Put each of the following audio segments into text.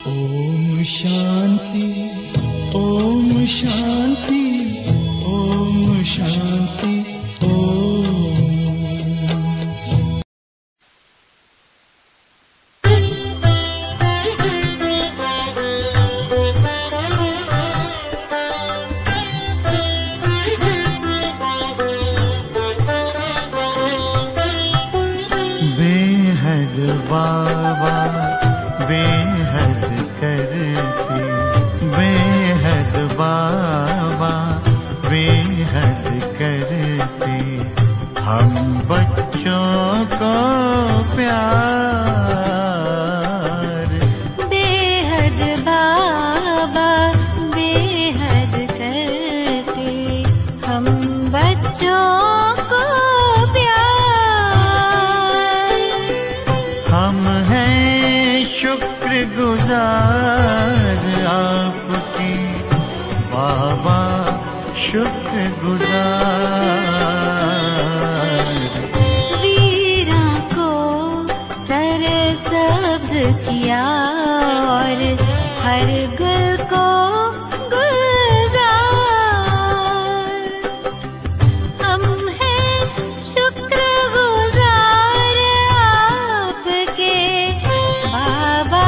ओम शांति ओम शांति ओम शांति ओम बेहद बाबा बेहद करते बेहद बाबा बेहद करते हम बच्चों को प्यार बेहद बाबा बेहद करते हम बच्चों को प्यार हम हैं शुक्र गुजार आपके बाबा शुक्र गुजार वीरा को सर सब्ज किया और हर गुल को गुलजार हम हैं शुक्रगुजार आपके बाबा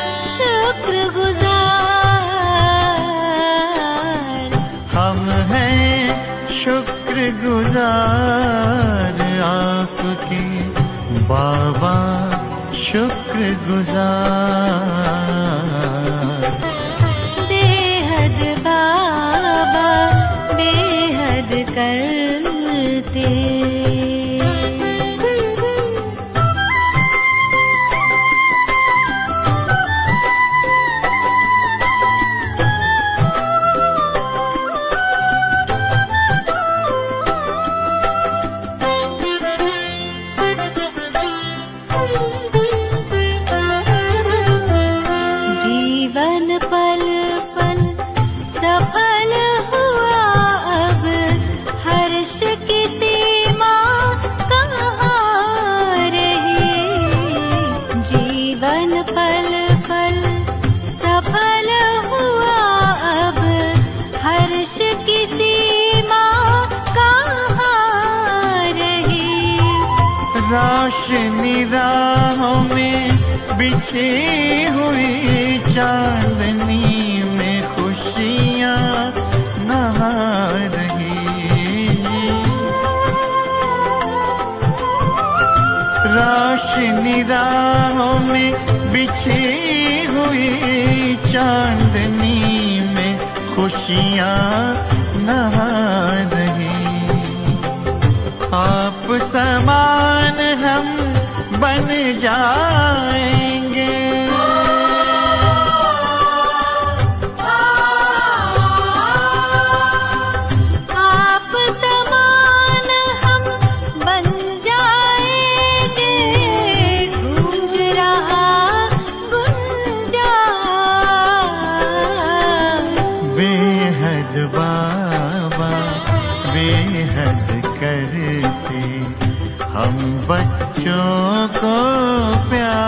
शुक्रगुजार हम हैं शुक्र गुजार आपके बाबा शुक्र गुजार बेहद बाबा बेहद करते जीवन पल पल सफल हुआ अब हर्ष की सीमा कहाँ रही जीवन पल पल सफल हुआ अब हर्ष की सीमा कहाँ रही रोशनी राहों में बिछी हुई चांदनी में खुशियाँ नहा रही रोशनी राहों में बिछी हुई चांदनी में खुशियाँ नहा रही आप समान हम बन जाएंगे आप समान हम बन जाएंगे गूंज रहा गुंजार बेहद बाबा बेहद करते हम बच्चों को प्यार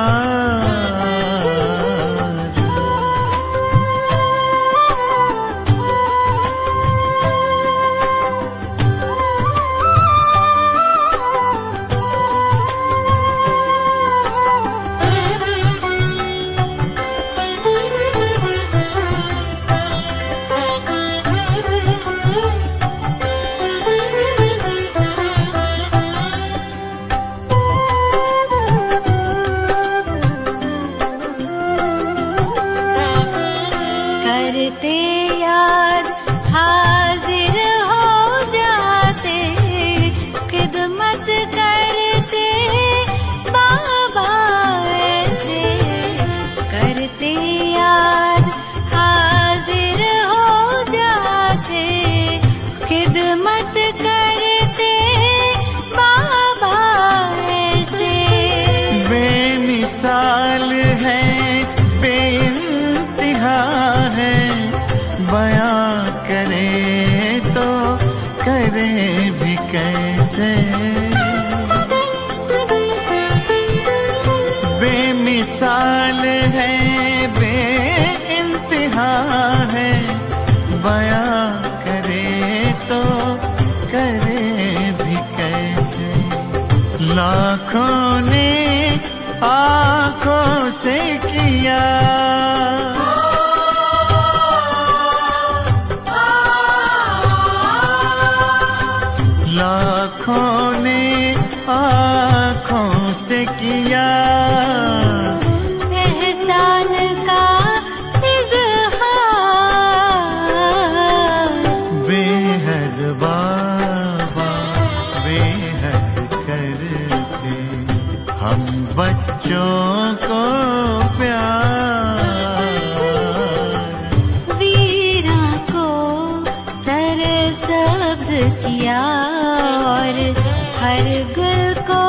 किया लाखों ने आंखों से किया एहसान का इजहार बेहद बाबा बेहद करते हम बच्चों को प्यार वीरा को सर सब्ज किया और हर गुल को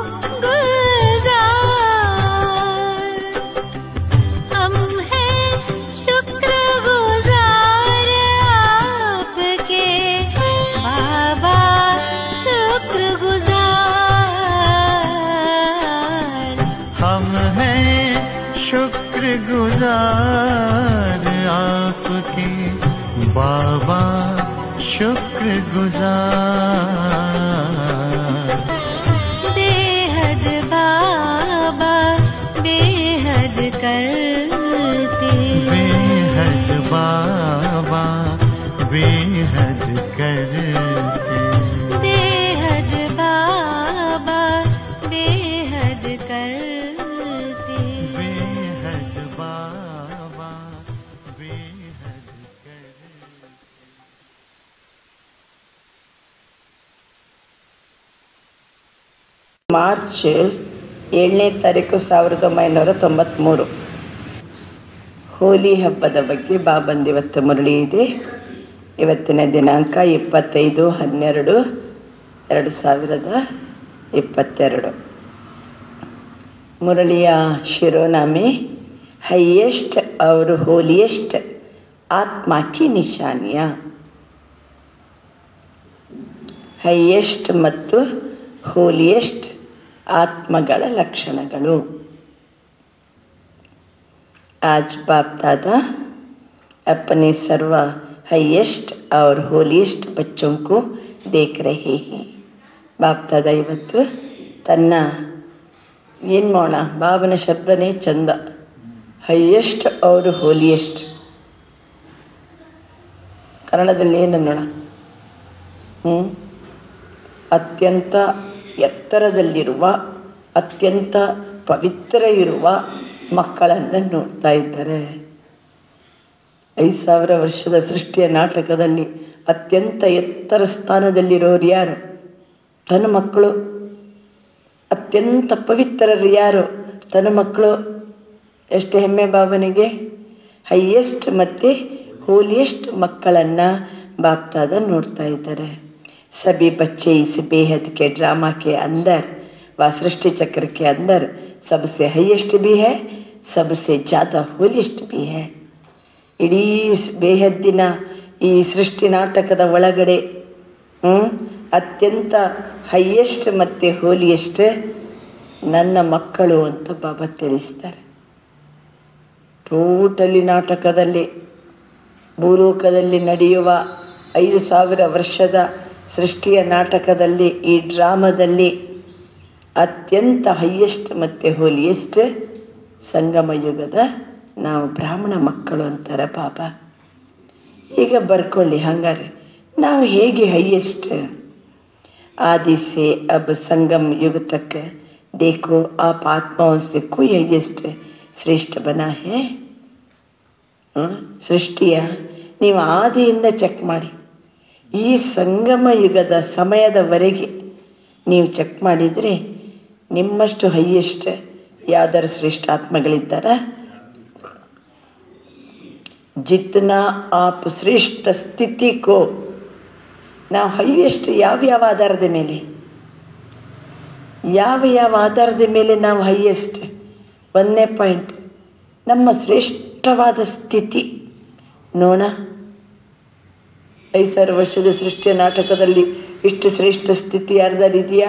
गुलजार हम हैं शुक्रगुजार आपके बाबा शुक्रगुजार हम हैं शुक्रगुजार आपके बाबा शुक्रगुजार बेहद बाबा बेहद करते बेहद बाबा बेहद करते बेहद बाबा बेहद करते बेहद बाबा बेहद करते ಮಾರ್ಚ್ ಏಳನೇ ತಾರೀಕು ಸಾವಿರದ ಒಂಬೈನೂರ ತೊಂಬತ್ತ್ಮೂರು ಹೋಲಿ ಹಬ್ಬದ ಬಗ್ಗೆ ಬಾಬಂದ್ ಇವತ್ತು ಮುರಳಿ ಇದೆ ಇವತ್ತಿನ ದಿನಾಂಕ ಇಪ್ಪತ್ತೈದು ಹನ್ನೆರಡು ಎರಡು ಸಾವಿರದ ಇಪ್ಪತ್ತೆರಡು ಮುರಳಿಯ ಶಿರೋನಾಮೆ ಹೈಯೆಸ್ಟ್ और होलिएस्ट आत्मा की निशानिया ಹೈಯೆಸ್ಟ್ ಮತ್ತು ಹೋಲಿಯೆಸ್ಟ್ ಆತ್ಮಗಳ ಲಕ್ಷಣಗಳು आज बाप दादा अपने सर्व हाईएस्ट और होलिएस्ट बच्चों को देख रहे हैं ಬಾಪ್ ದಾದ ಇವತ್ತು ತನ್ನ ಏನು ಮಾಡೋಣ ಬಾಬನ ಶಬ್ದನೇ ಚಂದ ಹೈಯೆಸ್ಟ್ ಅವರು ಹೋಲಿಯೆಸ್ಟ್ ಕನ್ನಡದಲ್ಲಿ ಏನು ನೋಡ ಹ್ಞೂ ಅತ್ಯಂತ ಎತ್ತರದಲ್ಲಿರುವ ಅತ್ಯಂತ ಪವಿತ್ರ ಇರುವ ಮಕ್ಕಳನ್ನು ನೋಡ್ತಾ ಇದ್ದಾರೆ ಐದು ಸಾವಿರ ವರ್ಷದ ಸೃಷ್ಟಿಯ ನಾಟಕದಲ್ಲಿ ಅತ್ಯಂತ ಎತ್ತರ ಸ್ಥಾನದಲ್ಲಿರೋರು ಯಾರು ತನ್ನ ಮಕ್ಕಳು ಅತ್ಯಂತ ಪವಿತ್ರರು ಯಾರು ತನ್ನ ಮಕ್ಕಳು ಎಷ್ಟು ಹೆಮ್ಮೆ ಬಾಬನಿಗೆ ಹೈಯೆಸ್ಟ್ ಮತ್ತು ಹೋಲಿಯೆಸ್ಟ್ ಮಕ್ಕಳನ್ನು ಬಾಪ್ತಾದ ನೋಡ್ತಾ ಇದ್ದಾರೆ सभी बच्चे इस बेहद के ड्रामा के अंदर व सृष्टि चक्र के अंदर सबसे हाईएस्ट भी है सबसे ज़्यादा होलिस्ट भी है ಇಡೀ ಸ್- ಬೇಹದ್ದಿನ ಈ ಸೃಷ್ಟಿ ನಾಟಕದ ಒಳಗಡೆ ಹ್ಮ್, ಅತ್ಯಂತ ಹೈಯೆಸ್ಟ್ ಮತ್ತು ಹೋಲಿಯೆಸ್ಟ್ ನನ್ನ ಮಕ್ಕಳು ಅಂತ ಬಾಬಾ ತಿಳಿಸ್ತಾರೆ ಟೋಟಲಿ ನಾಟಕದಲ್ಲಿ ಭೂಲೋಕದಲ್ಲಿ ನಡೆಯುವ ಐದು ಸಾವಿರ ವರ್ಷದ ಸೃಷ್ಟಿಯ ನಾಟಕದಲ್ಲಿ ಈ ಡ್ರಾಮದಲ್ಲಿ ಅತ್ಯಂತ ಹೈಯೆಸ್ಟ್ ಮತ್ತು ಹೋಲಿಯೆಸ್ಟ್ ಸಂಗಮ ಯುಗದ ನಾವು ಬ್ರಾಹ್ಮಣ ಮಕ್ಕಳು ಅಂತಾರೆ ಬಾಬಾ ಈಗ ಬರ್ಕೊಳ್ಳಿ ಹಂಗಾರೆ ನಾವು ಹೇಗೆ ಹೈಯೆಸ್ಟ್ आदि से अब संगम युग तक देखो आप आत्माओं से कोई हाईएस्ट ಶ್ರೇಷ್ಠ ಬನಾ ಹೇ ಹ್ಮ್? ಸೃಷ್ಟಿಯ ನೀವು ಆದಿಯಿಂದ ಚೆಕ್ ಮಾಡಿ ಈ ಸಂಗಮ ಯುಗದ ಸಮಯದವರೆಗೆ ನೀವು ಚೆಕ್ ಮಾಡಿದರೆ ನಿಮ್ಮಷ್ಟು ಹೈಯೆಸ್ಟ್ ಯಾವ್ದಾರು ಶ್ರೇಷ್ಠ ಆತ್ಮಗಳಿದ್ದಾರ ಜಿತ್ನಾ ಆಪ್ ಶ್ರೇಷ್ಠ ಸ್ಥಿತಿ ಕೋ ನಾವು ಹೈಯೆಸ್ಟ್ ಯಾವ ಯಾವ ಆಧಾರದ ಮೇಲೆ ಯಾವ ಯಾವ ಆಧಾರದ ಮೇಲೆ ನಾವು ಹೈಯೆಸ್ಟ್ ಒಂದನೇ ಪಾಯಿಂಟ್ ನಮ್ಮ ಶ್ರೇಷ್ಠವಾದ ಸ್ಥಿತಿ ನೋಣ ಐದು ಸಾವಿರ ವರ್ಷದ ಸೃಷ್ಟಿಯ ನಾಟಕದಲ್ಲಿ ಇಷ್ಟು ಶ್ರೇಷ್ಠ ಸ್ಥಿತಿ ಯಾರ್ದಾರು ಇದೆಯಾ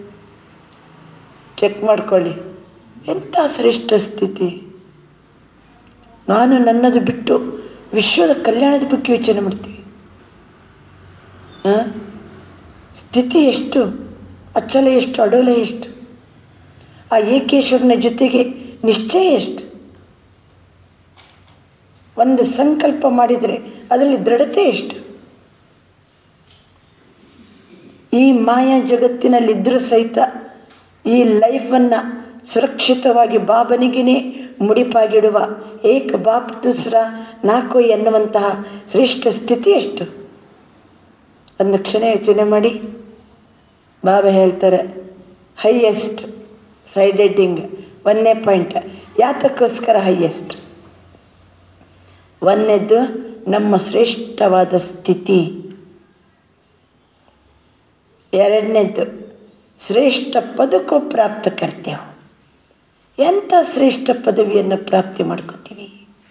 ಚೆಕ್ ಮಾಡ್ಕೊಳ್ಳಿ ಎಂಥ ಶ್ರೇಷ್ಠ ಸ್ಥಿತಿ ನಾನು ನನ್ನದು ಬಿಟ್ಟು ವಿಶ್ವದ ಕಲ್ಯಾಣದ ಬಗ್ಗೆ ಯೋಚನೆ ಮಾಡ್ತೀವಿ ಆ? ಸ್ಥಿತಿ ಎಷ್ಟು ಅಚ್ಚಲ ಎಷ್ಟು ಅಡೋಲ ಎಷ್ಟು ಆ ಏಕೇಶ್ವರನ ಜೊತೆಗೆ ನಿಶ್ಚಯ ಎಷ್ಟು ಒಂದು ಸಂಕಲ್ಪ ಮಾಡಿದರೆ ಅದರಲ್ಲಿ ದೃಢತೆ ಎಷ್ಟು ಈ ಮಾಯಾ ಜಗತ್ತಿನಲ್ಲಿದ್ದರೂ ಸಹಿತ ಈ ಲೈಫನ್ನು ಸುರಕ್ಷಿತವಾಗಿ ಬಾಬನಿಗಿನೇ ಮುಡಿಪಾಗಿಡುವ ಏಕ ಬಾಪ್ ದೂಸರ ನಾಲ್ಕು ಎನ್ನುವಂತಹ ಶ್ರೇಷ್ಠ ಸ್ಥಿತಿ ಎಷ್ಟು ಒಂದು ಕ್ಷಣ ಯೋಚನೆ ಮಾಡಿ ಬಾಬಾ ಹೇಳ್ತಾರೆ ಹೈಯೆಸ್ಟ್ ಸೈಡ್ ಹೆಡ್ಡಿಂಗ್ ಒಂದನೇ ಪಾಯಿಂಟ್ ಯಾತಕ್ಕೋಸ್ಕರ ಹೈಯೆಸ್ಟ್ ಒಂದನೇದ್ದು ನಮ್ಮ ಶ್ರೇಷ್ಠವಾದ ಸ್ಥಿತಿ ಎರಡನೇದ್ದು ಶ್ರೇಷ್ಠ ಪದಕ್ಕೂ ಪ್ರಾಪ್ತ ಕರ್ತೇವೆ ಎಂಥ ಶ್ರೇಷ್ಠ ಪದವಿಯನ್ನು ಪ್ರಾಪ್ತಿ ಮಾಡ್ಕೋತೀವಿ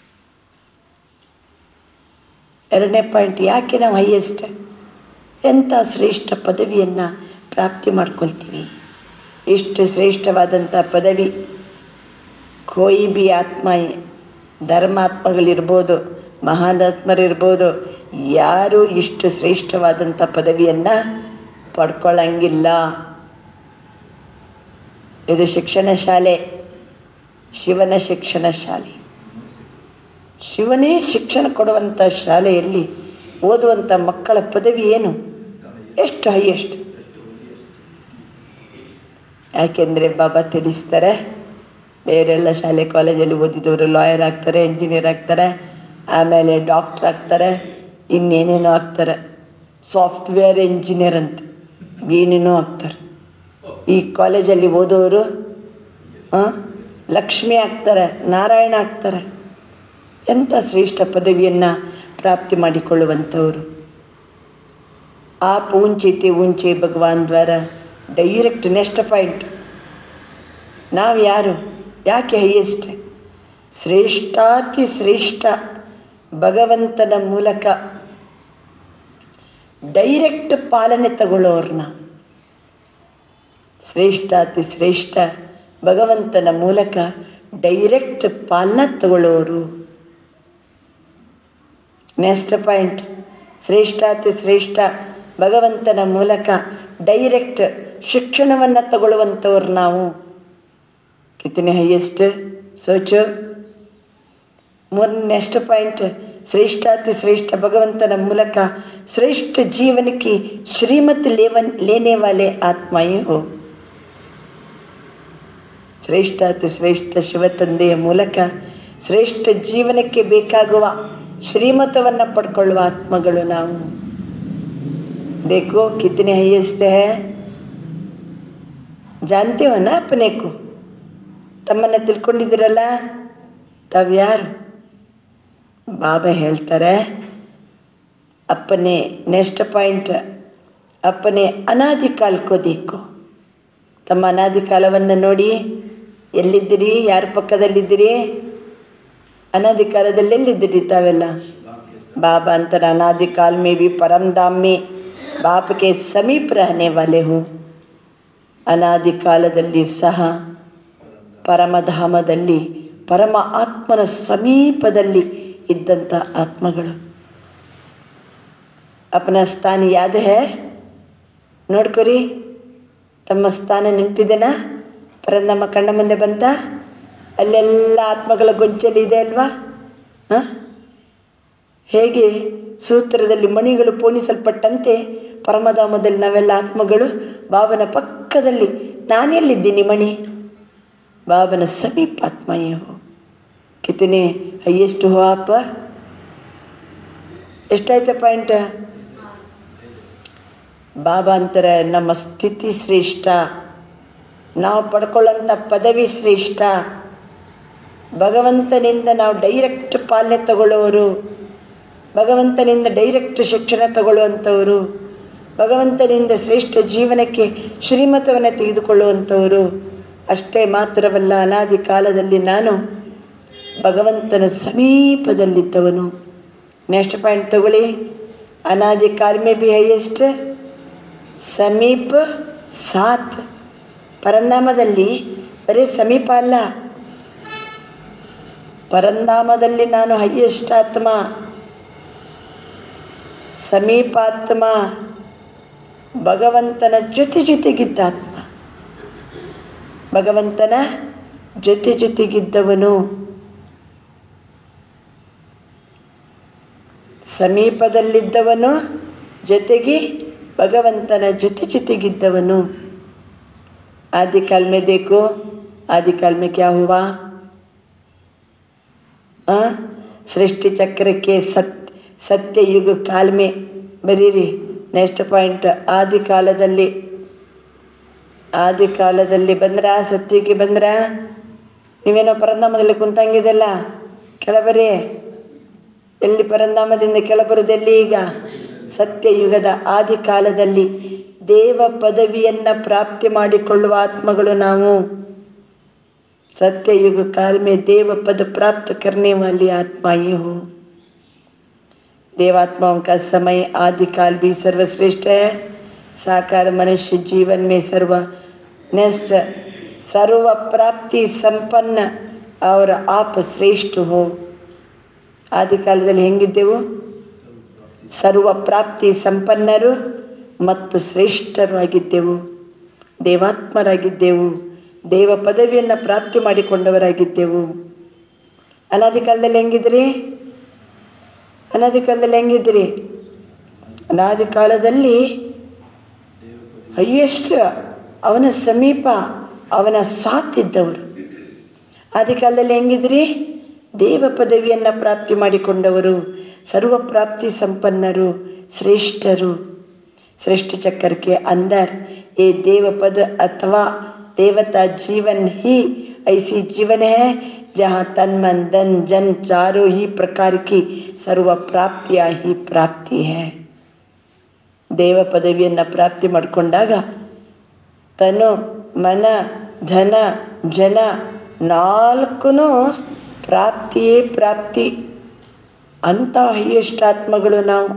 ಎರಡನೇ ಪಾಯಿಂಟ್ ಯಾಕೆ ನಾವು ಹೈಯೆಸ್ಟ್ ಎಂಥ ಶ್ರೇಷ್ಠ ಪದವಿಯನ್ನು ಪ್ರಾಪ್ತಿ ಮಾಡ್ಕೊಳ್ತೀವಿ ಇಷ್ಟು ಶ್ರೇಷ್ಠವಾದಂಥ ಪದವಿ ಕೋಯಿ ಬಿ ಆತ್ಮ ಧರ್ಮಾತ್ಮಗಳಿರ್ಬೋದು ಮಹಾನಾತ್ಮರಿರ್ಬೋದು ಯಾರೂ ಇಷ್ಟು ಶ್ರೇಷ್ಠವಾದಂಥ ಪದವಿಯನ್ನು ಪಡ್ಕೊಳ್ಳಂಗಿಲ್ಲ ಇದು ಶಿಕ್ಷಣ ಶಾಲೆ ಶಿವನ ಶಿಕ್ಷಣ ಶಾಲೆ ಶಿವನೇ ಶಿಕ್ಷಣ ಕೊಡುವಂಥ ಶಾಲೆಯಲ್ಲಿ ಓದುವಂಥ ಮಕ್ಕಳ ಪದವಿ ಏನು ಎಷ್ಟು ಹೈಯೆಸ್ಟ್ ಯಾಕೆಂದರೆ ಬಾಬಾ ತಿಳಿಸ್ತಾರೆ ಬೇರೆಲ್ಲ ಶಾಲೆ ಕಾಲೇಜಲ್ಲಿ ಓದಿದವರು ಲಾಯರ್ ಆಗ್ತಾರೆ ಇಂಜಿನಿಯರ್ ಆಗ್ತಾರೆ ಆಮೇಲೆ ಡಾಕ್ಟ್ರ್ ಆಗ್ತಾರೆ ಇನ್ನೇನೇನೋ ಆಗ್ತಾರೆ ಸಾಫ್ಟ್ವೇರ್ ಇಂಜಿನಿಯರ್ ಅಂತ ಏನೇನೋ ಆಗ್ತಾರೆ ಈ ಕಾಲೇಜಲ್ಲಿ ಓದೋರು ಆ, ಲಕ್ಷ್ಮಿ ಆಗ್ತಾರೆ ನಾರಾಯಣ ಆಗ್ತಾರೆ ಎಂಥ ಶ್ರೇಷ್ಠ ಪದವಿಯನ್ನು ಪ್ರಾಪ್ತಿ ಮಾಡಿಕೊಳ್ಳುವಂಥವರು आप ऊंचे थे ऊंचे ಭಗವಾನ್ ದ್ವಾರ ಡೈರೆಕ್ಟ್ ನೆಕ್ಸ್ಟ್ ಪಾಯಿಂಟ್ ನಾವು ಯಾರು ಯಾಕೆ ಹೈಯೆಸ್ಟ್ ಶ್ರೇಷ್ಠಾತಿ ಶ್ರೇಷ್ಠ ಭಗವಂತನ ಮೂಲಕ ಡೈರೆಕ್ಟ್ ಪಾಲನೆ ತಗೊಳ್ಳೋರ್ನ ಶ್ರೇಷ್ಠಾತಿ ಶ್ರೇಷ್ಠ ಭಗವಂತನ ಮೂಲಕ ಡೈರೆಕ್ಟ್ ಪಾಲನೆ ತಗೊಳ್ಳೋರು ನೆಕ್ಸ್ಟ್ ಪಾಯಿಂಟ್ ಶ್ರೇಷ್ಠಾತಿ ಶ್ರೇಷ್ಠ ಭಗವಂತನ ಮೂಲಕ ಡೈರೆಕ್ಟ್ ಶಿಕ್ಷಣವನ್ನು ತಗೊಳ್ಳುವಂಥವ್ರು ನಾವು ಕಿತನೆ ಹೈಯೆಸ್ಟ್ ಸೋಚು ಮೂರನೇ ನೆಕ್ಸ್ಟ್ ಪಾಯಿಂಟ್ ಶ್ರೇಷ್ಠಾತಿ ಶ್ರೇಷ್ಠ ಭಗವಂತನ ಮೂಲಕ ಶ್ರೇಷ್ಠ ಜೀವನಕ್ಕೆ ಶ್ರೀಮತ್ ಲೇವನ್ ಲೇನೆ ವಾಲೆ ಆತ್ಮಯೇ ಹೋ ಶ್ರೇಷ್ಠಾತಿ ಶ್ರೇಷ್ಠ ಶಿವತಂದೆಯ ಮೂಲಕ ಶ್ರೇಷ್ಠ ಜೀವನಕ್ಕೆ ಬೇಕಾಗುವ ಶ್ರೀಮತವನ್ನು ಪಡ್ಕೊಳ್ಳುವ ಆತ್ಮಗಳು ನಾವು देखो कितने हाईएस्ट है जानते हो ना अपने को ತಮ್ಮನ್ನು ತಿಳ್ಕೊಂಡಿದ್ದೀರಲ್ಲ ತಾವು ಯಾರು ಬಾಬಾ ಹೇಳ್ತಾರೆ ಅಪ್ಪನೇ ನೆಕ್ಸ್ಟ್ ಪಾಯಿಂಟ್ ಅಪ್ಪನೇ ಅನಾದಿ ಕಾಲಕ್ಕೋ ದೇಕೋ ತಮ್ಮ ಅನಾದಿ ಕಾಲವನ್ನು ನೋಡಿ ಎಲ್ಲಿದ್ದೀರಿ ಯಾರ ಪಕ್ಕದಲ್ಲಿದ್ದೀರಿ ಅನಾದಿ ಕಾಲದಲ್ಲಿ ಎಲ್ಲಿದ್ದೀರಿ ತಾವೆಲ್ಲ बाबा अंतर अनादि काल में भी परम धाम में बाप के समीप रहने वाले हो ಅನಾದಿ ಕಾಲದಲ್ಲಿ ಸಹ ಪರಮಧಾಮದಲ್ಲಿ ಪರಮ ಆತ್ಮನ ಸಮೀಪದಲ್ಲಿ ಇದ್ದಂಥ ಆತ್ಮಗಳು ಅಪನ ಸ್ಥಾನ ಯಾದ ಹೇ ನೋಡ್ಕೊರಿ ತಮ್ಮ ಸ್ಥಾನ ನೆನಪಿದೆನಾ ಪರಂದಮ್ಮ ಕಣ್ಣ ಮುಂದೆ ಬಂತ ಅಲ್ಲೆಲ್ಲ ಆತ್ಮಗಳ ಗೊಂಚಲು ಇದೆ ಅಲ್ವಾ ಹಾಂ ಹೇಗೆ ಸೂತ್ರದಲ್ಲಿ ಮಣಿಗಳು ಪೋಣಿಸಲ್ಪಟ್ಟಂತೆ ಪರಮಧಾಮದಲ್ಲಿ ನಾವೆಲ್ಲ ಆತ್ಮಗಳು ಬಾಬನ ಪಕ್ಕದಲ್ಲಿ ನಾನೆಲ್ಲಿದ್ದೀನಿ ಮಣಿ ಬಾಬನ ಸಮೀಪ ಆತ್ಮಯೇ ಹೋ ಕಿತನೆ ಹೈಯೆಸ್ಟ್ ಹೋ ಅಪ್ಪ ಎಷ್ಟಾಯ್ತ ಪಾಯಿಂಟ್ ಬಾಬಾ ಅಂತಾರೆ ನಮ್ಮ ಸ್ಥಿತಿ ಶ್ರೇಷ್ಠ ನಾವು ಪಡ್ಕೊಳ್ಳೋಂಥ ಪದವಿ ಶ್ರೇಷ್ಠ ಭಗವಂತನಿಂದ ನಾವು ಡೈರೆಕ್ಟ್ ಪಾಲನೆ ತಗೊಳ್ಳೋರು ಭಗವಂತನಿಂದ ಡೈರೆಕ್ಟ್ ಶಿಕ್ಷಣ ತಗೊಳ್ಳುವಂಥವರು ಭಗವಂತನಿಂದ ಶ್ರೇಷ್ಠ ಜೀವನಕ್ಕೆ ಶ್ರೀಮತವನ್ನು ತೆಗೆದುಕೊಳ್ಳುವಂಥವರು ಅಷ್ಟೇ ಮಾತ್ರವಲ್ಲ ಅನಾದಿ ಕಾಲದಲ್ಲಿ ನಾನು ಭಗವಂತನ ಸಮೀಪದಲ್ಲಿದ್ದವನು ನೆಕ್ಸ್ಟ್ ಪಾಯಿಂಟ್ ತಗೊಳ್ಳಿ ಅನಾದಿ ಕಾಲ ಮೇ ಬಿ ಹೈಯೆಸ್ಟ್ ಸಮೀಪ ಸಾತ್ ಪರಂಧಾಮದಲ್ಲಿ ಬರೀ ಸಮೀಪ ಅಲ್ಲ ಪರಂಧಾಮದಲ್ಲಿ ನಾನು ಹೈಯೆಸ್ಟ್ ಆತ್ಮ ಸಮೀಪಾತ್ಮ ಭಗವಂತನ ಜೊತೆ ಜೊತೆಗಿದ್ದ ಆತ್ಮ ಭಗವಂತನ ಜೊತೆ ಜೊತೆಗಿದ್ದವನು ಸಮೀಪದಲ್ಲಿದ್ದವನು ಜೊತೆಗೆ ಭಗವಂತನ ಜೊತೆ ಜೊತೆಗಿದ್ದವನು आदिकाल में देखो आदिकाल में क्या हुआ ಆ? ಸೃಷ್ಟಿ ಚಕ್ರಕ್ಕೆ ಸತ್ ಸತ್ಯಯುಗ ಕಾಲ ಮೇ ಬರೀರಿ ನೆಕ್ಸ್ಟ್ ಪಾಯಿಂಟ್ ಆದಿ ಕಾಲದಲ್ಲಿ ಆದಿ ಕಾಲದಲ್ಲಿ ಬಂದ್ರ ಸತ್ಯಕ್ಕೆ ಬಂದ್ರ ನೀವೇನೋ ಪರಂಧಾಮದಲ್ಲಿ ಕುಂತಂಗಿದೆಲ್ಲ ಕೆಳಬರಿ ಎಲ್ಲಿ ಪರಂಧಾಮದಿಂದ ಕೆಳಬರುದೆಲ್ಲಿ ಈಗ ಸತ್ಯಯುಗದ ಆದಿ ಕಾಲದಲ್ಲಿ ದೇವ ಪದವಿಯನ್ನು ಪ್ರಾಪ್ತಿ ಮಾಡಿಕೊಳ್ಳುವ ಆತ್ಮಗಳು ನಾವು सत्ययुग काल में देव पद प्राप्त करने वाली आत्माएं हो देवात्माओं का समय आदि काल भी सर्वश्रेष्ठ है साकार मनुष्य जीवन में सर्व नेस्ट सर्व प्राप्ति संपन्न और आप श्रेष्ठ हो ಆದಿ ಕಾಲದಲ್ಲಿ ಹೆಂಗಿದ್ದೆವು ಸರ್ವ ಪ್ರಾಪ್ತಿ ಸಂಪನ್ನರು ಮತ್ತು ಶ್ರೇಷ್ಠರು ಆಗಿದ್ದೆವು ದೇವಾತ್ಮರಾಗಿದ್ದೆವು ದೇವ ಪದವಿಯನ್ನು ಪ್ರಾಪ್ತಿ ಮಾಡಿಕೊಂಡವರಾಗಿದ್ದೆವು ಅನಾದಿ ಕಾಲದಲ್ಲಿ ಹೆಂಗಿದ್ರಿ ಅನಾದಿ ಕಾಲದಲ್ಲಿ ಹೆಂಗಿದ್ರಿ ಅನಾದಿ ಕಾಲದಲ್ಲಿ ಹೈಯೆಸ್ಟ್ ಅವನ ಸಮೀಪ ಅವನ ಸಾಥಿದ್ದವರು ಆದಿ ಕಾಲದಲ್ಲಿ ಹೆಂಗಿದ್ರಿ ದೇವ ಪದವಿಯನ್ನು ಪ್ರಾಪ್ತಿ ಮಾಡಿಕೊಂಡವರು ಸರ್ವ ಪ್ರಾಪ್ತಿ ಸಂಪನ್ನರು ಶ್ರೇಷ್ಠರು श्रेष्ठ चक्र के अंदर ये देव पद अथवा देवता जीवन ही ऐसी जीवन है जहाँ तन मन धन जन चारों ही प्रकार की सर्व प्राप्तियाँ ही प्राप्ति है ದೇವ ಪದವಿಯನ್ನು ಪ್ರಾಪ್ತಿ ಮಾಡಿಕೊಂಡಾಗ ತನು ಮನ ಧನ ಜನ ನಾಲ್ಕು ಪ್ರಾಪ್ತಿಯೇ ಪ್ರಾಪ್ತಿ ಅಂಥ ಹೈಯೆಸ್ಟ್ ಆತ್ಮಗಳು ನಾವು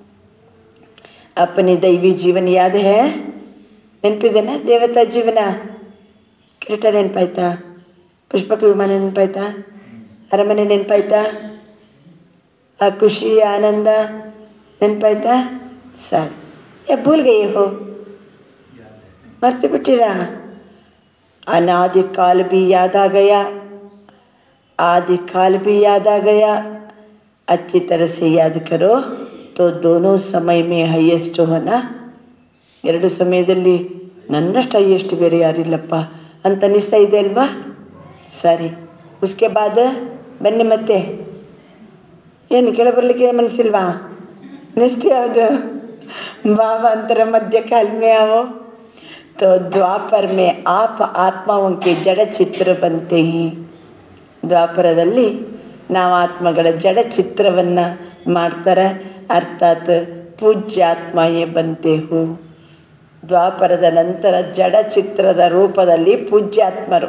अपनी दैवी जीवन याद है ನೆನಪಿದೆನಾ ದೇವತಾ ಜೀವನ ಕಿರೀಟ ನೆನಪಾಯ್ತಾ ಪುಷ್ಪಕ ವಿಮಾನ ನೆನಪಾಯ್ತಾ ಅರಮನೆ ನೆನಪಾಯ್ತಾ ಆ ಖುಷಿ ಆನಂದ ನೆನಪಾಯ್ತಾ ಸರ್ ಯಾ ಭೂಲ್ ಗಯೇ ಹೋ ಮರ್ತು ಬಿಟ್ಟಿರಾ अनादि काल भी याद आ गया आदि काल भी याद आ गया अच्छी तरह से याद करो तो दोनों समय में ಹೈಯೆಸ್ಟ್ ಹೋನಾ ಎರಡು ಸಮಯದಲ್ಲಿ ನನ್ನಷ್ಟು ಹೈಯೆಸ್ಟ್ ಬೇರೆ ಯಾರಿಲ್ಲಪ್ಪ ಅಂತ ಅನಿಸ್ತಾ ಇದೆ ಅಲ್ವಾ ಸರಿ ಉಸ್ಕೆ ಬಾದ ಬನ್ನಿ ಮತ್ತೆ ಏನು ಕೆಳಬರ್ಲಿಕ್ಕೆ ಮನಸ್ಸಿಲ್ವಾ ನೆಕ್ಸ್ಟ್ ಯಾವುದು भावांतर मध्य काल में आओ तो द्वापर में आप आत्माओं के जड़ चित्र बनते ही ದ್ವಾಪರದಲ್ಲಿ ನಾವು ಆತ್ಮಗಳ ಜಡ ಚಿತ್ರವನ್ನು ಮಾಡ್ತಾರೆ ಅರ್ಥಾತ್ ಪೂಜ್ಯಾತ್ಮಯೇ ಬಂತೆಹು ದ್ವಾಪರದ ನಂತರ ಜಡ ಚಿತ್ರದ ರೂಪದಲ್ಲಿ ಪೂಜ್ಯಾತ್ಮರು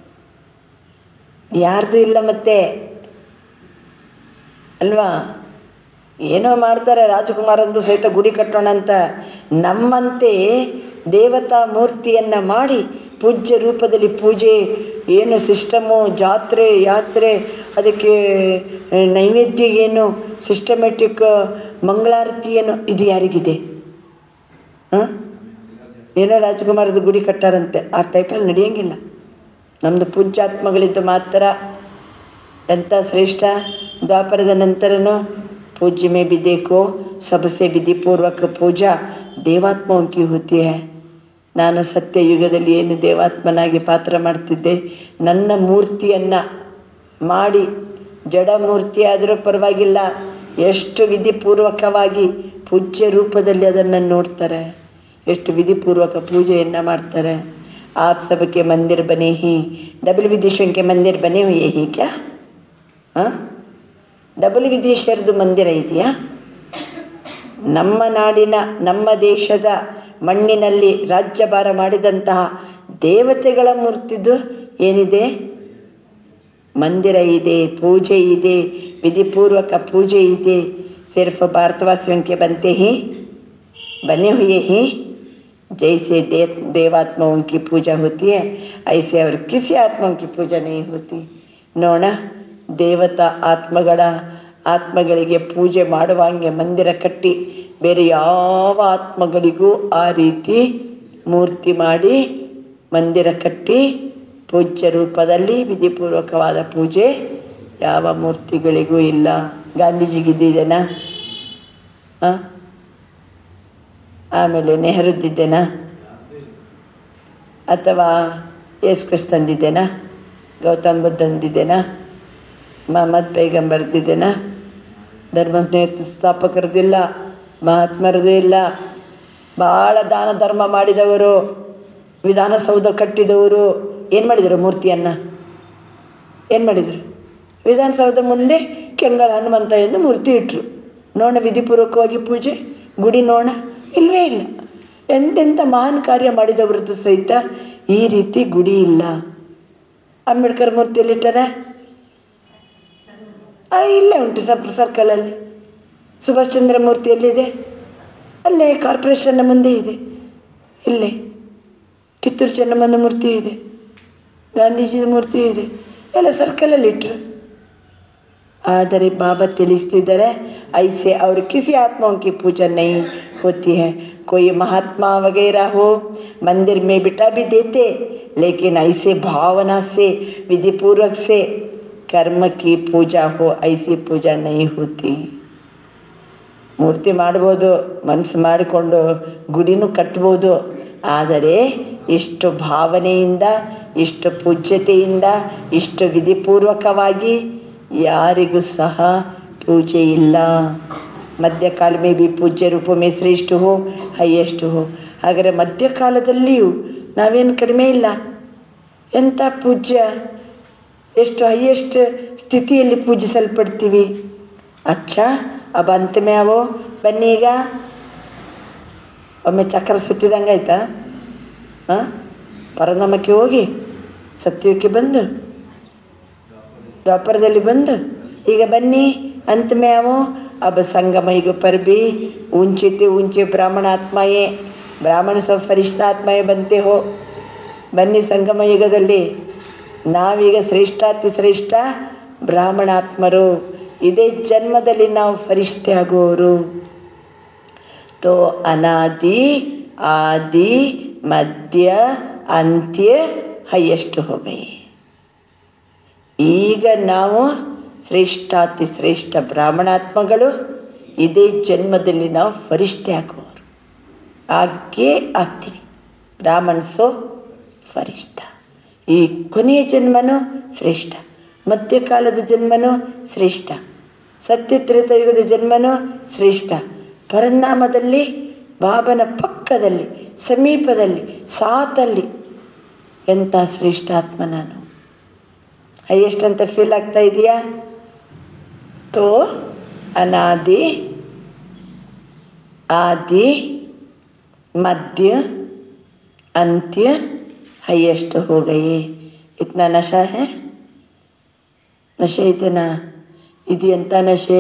ಯಾರ್ದು ಇಲ್ಲ ಮತ್ತೆ ಅಲ್ವಾ ಏನೋ ಮಾಡ್ತಾರೆ ರಾಜಕುಮಾರಂದು ಸಹಿತ ಗುಡಿ ಕಟ್ಟೋಣ ಅಂತ ನಮ್ಮಂತೆ ದೇವತಾ ಮೂರ್ತಿಯನ್ನು ಮಾಡಿ ಪೂಜ್ಯ ರೂಪದಲ್ಲಿ ಪೂಜೆ ಏನು ಸಿಸ್ಟಮು ಜಾತ್ರೆ ಯಾತ್ರೆ ಅದಕ್ಕೆ ನೈವೇದ್ಯ ಏನು ಸಿಸ್ಟಮೆಟಿಕ್ ಮಂಗಳಾರತಿ ಏನು ಇದು ಯಾರಿಗಿದೆ ಹಾಂ ಏನೋ ರಾಜಕುಮಾರದ ಗುಡಿ ಕಟ್ಟಾರಂತೆ ಆ ಟೈಪಲ್ಲಿ ನಡೆಯಂಗಿಲ್ಲ ನಮ್ಮದು ಪೂಜ್ಯಾತ್ಮಗಳಿದ್ದು ಮಾತ್ರ ಎಂಥ ಶ್ರೇಷ್ಠ ದ್ವಾಪರದ ನಂತರನೂ पूज्य में भी देखो सबसे विधि पूर्वक पूजा ದೇವಾತ್ಮೋं की होती है ನಾನು ಸತ್ಯಯುಗದಲ್ಲಿ ಏನು ದೇವಾತ್ಮನಾಗಿ ಪಾತ್ರ ಮಾಡ್ತಿದ್ದೆ ನನ್ನ ಮೂರ್ತಿಯನ್ನು ಮಾಡಿ ಜಡ ಮೂರ್ತಿ ಆದರೂ ಪರವಾಗಿಲ್ಲ ಎಷ್ಟು ವಿಧಿಪೂರ್ವಕವಾಗಿ ಪೂಜ್ಯ ರೂಪದಲ್ಲಿ ಅದನ್ನು ನೋಡ್ತಾರೆ ಎಷ್ಟು ವಿಧಿಪೂರ್ವಕ ಪೂಜೆಯನ್ನು ಮಾಡ್ತಾರೆ आप सबके मंदिर बने ही डबल विदेशों के मंदिर बने हुए ही क्या हाँ ಡಬಲ್ ವಿದೇಶರದು ಮಂದಿರ ಇದೆಯಾ ನಮ್ಮ ನಾಡಿನ ನಮ್ಮ ದೇಶದ ಮಣ್ಣಿನಲ್ಲಿ ರಾಜ್ಯಭಾರ ಮಾಡಿದಂತಹ ದೇವತೆಗಳ ಮೂರ್ತಿದು ಏನಿದೆ ಮಂದಿರ ಇದೆ ಪೂಜೆ ಇದೆ ವಿಧಿಪೂರ್ವಕ ಪೂಜೆ ಇದೆ सिर्फ भारतवासियों के बनते ही बने हुए ही जैसे देव देवात्माओं की पूजा होती है ऐसे और किसी आत्माओं की पूजा नहीं होती ನೋಡ ದೇವತಾ ಆತ್ಮಗಳ ಆತ್ಮಗಳಿಗೆ ಪೂಜೆ ಮಾಡುವಂಗೆ ಮಂದಿರ ಕಟ್ಟಿ ಬೇರೆ ಯಾವ ಆತ್ಮಗಳಿಗೂ ಆ ರೀತಿ ಮೂರ್ತಿ ಮಾಡಿ ಮಂದಿರ ಕಟ್ಟಿ ಪೂಜ್ಯ ರೂಪದಲ್ಲಿ ವಿಧಿಪೂರ್ವಕವಾದ ಪೂಜೆ ಯಾವ ಮೂರ್ತಿಗಳಿಗೂ ಇಲ್ಲ ಗಾಂಧೀಜಿಗಿದ್ದಿದೆನಾ ಹಾಂ ಆಮೇಲೆ ನೆಹರುದ್ದಿದ್ದೇನಾ ಅಥವಾ ಯೇಸು ಕ್ರಿಸ್ತಂದಿದ್ದೇನಾ ಗೌತಮ್ ಬುದ್ಧಂದಿದ್ದೇನಾ ಮಹಮ್ಮದ್ ಪೈಗಂಬರ್ದಿದ್ದೇನಾ ಧರ್ಮ ಸ್ಥಾಪಕರದಿಲ್ಲ ಮಹಾತ್ಮರದೇ ಇಲ್ಲ ಭಾಳ ದಾನ ಧರ್ಮ ಮಾಡಿದವರು ವಿಧಾನಸೌಧ ಕಟ್ಟಿದವರು ಏನು ಮಾಡಿದರು ಮೂರ್ತಿಯನ್ನು ಏನು ಮಾಡಿದರು ವಿಧಾನಸೌಧ ಮುಂದೆ ಕೆಂಗಲ್ ಹನುಮಂತ ಎಂದು ಮೂರ್ತಿ ಇಟ್ಟರು ನೋಣ ವಿಧಿಪೂರ್ವಕವಾಗಿ ಪೂಜೆ ಗುಡಿ ನೋಣ ಇಲ್ಲವೇ ಇಲ್ಲ ಎಂತೆಂಥ ಮಹಾನ್ ಕಾರ್ಯ ಮಾಡಿದವ್ರದ್ದು ಸಹಿತ ಈ ರೀತಿ ಗುಡಿ ಇಲ್ಲ ಅಂಬೇಡ್ಕರ್ ಮೂರ್ತಿಯಲ್ಲಿಟ್ಟಾರ ಆ, ಇಲ್ಲೇ ಉಂಟು ಸಪ್ ಸರ್ಕಲಲ್ಲಿ ಸುಭಾಷ್ ಚಂದ್ರ ಮೂರ್ತಿ ಎಲ್ಲಿದೆ ಅಲ್ಲೇ ಕಾರ್ಪೊರೇಷನ್ನ ಮುಂದೆ ಇದೆ ಇಲ್ಲೇ ಕಿತ್ತೂರು ಚೆನ್ನಮ್ಮನ ಮೂರ್ತಿ ಇದೆ ಗಾಂಧೀಜಿ ಮೂರ್ತಿ ಇದೆ ಎಲ್ಲ ಸರ್ಕಲಲ್ಲಿ ಇಟ್ಟರು ಆದರೆ ಬಾಬಾ ತಿಳಿಸ್ತಿದ್ದಾರೆ ऐसे और किसी आत्माओं की पूजा नहीं होती है कोई महात्मा वगैरह हो मंदिर में बिठा भी देते लेकिन ऐसे भावना से विधि पूर्वक से कर्म की पूजा हो ऐसी पूजा नहीं होती ಮೂರ್ತಿ ಮಾಡ್ಬೋದು ಮನಸ್ಸು ಮಾಡಿಕೊಂಡು ಗುಡಿನೂ ಕಟ್ಬೋದು ಆದರೆ ಇಷ್ಟು ಭಾವನೆಯಿಂದ ಇಷ್ಟು ಪೂಜ್ಯತೆಯಿಂದ ಇಷ್ಟು ವಿಧಿಪೂರ್ವಕವಾಗಿ ಯಾರಿಗೂ ಸಹ ಪೂಜೆ ಇಲ್ಲ ಮಧ್ಯಕಾಲ ಮೇ ಬಿ ಪೂಜ್ಯ ರೂಪ ಮೇ ಶ್ರೇಷ್ಠ ಹೋ ಹೈಯೆಸ್ಟ್ ಹೋ ಹಾಗಾದರೆ ಮಧ್ಯಕಾಲದಲ್ಲಿಯೂ ನಾವೇನು ಕಡಿಮೆ ಇಲ್ಲ ಎಂಥ ಪೂಜ್ಯ ಎಷ್ಟು ಹೈಯೆಸ್ಟ್ ಸ್ಥಿತಿಯಲ್ಲಿ ಪೂಜಿಸಲ್ಪಡ್ತೀವಿ ಅಚ್ಚ ಅಬ ಅಂತಮೇ ಅವೋ ಬನ್ನಿ ಈಗ ಒಮ್ಮೆ ಚಕ್ರ ಸುತ್ತಿದಂಗೆ ಆಯ್ತಾ ಹಾಂ ಪರನಾಮಕ್ಕೆ ಹೋಗಿ ಸತ್ಯಕ್ಕೆ ಬಂದು ದ್ವಾಪರದಲ್ಲಿ ಬಂದು ಈಗ ಬನ್ನಿ अंत में आओ अब संगम युग पर भी ऊंचे ते ऊंचे ब्राह्मण आत्माएं ಬ್ರಾಹ್ಮಣ सब ಫರಿಷ್ಠ ಆತ್ಮಯೇ ಬಂತೆ ಹೋ ಬನ್ನಿ ಸಂಗಮ ಯುಗದಲ್ಲಿ ನಾವೀಗ ಶ್ರೇಷ್ಠಾತಿ ಶ್ರೇಷ್ಠ ಬ್ರಾಹ್ಮಣಾತ್ಮರು ಇದೇ ಜನ್ಮದಲ್ಲಿ ನಾವು ಫರಿಷ್ಠೆ ಆಗುವವರು तो अनादि आदि मध्य ಅಂತ್ಯ ಹೈಯೆಸ್ಟ್ हो गए ಈಗ ನಾವು ಶ್ರೇಷ್ಠಾತಿ ಶ್ರೇಷ್ಠ ಬ್ರಾಹ್ಮಣಾತ್ಮಗಳು ಇದೇ ಜನ್ಮದಲ್ಲಿ ನಾವು ಫರಿಷ್ಠೆ ಆಗುವವರು ಹಾಗೇ ಆಗ್ತೀವಿ ಬ್ರಾಹ್ಮಣ ಸೋ ಫರಿಷ್ಠ ಈ ಕೊನೆಯ ಜನ್ಮನೂ ಶ್ರೇಷ್ಠ ಮಧ್ಯಕಾಲದ ಜನ್ಮನೂ ಶ್ರೇಷ್ಠ ಸತ್ಯತ್ರೇತಯುಗದ ಜನ್ಮನೂ ಶ್ರೇಷ್ಠ ಪರಿಣಾಮದಲ್ಲಿ ಬಾಬನ ಪಕ್ಕದಲ್ಲಿ ಸಮೀಪದಲ್ಲಿ ಸಾತಲ್ಲಿ ಎಂಥ ಶ್ರೇಷ್ಠಾತ್ಮ ನಾನು ಹೈಯೆಸ್ಟ್ ಅಂತ ಫೀಲ್ ಆಗ್ತಾ ಇದೆಯಾ ತೋ ಅನಾದಿ आदि मध्य अंत्य हाइएस्ट हो गए इतना नशा है ನಶೆ ಇದೆನಾ ಇದು ಎಂಥ ನಶೆ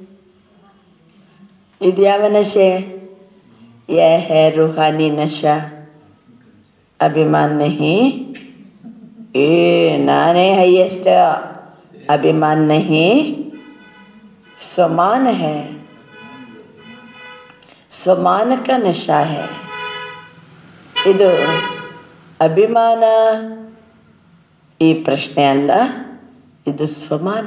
ಇದು ಯಾವ ನಶೆ ಯह है रूहानी नशा अभिमान नहीं ए नाने हाइएस्ट अभिमान नहीं समान है ಸ್ವಮಾನ ಕ ನಶಾ ಹೇ ಇದು ಅಭಿಮಾನ ಈ ಪ್ರಶ್ನೆ ಅಲ್ಲ ಇದು ಸ್ವಮಾನ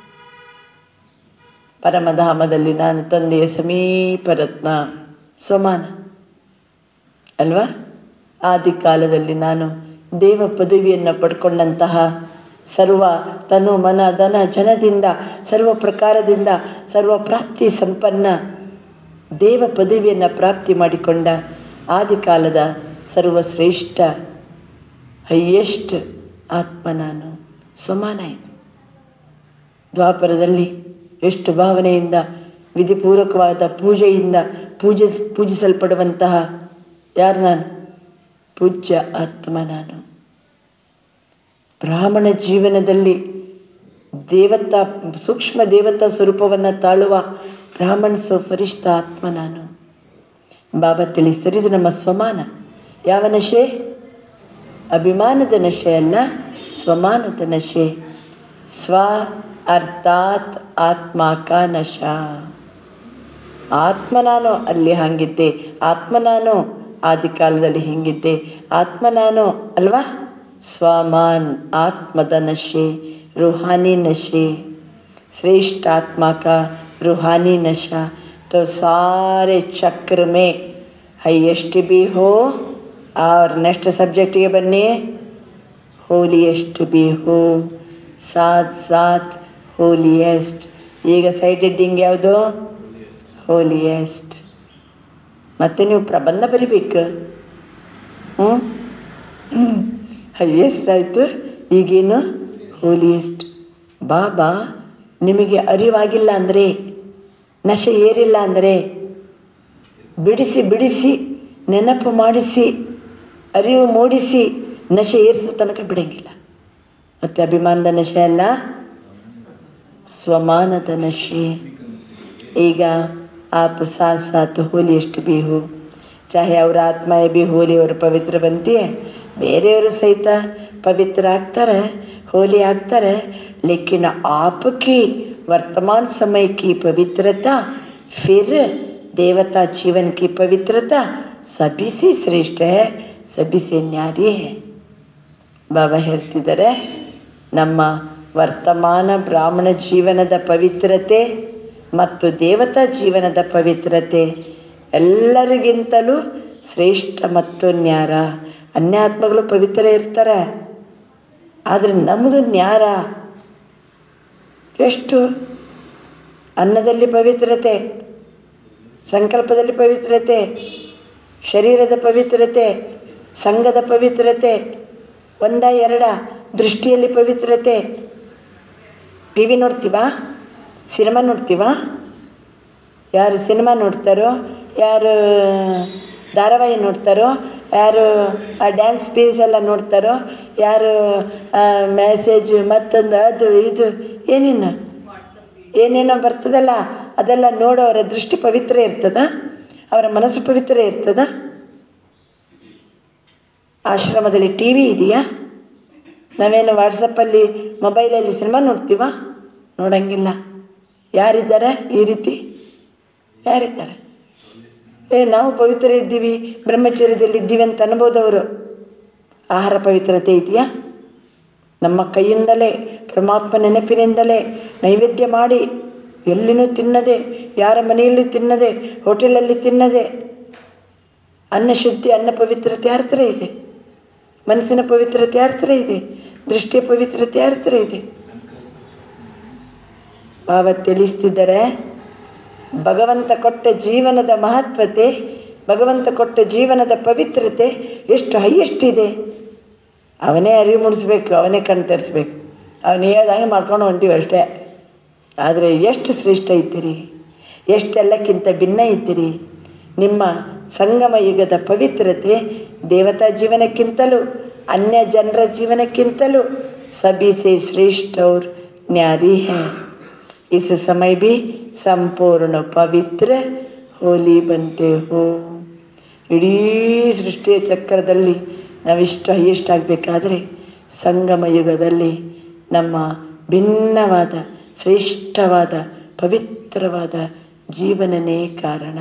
ಪರಮಧಾಮದಲ್ಲಿ ನಾನು ತಂದೆಯ ಸಮೀಪ ರತ್ನ ಸ್ವಮಾನ ಅಲ್ವಾ ಆದಿ ಕಾಲದಲ್ಲಿ ನಾನು ದೇವ ಪದವಿಯನ್ನು ಪಡ್ಕೊಂಡಂತಹ ಸರ್ವ ತನು ಮನ ಧನ ಜನದಿಂದ ಸರ್ವ ಪ್ರಕಾರದಿಂದ ಸರ್ವ ಪ್ರಾಪ್ತಿ ಸಂಪನ್ನ ದೇವ ಪದವಿಯನ್ನು ಪ್ರಾಪ್ತಿ ಮಾಡಿಕೊಂಡ ಆದಿಕಾಲದ ಸರ್ವಶ್ರೇಷ್ಠ ಹೈಯೆಸ್ಟ್ ಆತ್ಮ ನಾನು ಸಮಾನ ಇದು ದ್ವಾಪರದಲ್ಲಿ ಎಷ್ಟು ಭಾವನೆಯಿಂದ ವಿಧಿಪೂರ್ವಕವಾದ ಪೂಜೆಯಿಂದ ಪೂಜೆ ಪೂಜಿಸಲ್ಪಡುವಂತಹ ಯಾರು ನಾನು ಪೂಜ್ಯ ಆತ್ಮ ನಾನು ಬ್ರಾಹ್ಮಣ ಜೀವನದಲ್ಲಿ ದೇವತಾ ಸೂಕ್ಷ್ಮ ದೇವತಾ ಸ್ವರೂಪವನ್ನು ತಾಳುವ ಬ್ರಾಹ್ಮಣ ಸ್ವಫರಿಷ್ಠ ಆತ್ಮ ನಾನು ಬಾಬಾ ತಿಳಿಸಿದರೆ ಇದು ನಮ್ಮ ಸ್ವಮಾನ ಯಾವ ನಶೆ ಅಭಿಮಾನದ ನಶೆ ಅಲ್ಲ ಸ್ವಮಾನದ ನಶೆ ಸ್ವ ಅರ್ಥಾತ್ ಆತ್ಮಾಕ ನಶಾ ಆತ್ಮ ನಾನು ಅಲ್ಲಿ ಹಾಗಿದ್ದೆ ಆತ್ಮ ನಾನು ಆದಿಕಾಲದಲ್ಲಿ ಹಿಂಗಿದ್ದೆ ಆತ್ಮ ನಾನು ಅಲ್ವಾ ಸ್ವಮಾನ್ ಆತ್ಮದ ನಶೆ ರೂಹಾನಿ ನಶೆ श्रेष्ठ आत्मा का रूहानी नशा तो सारे चक्र में हाइएस्ट भी हो और नेक्स्ट सब्जेक्ट के बन्नी ಹೋಲಿಯೆಸ್ಟ್ ಬಿ ಹೋ ಸಾತ್ ಸಾತ್ ಹೋಲಿಯೆಸ್ಟ್ ಈಗ ಸೈಡ್ ಹೆಡ್ಡಿಂಗ್ ಯಾವುದು ಹೋಲಿಯೆಸ್ಟ್ ಮತ್ತೆ ನೀವು ಪ್ರಬಂಧ ಬರಿಬೇಕು ಹ್ಞೂ ಹೈಯೆಸ್ಟ್ ಆಯಿತು ಈಗೇನು ಹೋಲಿಯೆಸ್ಟ್ ಬಾಬಾ ನಿಮಗೆ ಅರಿವಾಗಿಲ್ಲ ಅಂದರೆ ನಶೆ ಏರಿಲ್ಲ ಅಂದರೆ ಬಿಡಿಸಿ ಬಿಡಿಸಿ ನೆನಪು ಮಾಡಿಸಿ ಅರಿವು ಮೂಡಿಸಿ ನಶೆ ಏರಿಸೋ ತನಕ ಬಿಡಂಗಿಲ್ಲ ಮತ್ತು ಅಭಿಮಾನದ ನಶೆ ಅಲ್ಲ ಸ್ವಮಾನದ ನಶೆ ಈಗ आप साथ साथ ಹೋಲಿಯಷ್ಟು भी हो चाहे ಅವರ ಆತ್ಮ ಬಿ ಹೋಲಿ ಅವರು ಪವಿತ್ರ ಬಂತಿ ಬೇರೆಯವರು ಸಹಿತ ಪವಿತ್ರ ಆಗ್ತಾರೆ ಹೋಲಿ ಆಗ್ತಾರೆ लेकिन आपकी वर्तमान समय की पवित्रता फिर देवता जीवन की पवित्रता सभी से श्रेष्ठ है सभी से न्यारी है ಬಾಬಾ ಹೇಳ್ತಿದ್ದಾರೆ ನಮ್ಮ ವರ್ತಮಾನ ಬ್ರಾಹ್ಮಣ ಜೀವನದ ಪವಿತ್ರತೆ ಮತ್ತು ದೇವತಾ ಜೀವನದ ಪವಿತ್ರತೆ ಎಲ್ಲರಿಗಿಂತಲೂ ಶ್ರೇಷ್ಠ ಮತ್ತು ನ್ಯಾರ ಅನ್ಯಾತ್ಮಗಳು ಪವಿತ್ರ ಇರ್ತಾರೆ ಆದರೆ ನಮ್ಮದು ನ್ಯಾರ ಎಷ್ಟು ಅನ್ನದಲ್ಲಿ ಪವಿತ್ರತೆ ಸಂಕಲ್ಪದಲ್ಲಿ ಪವಿತ್ರತೆ ಶರೀರದ ಪವಿತ್ರತೆ ಸಂಘದ ಪವಿತ್ರತೆ ಒಂದ ಎರಡ ದೃಷ್ಟಿಯಲ್ಲಿ ಪವಿತ್ರತೆ ಟಿ ವಿ ನೋಡ್ತೀವಾ ಸಿನಿಮಾ ನೋಡ್ತೀವಾ ಯಾರು ಸಿನಿಮಾ ನೋಡ್ತಾರೋ ಯಾರು ಧಾರಾವಾಹಿ ನೋಡ್ತಾರೋ ಯಾರು ಆ ಡ್ಯಾನ್ಸ್ ಪೀಸ್ ಎಲ್ಲ ನೋಡ್ತಾರೋ ಯಾರು ಮೆಸೇಜ್ ಮತ್ತೊಂದು ಅದು ಇದು ಏನೇನು ಏನೇನೋ ಬರ್ತದಲ್ಲ ಅದೆಲ್ಲ ನೋಡೋರ ದೃಷ್ಟಿ ಪವಿತ್ರ ಇರ್ತದ ಅವರ ಮನಸ್ಸು ಪವಿತ್ರ ಇರ್ತದ ಆಶ್ರಮದಲ್ಲಿ ಟಿ ವಿ ಇದೆಯಾ ನಾವೇನು ವಾಟ್ಸಪ್ಪಲ್ಲಿ ಮೊಬೈಲಲ್ಲಿ ಸಿನಿಮಾ ನೋಡ್ತೀವಾ ನೋಡಂಗಿಲ್ಲ ಯಾರಿದ್ದಾರೆ ಈ ರೀತಿ ಯಾರಿದ್ದಾರೆ ಏ ನಾವು ಪವಿತ್ರ ಇದ್ದೀವಿ ಬ್ರಹ್ಮಚರ್ಯದಲ್ಲಿ ಇದ್ದೀವಿ ಅಂತ ಅನ್ಬೋದು ಅವರು ಆಹಾರ ಪವಿತ್ರತೆ ಇದೆಯಾ ನಮ್ಮ ಕೈಯಿಂದಲೇ ಪರಮಾತ್ಮ ನೆನಪಿನಿಂದಲೇ ನೈವೇದ್ಯ ಮಾಡಿ ಎಲ್ಲಿನೂ ತಿನ್ನದೆ ಯಾರ ಮನೆಯಲ್ಲೂ ತಿನ್ನದೆ ಹೋಟೆಲಲ್ಲಿ ತಿನ್ನದೆ ಅನ್ನ ಶುದ್ಧಿ ಅನ್ನ ಪವಿತ್ರತೆ ಯಾರ ಹತ್ರ ಇದೆ ಮನಸ್ಸಿನ ಪವಿತ್ರತೆ ಯಾರ ಹತ್ರ ಇದೆ ದೃಷ್ಟಿಯ ಪವಿತ್ರತೆ ಯಾರ ಹತ್ರ ಇದೆ ಬಾಬಾ ತಿಳಿಸ್ತಿದ್ದಾರೆ ಭಗವಂತ ಕೊಟ್ಟ ಜೀವನದ ಮಹತ್ವತೆ ಭಗವಂತ ಕೊಟ್ಟ ಜೀವನದ ಪವಿತ್ರತೆ ಎಷ್ಟು ಹೈಯೆಸ್ಟ್ ಇದೆ ಅವನೇ ಅರಿವು ಮೂಡಿಸ್ಬೇಕು ಅವನೇ ಕಣ್ ತರಿಸ್ಬೇಕು ಅವನು ಹೇಳ್ದಂಗೆ ಮಾಡ್ಕೊಂಡು ಹೊಂಟೀವಿ ಅಷ್ಟೇ ಆದರೆ ಎಷ್ಟು ಶ್ರೇಷ್ಠ ಇದ್ದೀರಿ ಎಷ್ಟೆಲ್ಲಕ್ಕಿಂತ ಭಿನ್ನ ಇದ್ದೀರಿ ನಿಮ್ಮ ಸಂಗಮ ಯುಗದ ಪವಿತ್ರತೆ ದೇವತಾ ಜೀವನಕ್ಕಿಂತಲೂ ಅನ್ಯ ಜನರ ಜೀವನಕ್ಕಿಂತಲೂ ಸಭಿ ಸೇ ಶ್ರೇಷ್ಠ और न्यारी हैं इस समय भी ಸಂಪೂರ್ಣ ಪವಿತ್ರ ಹೋಲಿ ಬಂತೆ ಹೋ ಇಡೀ ಸೃಷ್ಟಿಯ ಚಕ್ರದಲ್ಲಿ ನಾವಿಷ್ಟು ಹೈಯೆಸ್ಟ್ ಆಗಬೇಕಾದ್ರೆ ಸಂಗಮ ಯುಗದಲ್ಲಿ ನಮ್ಮ ಭಿನ್ನವಾದ ಶ್ರೇಷ್ಠವಾದ ಪವಿತ್ರವಾದ ಜೀವನನೇ ಕಾರಣ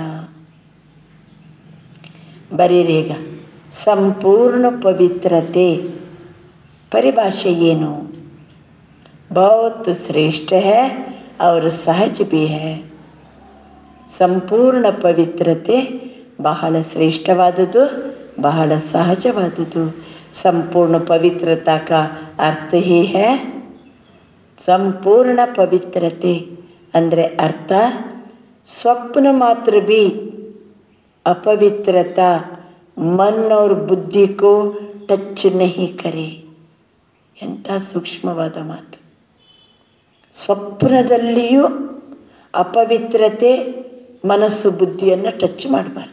ಬರೀರಿ ಈಗ ಸಂಪೂರ್ಣ ಪವಿತ್ರತೆ ಪರಿಭಾಷೆ ಏನು बहुत श्रेष्ठ है और सहज भी है ಸಂಪೂರ್ಣ ಪವಿತ್ರತೆ ಬಹಳ ಶ್ರೇಷ್ಠವಾದುದು ಬಹಳ ಸಹಜವಾದುದು ಸಂಪೂರ್ಣ ಪವಿತ್ರತಾ का अर्थ ही है ಸಂಪೂರ್ಣ ಪವಿತ್ರತೆ ಅಂದರೆ ಅರ್ಥ ಸ್ವಪ್ನ ಮಾತ್ರ भी अपवित्रता मन और बुद्धि को ಟಚ್ नहीं करे ಎಂಥ ಸೂಕ್ಷ್ಮವಾದ ಮಾತು ಸ್ವಪ್ನದಲ್ಲಿಯೂ ಅಪವಿತ್ರತೆ ಮನಸ್ಸು ಬುದ್ಧಿಯನ್ನು ಟಚ್ ಮಾಡಬಾರ್ದು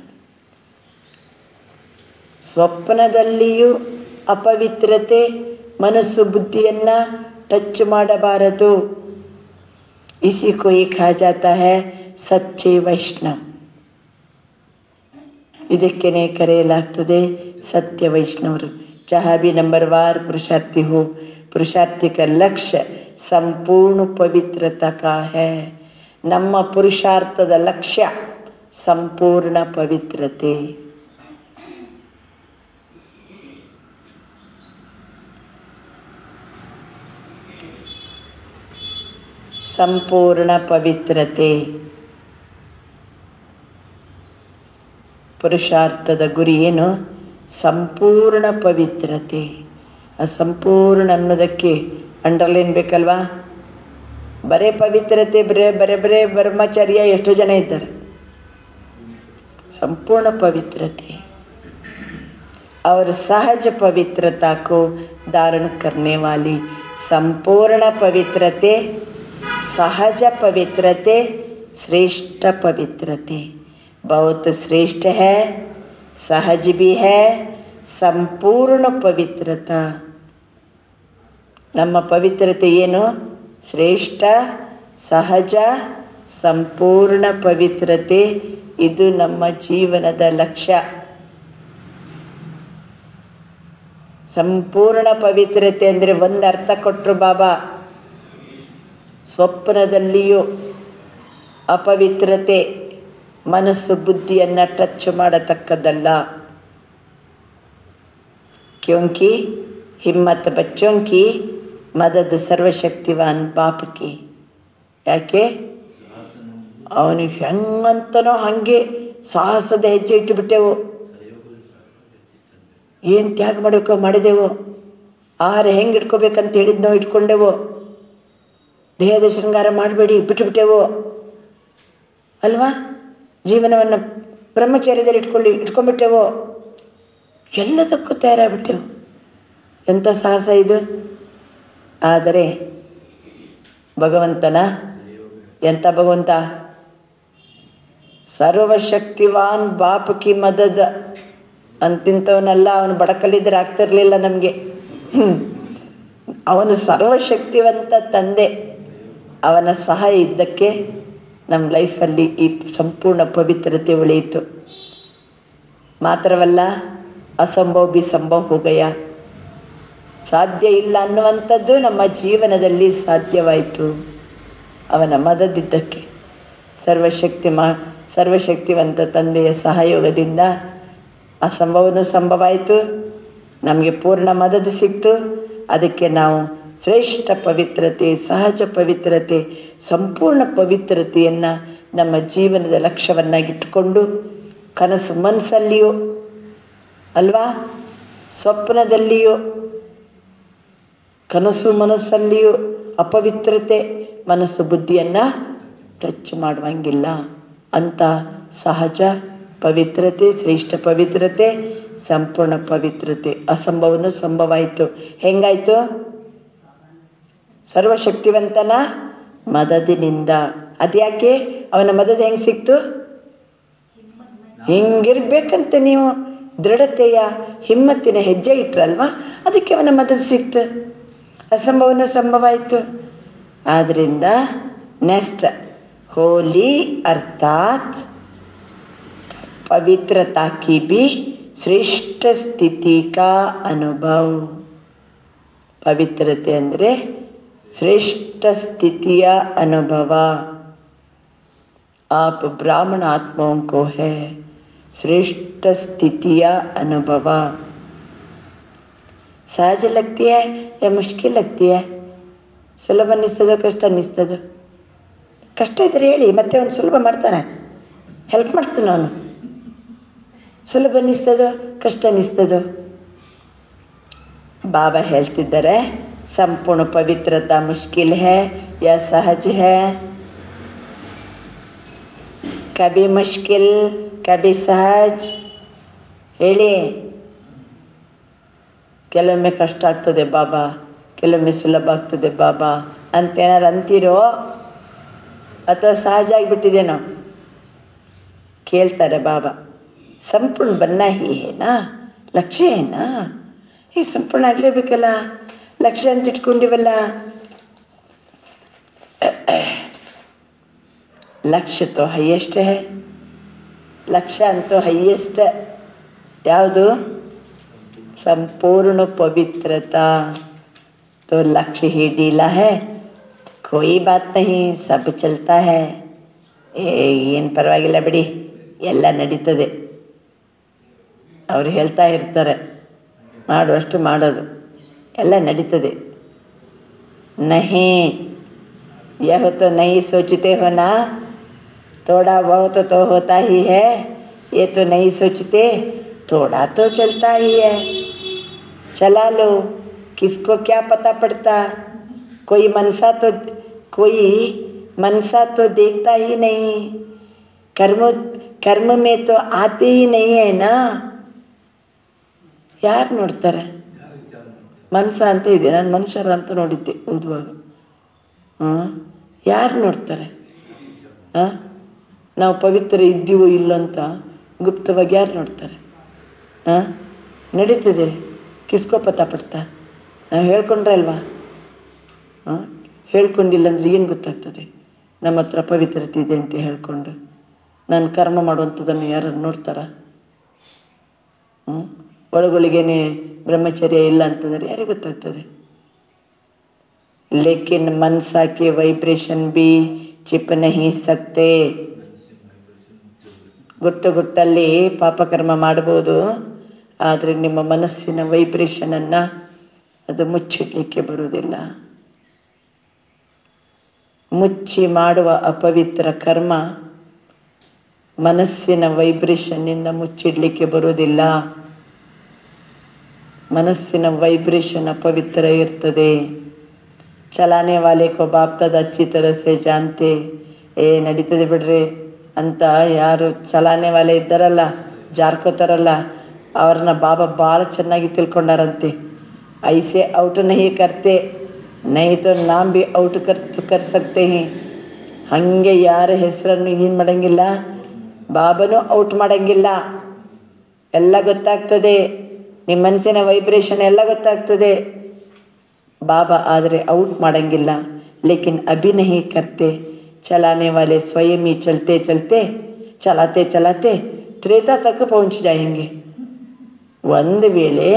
ಸ್ವಪ್ನದಲ್ಲಿಯೂ ಅಪವಿತ್ರತೆ ಮನಸ್ಸು ಬುದ್ಧಿಯನ್ನು ಟಚ್ ಮಾಡಬಾರದು ಇಸಿ ಕೊಯ್ ಖಾ ಜಾತಾ ಹೈ ಸಚ್ಚೆ ವೈಷ್ಣವ್ ಇದಕ್ಕೇನೆ ಕರೆಯಲಾಗ್ತದೆ ಸತ್ಯ ವೈಷ್ಣವರು चाहे भी नंबरवार पुरुषार्थी हो पुरुषार्थी का लक्ष्य ಸಂಪೂರ್ಣ ಪವಿತ್ರತಾ ಕಾ ಹೈ ನಮ್ಮ ಪುರುಷಾರ್ಥದ ಲಕ್ಷ್ಯ ಸಂಪೂರ್ಣ ಪವಿತ್ರತೆ ಸಂಪೂರ್ಣ ಪವಿತ್ರತೆ ಪುರುಷಾರ್ಥದ ಗುರಿ ಏನು ಸಂಪೂರ್ಣ ಪವಿತ್ರತೆ ಆ ಸಂಪೂರ್ಣ ಅನ್ನೋದಕ್ಕೆ ಅಂಡರ್ಲೈನ್ ಬೇಕಲ್ವಾ ಬರೇ ಪವಿತ್ರತೆ ಬರೇ ಬರೇ ಬರೇ ಬ್ರಹ್ಮಚರ್ಯ ಎಷ್ಟು ಜನ ಇದ್ದಾರೆ संपूर्ण पवित्रते और सहज पवित्रता को धारण करने वाली संपूर्ण पवित्रते सहज पवित्रते श्रेष्ठ पवित्रते बहुत श्रेष्ठ है सहज भी है संपूर्ण पवित्रता ನಮ್ಮ ಪವಿತ್ರತೆ ಏನು ಶ್ರೇಷ್ಠ ಸಹಜ ಸಂಪೂರ್ಣ ಪವಿತ್ರತೆ ಇದು ನಮ್ಮ ಜೀವನದ ಲಕ್ಷ್ಯ ಸಂಪೂರ್ಣ ಪವಿತ್ರತೆ ಅಂದರೆ ಒಂದು ಅರ್ಥ ಕೊಟ್ಟರು ಬಾಬಾ ಸ್ವಪ್ನದಲ್ಲಿಯೂ ಅಪವಿತ್ರತೆ ಮನಸ್ಸು ಬುದ್ಧಿಯನ್ನು ಟಚ್ ಮಾಡತಕ್ಕದ್ದಲ್ಲ क्योंकि हिम्मत बच्चों की मदद ಸರ್ವಶಕ್ತಿವಾನ್ ಬಾಪ್ ಕಿ ಯಾಕೆ ಅವನು ಹೆಂಗಂತನೋ ಹಾಗೆ ಸಾಹಸದ ಹೆಜ್ಜೆ ಇಟ್ಟುಬಿಟ್ಟೆವು ಏನು ತ್ಯಾಗ ಮಾಡಬೇಕೋ ಮಾಡಿದೆವು ಆಹಾರ ಹೆಂಗೆ ಇಟ್ಕೋಬೇಕಂತ ಹೇಳಿದ್ನೋ ಇಟ್ಕೊಂಡೆವು ದೇಹದ ಶೃಂಗಾರ ಮಾಡಬೇಡಿ ಬಿಟ್ಟುಬಿಟ್ಟೆವು ಅಲ್ವಾ ಜೀವನವನ್ನು ಬ್ರಹ್ಮಚರ್ಯದಲ್ಲಿ ಇಟ್ಕೊಳ್ಳಿ ಇಟ್ಕೊಂಡ್ಬಿಟ್ಟೆವು ಎಲ್ಲದಕ್ಕೂ ತಯಾರಾಗ್ಬಿಟ್ಟೆವು ಎಂಥ ಸಾಹಸ ಇದು ಆದರೆ ಭಗವಂತನ ಎಂಥ ಭಗವಂತ ಸರ್ವಶಕ್ತಿವಾನ್ ಬಾಪ್ ಕಿ ಮದದ ಅಂತಿಂಥವನಲ್ಲ ಅವನು ಬಡಕಲಿದ್ರೆ ಆಗ್ತಿರ್ಲಿಲ್ಲ ನಮಗೆ ಅವನು ಸರ್ವಶಕ್ತಿವಂತ ತಂದೆ ಅವನ ಸಹಾಯ ಇದ್ದಕ್ಕೆ ನಮ್ಮ ಲೈಫಲ್ಲಿ ಈ ಸಂಪೂರ್ಣ ಪವಿತ್ರತೆ ಉಳಿಯಿತು ಮಾತ್ರವಲ್ಲ ಅಸಂಭವ ಬಿ ಸಂಭವ ಹೋಗಯ ಸಾಧ್ಯ ಇಲ್ಲ ಅನ್ನುವಂಥದ್ದು ನಮ್ಮ ಜೀವನದಲ್ಲಿ ಸಾಧ್ಯವಾಯಿತು ಅವನ ಮದದಿದ್ದಕ್ಕೆ ಸರ್ವಶಕ್ತಿ ಮಾ ಸರ್ವಶಕ್ತಿವಂತ ತಂದೆಯ ಸಹಯೋಗದಿಂದ ಅಸಂಭವನೂ ಸಂಭವ ಆಯಿತು ನಮಗೆ ಪೂರ್ಣ ಮದದು ಸಿಕ್ತು ಅದಕ್ಕೆ ನಾವು ಶ್ರೇಷ್ಠ ಪವಿತ್ರತೆ ಸಹಜ ಪವಿತ್ರತೆ ಸಂಪೂರ್ಣ ಪವಿತ್ರತೆಯನ್ನು ನಮ್ಮ ಜೀವನದ ಲಕ್ಷ್ಯವನ್ನಾಗಿಟ್ಟುಕೊಂಡು ಕನಸು ಮನಸ್ಸಲ್ಲಿಯೂ ಅಲ್ವಾ ಸ್ವಪ್ನದಲ್ಲಿಯೂ ಕನಸು ಮನಸ್ಸಲ್ಲಿಯೂ ಅಪವಿತ್ರತೆ ಮನಸ್ಸು ಬುದ್ಧಿಯನ್ನು ಟಚ್ ಮಾಡುವಂಗಿಲ್ಲ ಅಂತ ಸಹಜ ಪವಿತ್ರತೆ ಶ್ರೇಷ್ಠ ಪವಿತ್ರತೆ ಸಂಪೂರ್ಣ ಪವಿತ್ರತೆ ಅಸಂಭವನು ಸಂಭವ ಆಯಿತು ಹೆಂಗಾಯಿತು ಸರ್ವಶಕ್ತಿವಂತನ ಮದದಿನಿಂದ ಅದ್ಯಾಕೆ ಅವನ ಮದದ ಹೆಂಗೆ ಸಿಕ್ತು ಹಿಂಗಿರ್ಬೇಕಂತ ನೀವು ದೃಢತೆಯ ಹಿಮ್ಮತ್ತಿನ ಹೆಜ್ಜೆ ಇಟ್ರಲ್ವಾ ಅದಕ್ಕೆ ಅವನ ಮದದ ಸಿಕ್ತು ಅಸಂಭವನ ಸಂಭವ ಆಯಿತು ಆದ್ದರಿಂದ ನೆಕ್ಸ್ಟ್ ಹೋಲಿ ಅರ್ಥಾತ್ पवित्रता की भी श्रेष्ठ स्थिति का अनुभव ಪವಿತ್ರತೆ ಅಂದರೆ ಶ್ರೇಷ್ಠ ಸ್ಥಿತಿಯ ಅನುಭವ आप ब्राह्मण आत्माओं को है श्रेष्ठ स्थितिಯ अनुभव ಸಹಜ लगती है या मुश्किल लगती है ಸುಲಭ ಅನ್ನಿಸ್ತದೋ ಕಷ್ಟ ಅನ್ನಿಸ್ತದೋ ಕಷ್ಟ ಇದ್ರೆ ಹೇಳಿ ಮತ್ತೆ ಅವನು ಸುಲಭ ಮಾಡ್ತಾನೆ ಹೆಲ್ಪ್ ಮಾಡ್ತಾನೆ ಅವನು ಸುಲಭ ಅನ್ನಿಸ್ತದೋ ಕಷ್ಟ ಅನ್ನಿಸ್ತದೋ ಬಾಬಾ ಹೇಳ್ತಿದ್ದಾರೆ ಸಂಪೂರ್ಣ ಪವಿತ್ರತಾ ಮುಷ್ಕಿಲ್ ಹೇ ಯಾ ಸಹಜ ಹೇ ಕಭಿ ಮುಷ್ಕಿಲ್ ಕಭಿ ಸಹಜ್ ಹೇಳಿ ಕೆಲವೊಮ್ಮೆ ಕಷ್ಟ ಆಗ್ತದೆ ಬಾಬಾ ಕೆಲವೊಮ್ಮೆ ಸುಲಭ ಆಗ್ತದೆ ಬಾಬಾ ಅಂತೇನಾರು ಅಂತೀರೋ ಅಥವಾ ಸಹಜ ಆಗಿಬಿಟ್ಟಿದೇನೋ ಕೇಳ್ತಾರೆ ಬಾಬಾ ಸಂಪೂರ್ಣ ಬನ್ನ ಹಿ ಹೇನಾ ಲಕ್ಷ್ಯ ಏನಾ ಈ ಸಂಪೂರ್ಣ ಆಗಲೇಬೇಕಲ್ಲ ಲಕ್ಷ್ಯ ಅಂತ ಇಟ್ಕೊಂಡಿವಲ್ಲ ಲಕ್ಷ್ಯ ತೋ ಹೈಯೆಸ್ಟ್ ಹೇ ಲಕ್ಷ್ಯ ಅಂತೂ ಹೈಯೆಸ್ಟ್ ಯಾವುದು ಸಂಪೂರ್ಣ ಪವಿತ್ರತಾ तो लक्ष्य ही ढीला है कोई बात नहीं सब चलता है ಏ ಏನು ಪರವಾಗಿಲ್ಲ ಬಿಡಿ ಎಲ್ಲ ನಡೀತದೆ ಅವ್ರು ಹೇಳ್ತಾ ಇರ್ತಾರೆ ಮಾಡುವಷ್ಟು ಮಾಡೋದು ಎಲ್ಲ ನಡೀತದೆ ನಹಿ यह तो नहीं सोचते हो ना थोड़ा बहुत तो होता ही है ये तो नहीं सोचते थोड़ा तो चलता ही है चला लो किसको क्या पता पड़ता कोई मनसा तो कोई मनसा तो देखता ही नहीं कर्म कर्म में तो आते ही नहीं है ना ಯಾರು ನೋಡ್ತಾರೆ ಮನಸ ಅಂತ ಇದೆ ನಾನು ಮನುಷ್ಯರ ಅಂತ ನೋಡಿದ್ದೆ ಓದುವಾಗ ಹಾಂ ಯಾರು ನೋಡ್ತಾರೆ ಹಾಂ ನಾವು ಪವಿತ್ರ ಇದ್ದೀವೋ ಇಲ್ಲ ಅಂತ ಗುಪ್ತವಾಗಿ ಯಾರು ನೋಡ್ತಾರೆ ಹಾಂ ನಡೀತದೆ ಕಿಸ್ಕೋ ಪತ್ತ ಪಡ್ತಾ ನಾವು ಹೇಳ್ಕೊಂಡ್ರೆ ಅಲ್ವಾ ಹಾಂ ಹೇಳ್ಕೊಂಡಿಲ್ಲ ಅಂದರೆ ಏನು ಗೊತ್ತಾಗ್ತದೆ ನಮ್ಮ ಹತ್ರ ಪವಿತ್ರತೆ ಇದೆ ಅಂತ ಹೇಳ್ಕೊಂಡು ನಾನು ಕರ್ಮ ಮಾಡುವಂಥದ್ದನ್ನು ಯಾರು ನೋಡ್ತಾರ ಹ್ಞೂ ಒಳಗೊಳಗೇನೆ ಬ್ರಹ್ಮಚರ್ಯ ಇಲ್ಲ ಅಂತಂದರೆ ಯಾರಿಗೆ ಗೊತ್ತಾಗ್ತದೆ ಲೇಕಿನ್ ಮನ್ಸಾಕೆ ವೈಬ್ರೇಷನ್ ಬಿ ಚಿಪ್ ನಹಿ ಸಕ್ತೆ ಗುಟ್ಟು ಗುಟ್ಟಲ್ಲಿ ಪಾಪಕರ್ಮ ಮಾಡ್ಬೋದು ಆದರೆ ನಿಮ್ಮ ಮನಸ್ಸಿನ ವೈಬ್ರೇಷನನ್ನು ಅದು ಮುಚ್ಚಿಡಲಿಕ್ಕೆ ಬರುವುದಿಲ್ಲ ಮುಚ್ಚಿ ಮಾಡುವ ಅಪವಿತ್ರ ಕರ್ಮ ಮನಸ್ಸಿನ ವೈಬ್ರೇಷನ್ನಿಂದ ಮುಚ್ಚಿಡಲಿಕ್ಕೆ ಬರುವುದಿಲ್ಲ ಮನಸ್ಸಿನ ವೈಬ್ರೇಷನ್ ಅಪವಿತ್ರ ಇರ್ತದೆ ಚಲಾನೆ ವಾಲೆ ಕೋ ಬಾಪ್ತದ ಅಚ್ಚಿ ತರಸೆ ಜಾನ್ತೆ ಏ ನಡೀತದೆ ಬಿಡ್ರಿ ಅಂತ ಯಾರು ಚಲಾನೆ ವಾಲೆ ಇದ್ದಾರಲ್ಲ ಜಾರ್ಕೋತಾರಲ್ಲ ಅವ್ರನ್ನ ಬಾಬಾ ಭಾಳ ಚೆನ್ನಾಗಿ ತಿಳ್ಕೊಂಡಾರಂತೆ ಐಸೆ ಔಟ್ ನಹಿ ಕರ್ತೆ ನಹಿ ತೋ ನಾಮ್ ಬಿ ಔಟ್ ಕರ್ ಕರ್ ಸಕ್ತೆ ಹಿ ಹಾಗೆ ಯಾರ ಹೆಸರನ್ನು ಏನು ಮಾಡಂಗಿಲ್ಲ ಬಾಬನೂ ಔಟ್ ಮಾಡಂಗಿಲ್ಲ ಎಲ್ಲ ಗೊತ್ತಾಗ್ತದೆ ನಿಮ್ಮ ಮನಸ್ಸಿನ ವೈಬ್ರೇಷನ್ ಎಲ್ಲ ಗೊತ್ತಾಗ್ತದೆ ಬಾಬಾ ಆದರೆ ಔಟ್ ಮಾಡಂಗಿಲ್ಲ ಲೇಕಿನ್ ಅಭಿ ನಹಿ ಕರ್ತೆ ಚಲಾನೆ ವಾಲೆ ಸ್ವಯಂ ही ಚಲತೆ ಚಲತೆ ಚಲಾತೆ ಚಲಾತೆ ತ್ರೇತಾ ತಕ್ಕ ಪਹੁಂಚಿ ಜಾಯಂಗೆ ಒಂದು ವೇಳೆ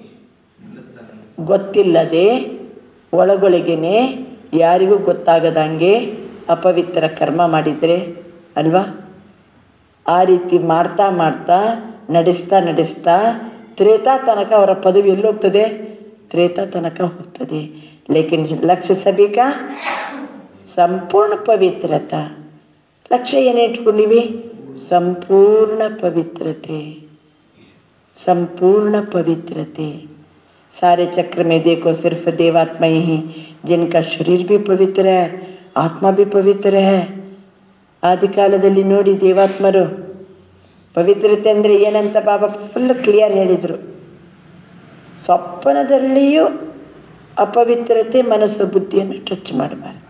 ಗೊತ್ತಿಲ್ಲದೆ ಒಳಗೊಳಗೇನೆ ಯಾರಿಗೂ ಗೊತ್ತಾಗದಂಗೆ ಅಪವಿತ್ರ ಕರ್ಮ ಮಾಡಿದರೆ ಅಲ್ವಾ ಆ ರೀತಿ ಮಾಡ್ತಾ ಮಾಡ್ತಾ ನಡೆಸ್ತಾ ನಡೆಸ್ತಾ ತ್ರೇತಾ ತನಕ ಅವರ ಪದವಿ ಎಲ್ಲಿ ಹೋಗ್ತದೆ ತ್ರೇತಾ ತನಕ ಹೋಗ್ತದೆ ಲೇಕಿನ್ ಲಕ್ಷ್ಯ ಸಬೇಕ ಸಂಪೂರ್ಣ ಪವಿತ್ರತಾ ಲಕ್ಷ್ಯ ಏನು ಇಟ್ಕೊಂಡಿವಿ ಸಂಪೂರ್ಣ ಪವಿತ್ರತೆ संपूर्ण पवित्रते सारे चक्र में देखो सिर्फ देवात्मा ही हैं, जिनका शरीर भी पवित्र है ಆತ್ಮ भी ಪವಿತ್ರ है ಆದಿಕಾಲದಲ್ಲಿ ನೋಡಿ ದೇವಾತ್ಮರು ಪವಿತ್ರತೆ ಅಂದರೆ ಏನಂತ ಬಾಬಾ ಫುಲ್ ಕ್ಲಿಯರ್ ಹೇಳಿದರು ಸ್ವಪ್ನದಲ್ಲಿಯೂ ಅಪವಿತ್ರತೆ ಮನಸ್ಸು ಬುದ್ಧಿಯನ್ನು ಟಚ್ ಮಾಡಬಾರ್ದು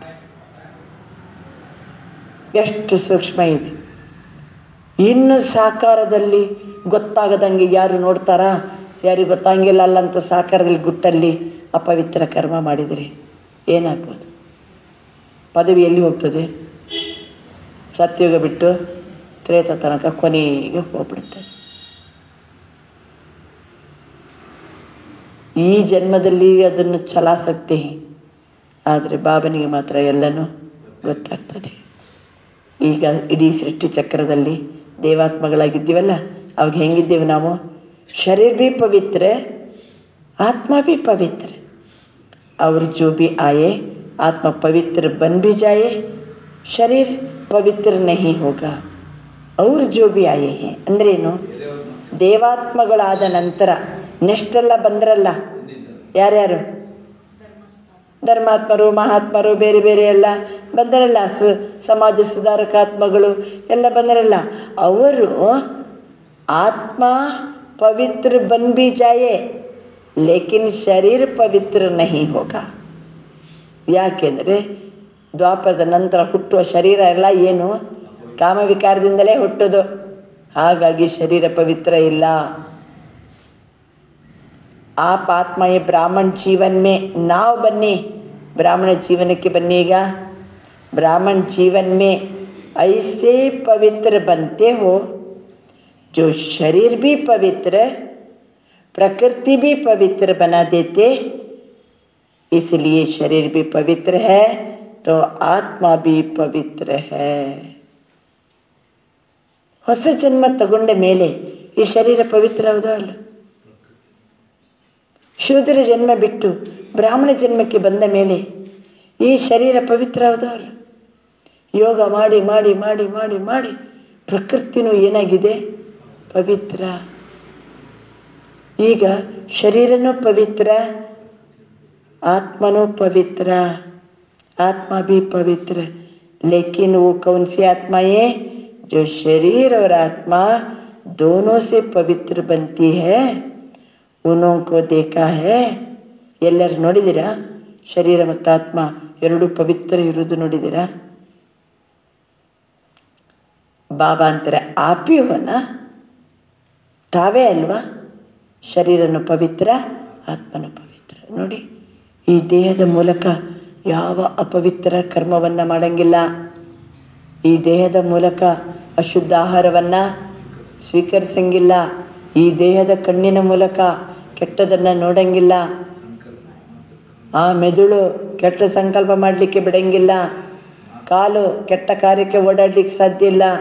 ಎಷ್ಟು ಸೂಕ್ಷ್ಮ ಇದೆ ಇನ್ನು ಸಾಕಾರದಲ್ಲಿ ಗೊತ್ತಾಗದಂಗೆ ಯಾರು ನೋಡ್ತಾರಾ ಯಾರಿಗೆ ಗೊತ್ತಾಗಿಲ್ಲ ಅಲ್ಲ ಅಂತ ಸಾಕಾರದಲ್ಲಿ ಗುಟ್ಟಲ್ಲಿ ಅಪವಿತ್ರ ಕರ್ಮ ಮಾಡಿದರೆ ಏನಾಗ್ಬೋದು ಪದವಿ ಎಲ್ಲಿ ಹೋಗ್ತದೆ ಸತ್ಯುಗ ಬಿಟ್ಟು ತ್ರೇತ ತನಕ ಕೊನೆಗೆ ಹೋಗ್ಬಿಡುತ್ತದೆ ಈ ಜನ್ಮದಲ್ಲಿ ಅದನ್ನು ಚಲಾಸಕ್ತಿ ಆದರೆ ಬಾಬನಿಗೆ ಮಾತ್ರ ಎಲ್ಲನೂ ಗೊತ್ತಾಗ್ತದೆ ಈಗ ಇಡೀ ಸೃಷ್ಟಿ ಚಕ್ರದಲ್ಲಿ ದೇವಾತ್ಮಗಳಾಗಿದ್ದೀವಲ್ಲ ಅವಾಗ ಹೆಂಗಿದ್ದೇವೆ ನಾವು ಶರೀರ ಭೀ ಪವಿತ್ರ ಆತ್ಮ ಭೀ ಪವಿತ್ರ और जो भी आए आत्मा पवित्र बन भी जाए शरीर पवित्र नहीं होगा और जो भी आए हैं ಅಂದ್ರೇನು ದೇವಾತ್ಮಗಳಾದ ನಂತರ ನೆಕ್ಸ್ಟೆಲ್ಲ ಬಂದ್ರಲ್ಲ ಯಾರ್ಯಾರು ಧರ್ಮಾತ್ಮರು ಮಹಾತ್ಮರು ಬೇರೆ ಬೇರೆ ಎಲ್ಲ ಬಂದರಲ್ಲ ಸು ಸಮಾಜ ಸುಧಾರಕಾತ್ಮಗಳು ಎಲ್ಲ ಬಂದರಲ್ಲ ಅವರು ಆತ್ಮ ಪವಿತ್ರ ಬನ್ ಬಿ ಜಾಯೆ ಲೇಕಿನ್ ಶರೀರ ಪವಿತ್ರ ನಹಿ ಹೋಗ ಯಾಕೆಂದರೆ ದ್ವಾಪರದ ನಂತರ ಹುಟ್ಟುವ ಶರೀರ ಎಲ್ಲ ಏನು ಕಾಮವಿಕಾರದಿಂದಲೇ ಹುಟ್ಟೋದು ಹಾಗಾಗಿ ಶರೀರ ಪವಿತ್ರ ಇಲ್ಲ आप आत्मा ये ब्राह्मण जीवन में नाव बने ब्राह्मण जीवन के बनेगा ब्राह्मण जीवन में ऐसे पवित्र बनते हो जो शरीर भी पवित्र प्रकृति भी पवित्र बना देते इसलिए शरीर भी पवित्र है तो आत्मा भी पवित्र है ಹೊಸ ಜನ್ಮ ತಗೊಂಡ ಮೇಲೆ ಈ ಶರೀರ ಪವಿತ್ರ ಹೌದಾ ಅಲ್ಲ ಶೂದ್ರ ಜನ್ಮ ಬಿಟ್ಟು ಬ್ರಾಹ್ಮಣ ಜನ್ಮಕ್ಕೆ ಬಂದ ಮೇಲೆ ಈ ಶರೀರ ಪವಿತ್ರ ಹೌದಾ ಅಲ್ಲ ಯೋಗ ಮಾಡಿ ಮಾಡಿ ಮಾಡಿ ಮಾಡಿ ಮಾಡಿ ಪ್ರಕೃತಿನೂ ಏನಾಗಿದೆ ಪವಿತ್ರ ಈಗ ಶರೀರನೂ ಪವಿತ್ರ आत्मा पवित्र आत्मा भी पवित्र लेकिन वो कौन सी आत्मा है जो शरीर और आत्मा दोनों से पवित्र बनती है उन्हों को देखा है ಎಲ್ಲರೂ ನೋಡಿದ್ದೀರಾ ಶರೀರ ಮತ್ತು ಆತ್ಮ ಎರಡು ಪವಿತ್ರ ಇರುವುದು ನೋಡಿದ್ದೀರಾ ಬಾಬಾ ಅಂತಾರೆ ಆಪಿ ಹೋನ ತಾವೇ ಅಲ್ವಾ ಶರೀರನು ಪವಿತ್ರ ಆತ್ಮನು ಪವಿತ್ರ ನೋಡಿ ಈ ದೇಹದ ಮೂಲಕ ಯಾವ ಅಪವಿತ್ರ ಕರ್ಮವನ್ನು ಮಾಡಂಗಿಲ್ಲ ಈ ದೇಹದ ಮೂಲಕ ಅಶುದ್ಧ ಆಹಾರವನ್ನು ಸ್ವೀಕರಿಸಂಗಿಲ್ಲ ಈ ದೇಹದ ಕಣ್ಣಿನ ಮೂಲಕ ಕೆಟ್ಟದನ್ನು ನೋಡಂಗಿಲ್ಲ ಆ ಮೆದುಳು ಕೆಟ್ಟ ಸಂಕಲ್ಪ ಮಾಡಲಿಕ್ಕೆ ಬಿಡಂಗಿಲ್ಲ ಕಾಲು ಕೆಟ್ಟ ಕಾರ್ಯಕ್ಕೆ ಓಡಾಡ್ಲಿಕ್ಕೆ ಸಾಧ್ಯ ಇಲ್ಲ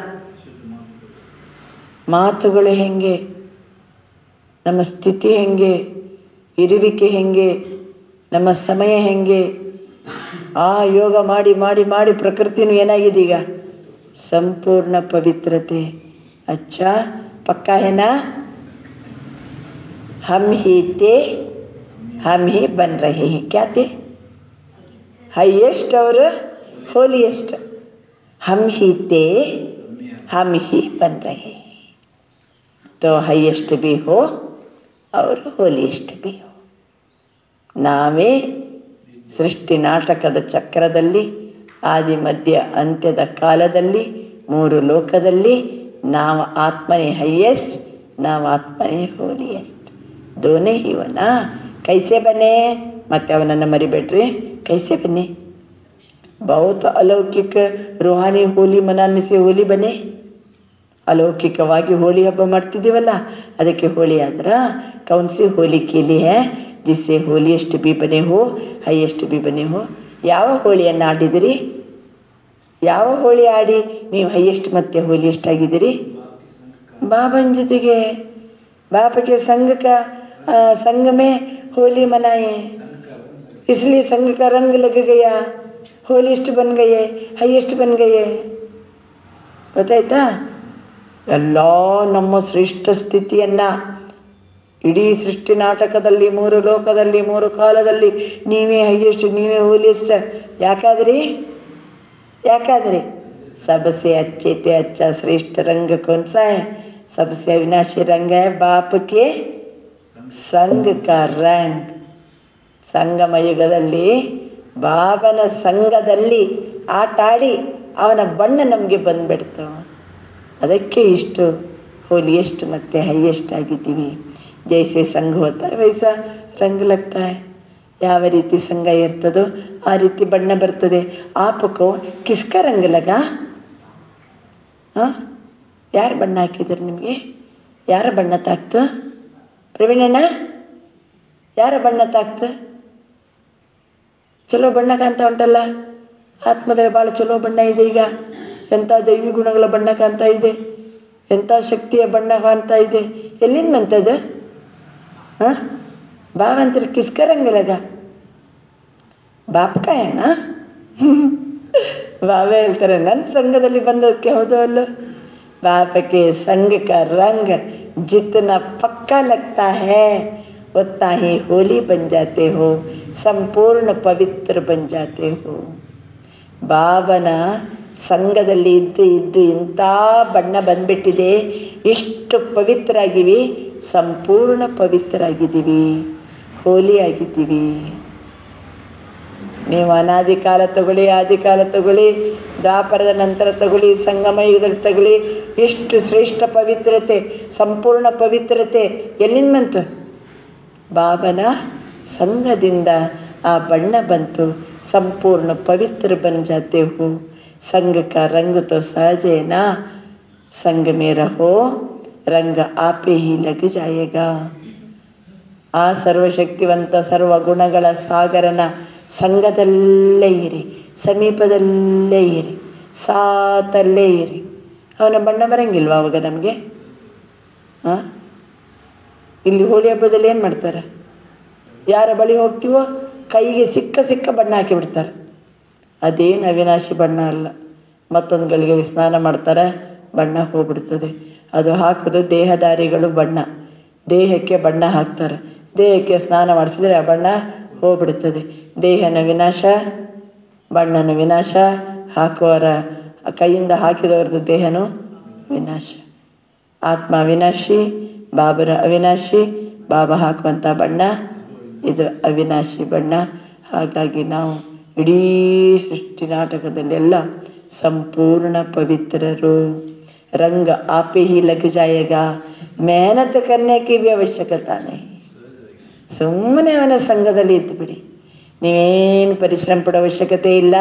ಮಾತುಗಳು ಹೆಂಗೆ ನಮ್ಮ ಸ್ಥಿತಿ ಹೆಂಗೆ ಇರುವಿಕೆ ಹೆಂಗೆ ನಮ್ಮ ಸಮಯ ಹೆಂಗೆ ಆ ಯೋಗ ಮಾಡಿ ಮಾಡಿ ಮಾಡಿ ಪ್ರಕೃತಿನೂ ಏನಾಗಿದೆ ಈಗ ಸಂಪೂರ್ಣ ಪವಿತ್ರತೆ ಅಚ್ಚ ಪಕ್ಕ ಏನ हम ही थे हम ही बन रहे हैं क्या थे हाईएस्ट और होलीएस्ट हम ही थे हम ही बन रहे हैं तो हाईएस्ट भी हो और ಹೋಲಿಯೆಸ್ಟ್ भी हो ನಾವೇ ಸೃಷ್ಟಿ ನಾಟಕದ ಚಕ್ರದಲ್ಲಿ ಆದಿ ಮಧ್ಯ ಅಂತ್ಯದ ಕಾಲದಲ್ಲಿ ಮೂರು ಲೋಕದಲ್ಲಿ ನಾವು ಆತ್ಮನೇ ಹೈಯೆಸ್ಟ್ ನಾವು ಆತ್ಮನೇ ಹೋಲಿಯೆಸ್ಟ್ ದೋನೇ ಇವನ ಕೈಸೆ ಬನ್ನಿ ಮತ್ತೆ ಅವನನ್ನು ಮರಿಬೇಡ್ರಿ ಕೈಸೆ ಬನ್ನಿ ಬಹುತ್ ಅಲೌಕಿಕ ರೂಹಾನಿ ಹೋಲಿ ಮನಾನೆ से ಹೋಲಿ ಬನ್ನಿ ಅಲೌಕಿಕವಾಗಿ ಹೋಳಿ ಹಬ್ಬ ಮಾಡ್ತಿದ್ದೀವಲ್ಲ ಅದಕ್ಕೆ ಹೋಳಿ ಆದ್ರ ಕೌನ್ಸಿ ಹೋಲಿ ಕೇಲಿ ಹೇ ಜಿಸ್ಸೆ ಹೋಲಿಯೆಸ್ಟ್ ಬಿ ಬನೆ ಹೋ ಹೈಯೆಸ್ಟ್ ಬಿ ಬನೆ ಹೋ ಯಾವ ಹೋಳಿಯನ್ನು ಆಡಿದಿರಿ ಯಾವ ಹೋಳಿ ಆಡಿ ನೀವು ಹೈಯೆಸ್ಟ್ ಮತ್ತು ಹೋಲಿಯೆಸ್ಟ್ ಆಗಿದ್ದೀರಿ ಬಾಬನ ಜೊತೆಗೆ बाप के संग का आ, संग में होली मनाए इसलिए संग का रंग लग गया होलिस्ट बन गए हाइएस्ट बन गए ಗೊತ್ತಾಯ್ತಾ ಎಲ್ಲ ನಮ್ಮ ಶ್ರೇಷ್ಠ ಸ್ಥಿತಿಯನ್ನು ಇಡೀ ಸೃಷ್ಟಿ ನಾಟಕದಲ್ಲಿ ಮೂರು ಲೋಕದಲ್ಲಿ ಮೂರು ಕಾಲದಲ್ಲಿ ನೀವೇ ಹೈಯೆಸ್ಟ್ ನೀವೇ ಹೋಲಿಯೆಸ್ಟ್ ಯಾಕಾದ್ರಿ ಯಾಕಾದ್ರಿ सबसे अच्छे ते अच्छा श्रेष्ठ रंग कौन सा है सबसे अविनाशी रंग है बाप के ಸಂಘ ಕ ರಂಗ್ ಸಂಗಮ ಯುಗದಲ್ಲಿ ಬಾಬನ ಸಂಘದಲ್ಲಿ ಆಟ ಆಡಿ ಅವನ ಬಣ್ಣ ನಮಗೆ ಬಂದ್ಬಿಡ್ತು ಅದಕ್ಕೆ ಇಷ್ಟು ಹೋಲಿಯೆಸ್ಟ್ ಮತ್ತು ಹೈಯೆಸ್ಟ್ ಆಗಿದ್ದೀವಿ ಜೈಸೆ ಸಂಘ ಹೋತಾ ವೈಸಾ ರಂಗ್ ಲಗ್ತಾ है ಯಾವ ರೀತಿ ಸಂಘ ಇರ್ತದೋ ಆ ರೀತಿ ಬಣ್ಣ ಬರ್ತದೆ ಆಪಕ್ಕೋ ಕಿಸ್ಕ ರಂಗ್ ಲಗ ಹಾಂ ಯಾರು ಬಣ್ಣ ಹಾಕಿದ್ದಾರೆ ನಿಮಗೆ ಯಾರ ಬಣ್ಣ ತಾಕ್ತು ಪ್ರವೀಣಣ್ಣ ಯಾರ ಬಣ್ಣ ತಾಕ್ತು ಚಲೋ ಬಣ್ಣ ಕಾಣ್ತಾ ಉಂಟಲ್ಲ ಆತ್ಮದಲ್ಲಿ ಭಾಳ ಚಲೋ ಬಣ್ಣ ಇದೆ ಈಗ ಎಂಥ ದೈವಿ ಗುಣಗಳ ಬಣ್ಣ ಕಾಣ್ತಾ ಇದೆ ಎಂಥ ಶಕ್ತಿಯ ಬಣ್ಣ ಕಾಣ್ತಾ ಇದೆ ಎಲ್ಲಿಂದ ಬಂತದ ಹಾಂ ಬಾವಂತರ ಕಿಸ್ಕರಂಗಿಲ್ಲಗ ಬಾಪ್ಕ ಏನ ಬಾಬೆ ಹೇಳ್ತಾರೆ ನನ್ನ ಸಂಘದಲ್ಲಿ ಬಂದದಕ್ಕೆ ಹೌದು ಅಲ್ಲೋ बाप के संग का रंग जितना पक्का लगता है उतना ही होली बन जाते हो संपूर्ण पवित्र बन जाते हो ಬಾಬನ ಸಂಘದಲ್ಲಿ ಇದ್ದು ಇದ್ದು ಇಂಥ ಬಣ್ಣ ಬಂದ್ಬಿಟ್ಟಿದೆ ಇಷ್ಟು ಪವಿತ್ರ ಆಗಿವಿ ಸಂಪೂರ್ಣ ಪವಿತ್ರ ಆಗಿದ್ದೀವಿ ಹೋಲಿ ಆಗಿದ್ದೀವಿ ನೀವು ಅನಾದಿ ಕಾಲ ತಗೊಳ್ಳಿ ಆದಿ ಕಾಲ ತಗೊಳ್ಳಿ ದಾಪರದ ನಂತರ ತಗೊಳ್ಳಿ ಸಂಗಮ ಯುಗದಲ್ಲಿ ತಗೊಳ್ಳಿ ಎಷ್ಟು ಶ್ರೇಷ್ಠ ಪವಿತ್ರತೆ ಸಂಪೂರ್ಣ ಪವಿತ್ರತೆ ಎಲ್ಲಿಂದ ಬಂತು ಬಾಬನ ಸಂಘದಿಂದ ಆ ಬಣ್ಣ ಬಂತು ಸಂಪೂರ್ಣ ಪವಿತ್ರ ಬನ್ ಜಾತೆ ಹೋ ಸಂಘ का रंग तो सहज है ना संग में रहो रंग आपे ही लग जाएगा ಆ ಸರ್ವಶಕ್ತಿವಂತ ಸರ್ವ ಗುಣಗಳ ಸಾಗರನ ಸಂಘದಲ್ಲೇ ಇರಿ ಸಮೀಪದಲ್ಲೇ ಇರಿ ಸಾತಲ್ಲೇ ಇರಿ ಅವನ ಬಣ್ಣ ಬರಂಗಿಲ್ವ ಅವಾಗ ನಮಗೆ ಹಾಂ ಇಲ್ಲಿ ಹೋಳಿ ಹಬ್ಬದಲ್ಲಿ ಏನು ಮಾಡ್ತಾರೆ ಯಾರ ಬಳಿ ಹೋಗ್ತೀವೋ ಕೈಗೆ ಸಿಕ್ಕ ಸಿಕ್ಕ ಬಣ್ಣ ಹಾಕಿಬಿಡ್ತಾರೆ ಅದೇನು ಅವಿನಾಶಿ ಬಣ್ಣ ಅಲ್ಲ ಮತ್ತೊಂದು ಗಳಿಗೆ ಸ್ನಾನ ಮಾಡ್ತಾರೆ ಬಣ್ಣ ಹೋಗ್ಬಿಡ್ತದೆ ಅದು ಹಾಕೋದು ದೇಹದಾರಿಗಳು ಬಣ್ಣ ದೇಹಕ್ಕೆ ಬಣ್ಣ ಹಾಕ್ತಾರೆ ದೇಹಕ್ಕೆ ಸ್ನಾನ ಮಾಡಿಸಿದರೆ ಆ ಬಣ್ಣ ಹೋಗ್ಬಿಡುತ್ತದೆ ದೇಹನ ವಿನಾಶ ಬಣ್ಣನ ವಿನಾಶ ಹಾಕುವವರ ಕೈಯಿಂದ ಹಾಕಿದವರದ್ದು ದೇಹನೂ ವಿನಾಶ ಆತ್ಮ ಅವಿನಾಶಿ ಬಾಬರ ಅವಿನಾಶಿ ಬಾಬಾ ಹಾಕುವಂಥ ಬಣ್ಣ ಇದು ಅವಿನಾಶಿ ಬಣ್ಣ ಹಾಗಾಗಿ ನಾವು ಇಡೀ ಸೃಷ್ಟಿ ನಾಟಕದಲ್ಲೆಲ್ಲ ಸಂಪೂರ್ಣ ಪವಿತ್ರರು ರಂಗ आपे ही लग जाएगा मेहनत करने की भी ಅವಶ್ಯಕತೆ नहीं ಸುಮ್ಮನೆ ಅವನ ಸಂಘದಲ್ಲಿ ಇದ್ದು ಬಿಡಿ ನೀವೇನು ಪರಿಶ್ರಮ ಪಡೋ ಅವಶ್ಯಕತೆ ಇಲ್ಲ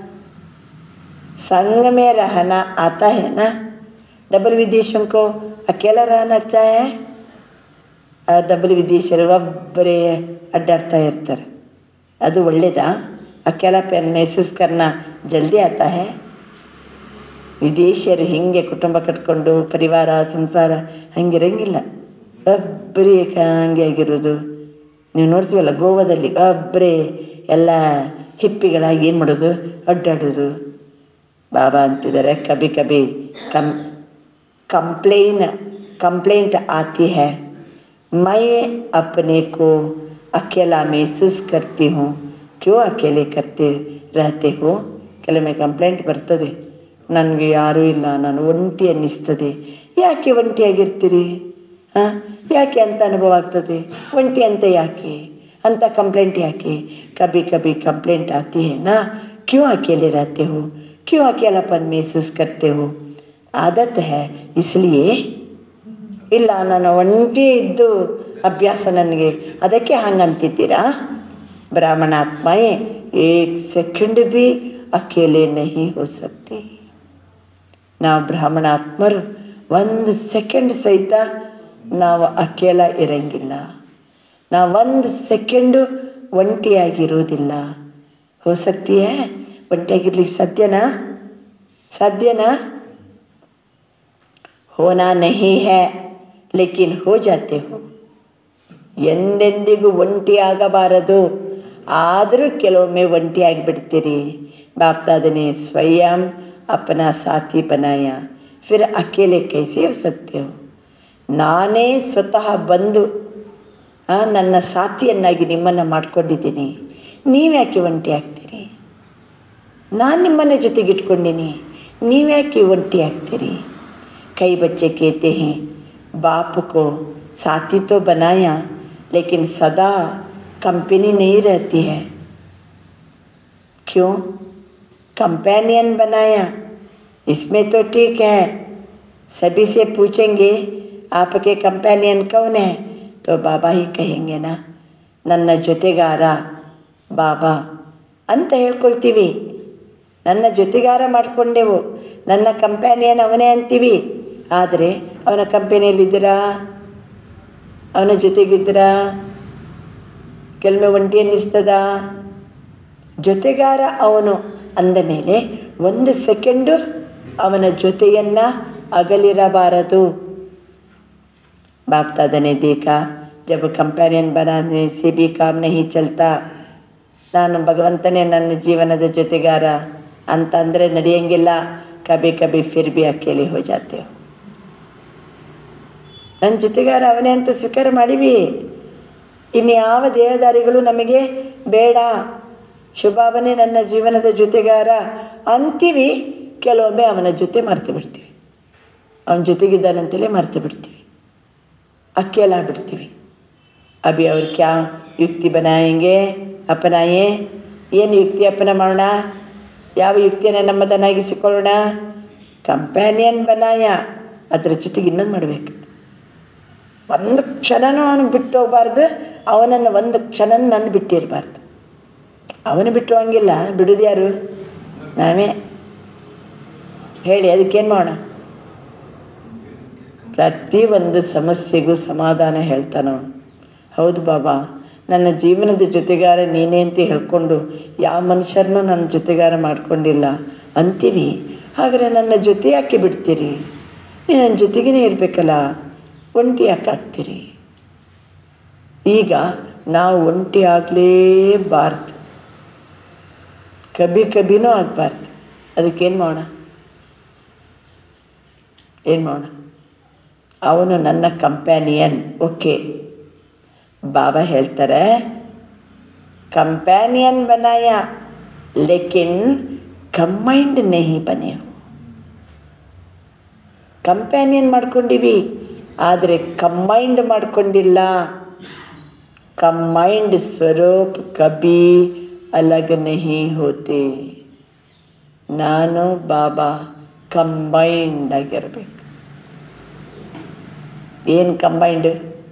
संग में रहना आता है ना डबल विदेशों को अकेला रहना अच्छा है ಆ ಡಬಲ್ ವಿದೇಶರು ಒಬ್ಬರೇ ಅಡ್ಡಾಡ್ತಾ ಇರ್ತಾರೆ ಅದು ಒಳ್ಳೇದಾ ಅಕೆಲ ಪೆನ್ ಮೆಹಸೂಸ್ ಕರ್ನ ಜಲ್ದಿ ಆತಾ ಹೇ ವಿದೇಶಿಯರು ಹಿಂಗೆ ಕುಟುಂಬ ಕಟ್ಕೊಂಡು ಪರಿವಾರ ಸಂಸಾರ ಹಂಗಿರಂಗಿಲ್ಲ ಒಬ್ಬರೇ ಏಕಾಂಗಿ ಆಗಿರೋದು ನೀವು ನೋಡ್ತೀವಲ್ಲ ಗೋವಾದಲ್ಲಿ ಒಬ್ಬರೇ ಎಲ್ಲ ಹಿಪ್ಪಿಗಳಾಗಿ ಏನು ಮಾಡೋದು ಅಡ್ಡಾಡೋದು ಬಾಬಾ ಅಂತಿದ್ದಾರೆ ಕಭಿ ಕಭಿ ಕಮ್ कंप्लेन कंप्लेंट आती है मैं अपने को अकेला महसूस करती हूँ क्यों अकेले करते रहते हो ಕೆಲವೊಮ್ಮೆ ಕಂಪ್ಲೇಂಟ್ ಬರ್ತದೆ ನನಗೆ ಯಾರೂ ಇಲ್ಲ ನಾನು ಒಂಟಿ ಅನ್ನಿಸ್ತದೆ ಯಾಕೆ ಒಂಟಿಯಾಗಿರ್ತೀರಿ ಹಾಂ ಯಾಕೆ ಅಂತ ಅನುಭವ ಆಗ್ತದೆ ಒಂಟಿ ಅಂತ ಯಾಕೆ ಅಂತ ಕಂಪ್ಲೇಂಟ್ ಯಾಕೆ ಕಭಿ ಕಭಿ ಕಂಪ್ಲೇಂಟ್ आती है ना क्यों अकेले रहते हो क्यों अकेलापन महसूस करते हो ಆದತ್ ಹೇ ಇಸ್ಲಿಯೇ ಇಲ್ಲ ನಾನು ಒಂಟಿ ಇದ್ದು ಅಭ್ಯಾಸ ನನಗೆ ಅದಕ್ಕೆ ಹಂಗಂತಿದ್ದೀರಾ ಬ್ರಾಹ್ಮಣಾತ್ಮಯೇ ಏಕ್ ಸೆಕೆಂಡ್ ಬಿ ಅಕೇಲೆ ನಹಿ ಹೋ ಸಕ್ತಿ ನಾವು ಬ್ರಾಹ್ಮಣಾತ್ಮರು ಒಂದು ಸೆಕೆಂಡ್ ಸಹಿತ ನಾವು ಅಕೇಲ ಇರಂಗಿಲ್ಲ ನಾವು ಒಂದು ಸೆಕೆಂಡು ಒಂಟಿಯಾಗಿರೋದಿಲ್ಲ ಹೋ ಸಕ್ತಿಯೇ ಒಂಟಿಯಾಗಿರ್ಲಿಕ್ಕೆ ಸಾಧ್ಯನಾ ಸಾಧ್ಯನಾ ಹೋನಾ ನಹಿ ಹೇ ಲೇಕಿನ್ ಹೋ ಜಾತೆ ಹೋ ಎಂದೆಂದಿಗೂ ಒಂಟಿ ಆಗಬಾರದು ಆದರೂ ಕೆಲವೊಮ್ಮೆ ಒಂಟಿ ಆಗಿಬಿಡ್ತೀರಿ ಬಾಪ್ತಾದನೆ ಸ್ವಯಂ ಅಪನ ಸಾಥಿ ಬನಾಯ ಫಿರ್ ಅಕೇಲೆ ಕೈಸೆ ಹೋ ಸಕ್ತೆ ಹೋ ನಾನೇ ಸ್ವತಃ ಬಂದು ಆ, ನನ್ನ ಸಾಥಿಯನ್ನಾಗಿ ನಿಮ್ಮನ್ನು ಮಾಡ್ಕೊಂಡಿದ್ದೀನಿ ನೀವ್ಯಾಕೆ ಒಂಟಿ ಆಗ್ತೀರಿ ನಾನು ನಿಮ್ಮನ್ನ ಜೊತೆಗಿಟ್ಕೊಂಡಿನಿ ನೀವ್ಯಾಕೆ ಒಂಟಿ ಆಗ್ತೀರಿ कई बच्चे कहते हैं बाप को साथी तो बनाया लेकिन सदा कंपनी नहीं रहती है क्यों कंपेनियन बनाया इसमें तो ठीक है सभी से पूछेंगे आपके कंपेनियन कौन है तो बाबा ही कहेंगे ना ನನ್ನ ಜೊತೆಗಾರ ಬಾಬಾ ಅಂತ ಹೇಳ್ಕೊಳ್ತೀವಿ ನನ್ನ ಜೊತೆಗಾರ ಮಾಡಿಕೊಂಡೆವು ನನ್ನ ಕಂಪ್ಯಾನಿಯನ್ ಅವನೇ ಅಂತೀವಿ ಆದರೆ ಅವನ ಕಂಪನಿಯಲ್ಲಿದ್ದೀರಾ ಅವನ ಜೊತೆಗಿದ್ದೀರಾ ಕೆಲವೊಮ್ಮೆ ಒಂಟಿ ಅನ್ನಿಸ್ತದ ಜೊತೆಗಾರ ಅವನು ಅಂದ ಮೇಲೆ ಒಂದು ಸೆಕೆಂಡು ಅವನ ಜೊತೆಯನ್ನು ಅಗಲಿರಬಾರದು बाप दादा ने देखा जब कंपेनियन बनाने से भी काम नहीं चलता ನಾನು ಭಗವಂತನೇ ನನ್ನ ಜೀವನದ ಜೊತೆಗಾರ ಅಂತಂದರೆ ನಡೆಯಂಗಿಲ್ಲ ಕಬಿ ಕಬಿ ಫಿರ್ ಬಿ ಅಕೇಲಿ ಹೋ ಜಾತೆ ಹೋ. ನನ್ನ ಜೊತೆಗಾರ ಅವನೇ ಅಂತ ಸ್ವೀಕಾರ ಮಾಡಿವಿ ಇನ್ಯಾವ ದೇಹದಾರಿಗಳು ನಮಗೆ ಬೇಡ ಶುಭಾವನೇ ನನ್ನ ಜೀವನದ ಜೊತೆಗಾರ ಅಂತೀವಿ ಕೆಲವೊಮ್ಮೆ ಅವನ ಜೊತೆ ಮರ್ತು ಬಿಡ್ತೀವಿ ಅವನ ಜೊತೆಗಿದ್ದಾನಂತಲೇ ಮರ್ತು ಬಿಡ್ತೀವಿ अकेला बिಡ್ತೀವಿ अभी और क्या युक्ति बनाएंगे अपनाए ಏನು ಯುಕ್ತಿ ಅಪನ ಮಾಡೋಣ ಯಾವ ಯುಕ್ತಿಯನ್ನು ನಮ್ಮದನ್ನಾಗಿಸಿಕೊಳ್ಳೋಣ ಕಂಪ್ಯಾನಿಯನ್ ಬನಾಯ ಅದ್ರ ಜೊತೆಗೆ ಇನ್ನೊಂದು ಮಾಡಬೇಕು ಒಂದು ಕ್ಷಣನೂ ಅವನು ಬಿಟ್ಟು ಹೋಗ್ಬಾರ್ದು ಅವನನ್ನು ಒಂದು ಕ್ಷಣ ನನ್ನ ಬಿಟ್ಟಿರಬಾರ್ದು ಅವನು ಬಿಟ್ಟು ಹಂಗಿಲ್ಲ ಬಿಡೋದು ಯಾರು ನಾವೇ ಹೇಳಿ ಅದಕ್ಕೇನು ಮಾಡೋಣ ಪ್ರತಿಯೊಂದು ಸಮಸ್ಯೆಗೂ ಸಮಾಧಾನ ಹೇಳ್ತಾನವನು ಹೌದು ಬಾಬಾ ನನ್ನ ಜೀವನದ ಜೊತೆಗಾರ ನೀನೇ ಅಂತ ಹೇಳ್ಕೊಂಡು ಯಾವ ಮನುಷ್ಯರನ್ನೂ ನನ್ನ ಜೊತೆಗಾರ ಮಾಡ್ಕೊಂಡಿಲ್ಲ ಅಂತೀವಿ ಹಾಗಾದರೆ ನನ್ನ ಜೊತೆ ಯಾಕೆ ಬಿಡ್ತೀರಿ ನೀವು ನನ್ನ ಜೊತೆಗೇ ಇರಬೇಕಲ್ಲ ಒಂಟಿ ಯಾಕೆ ಆಗ್ತೀರಿ ಈಗ ನಾವು ಒಂಟಿ ಆಗಲೇಬಾರ್ದು ಕಬಿ ಕಬಿನೂ ಆಗಬಾರ್ದು ಅದಕ್ಕೇನು ಮಾಡೋಣ ಏನು ಮಾಡೋಣ ಅವನು ನನ್ನ ಕಂಪ್ಯಾನಿಯನ್ ಓಕೆ ಬಾಬಾ ಹೇಳ್ತಾರೆ ಕಂಪ್ಯಾನಿಯನ್ ಬನಾಯ ಲೇಕಿನ್ ಕಂಬೈಂಡ್ ನೆಹಿ ಬನೆ ಕಂಪ್ಯಾನಿಯನ್ ಮಾಡ್ಕೊಂಡಿವಿ ಆದರೆ ಕಂಬೈಂಡ್ ಮಾಡ್ಕೊಂಡಿಲ್ಲ ಕಂಬೈಂಡ್ ಸ್ವರೂಪ್ ಕಬಿ ಅಲಗ್ ನಹಿ ಹೋತೆ ನಾನು ಬಾಬಾ ಕಂಬೈಂಡ್ ಆಗಿರ್ಬೇಕು ಏನು ಕಂಬೈಂಡ್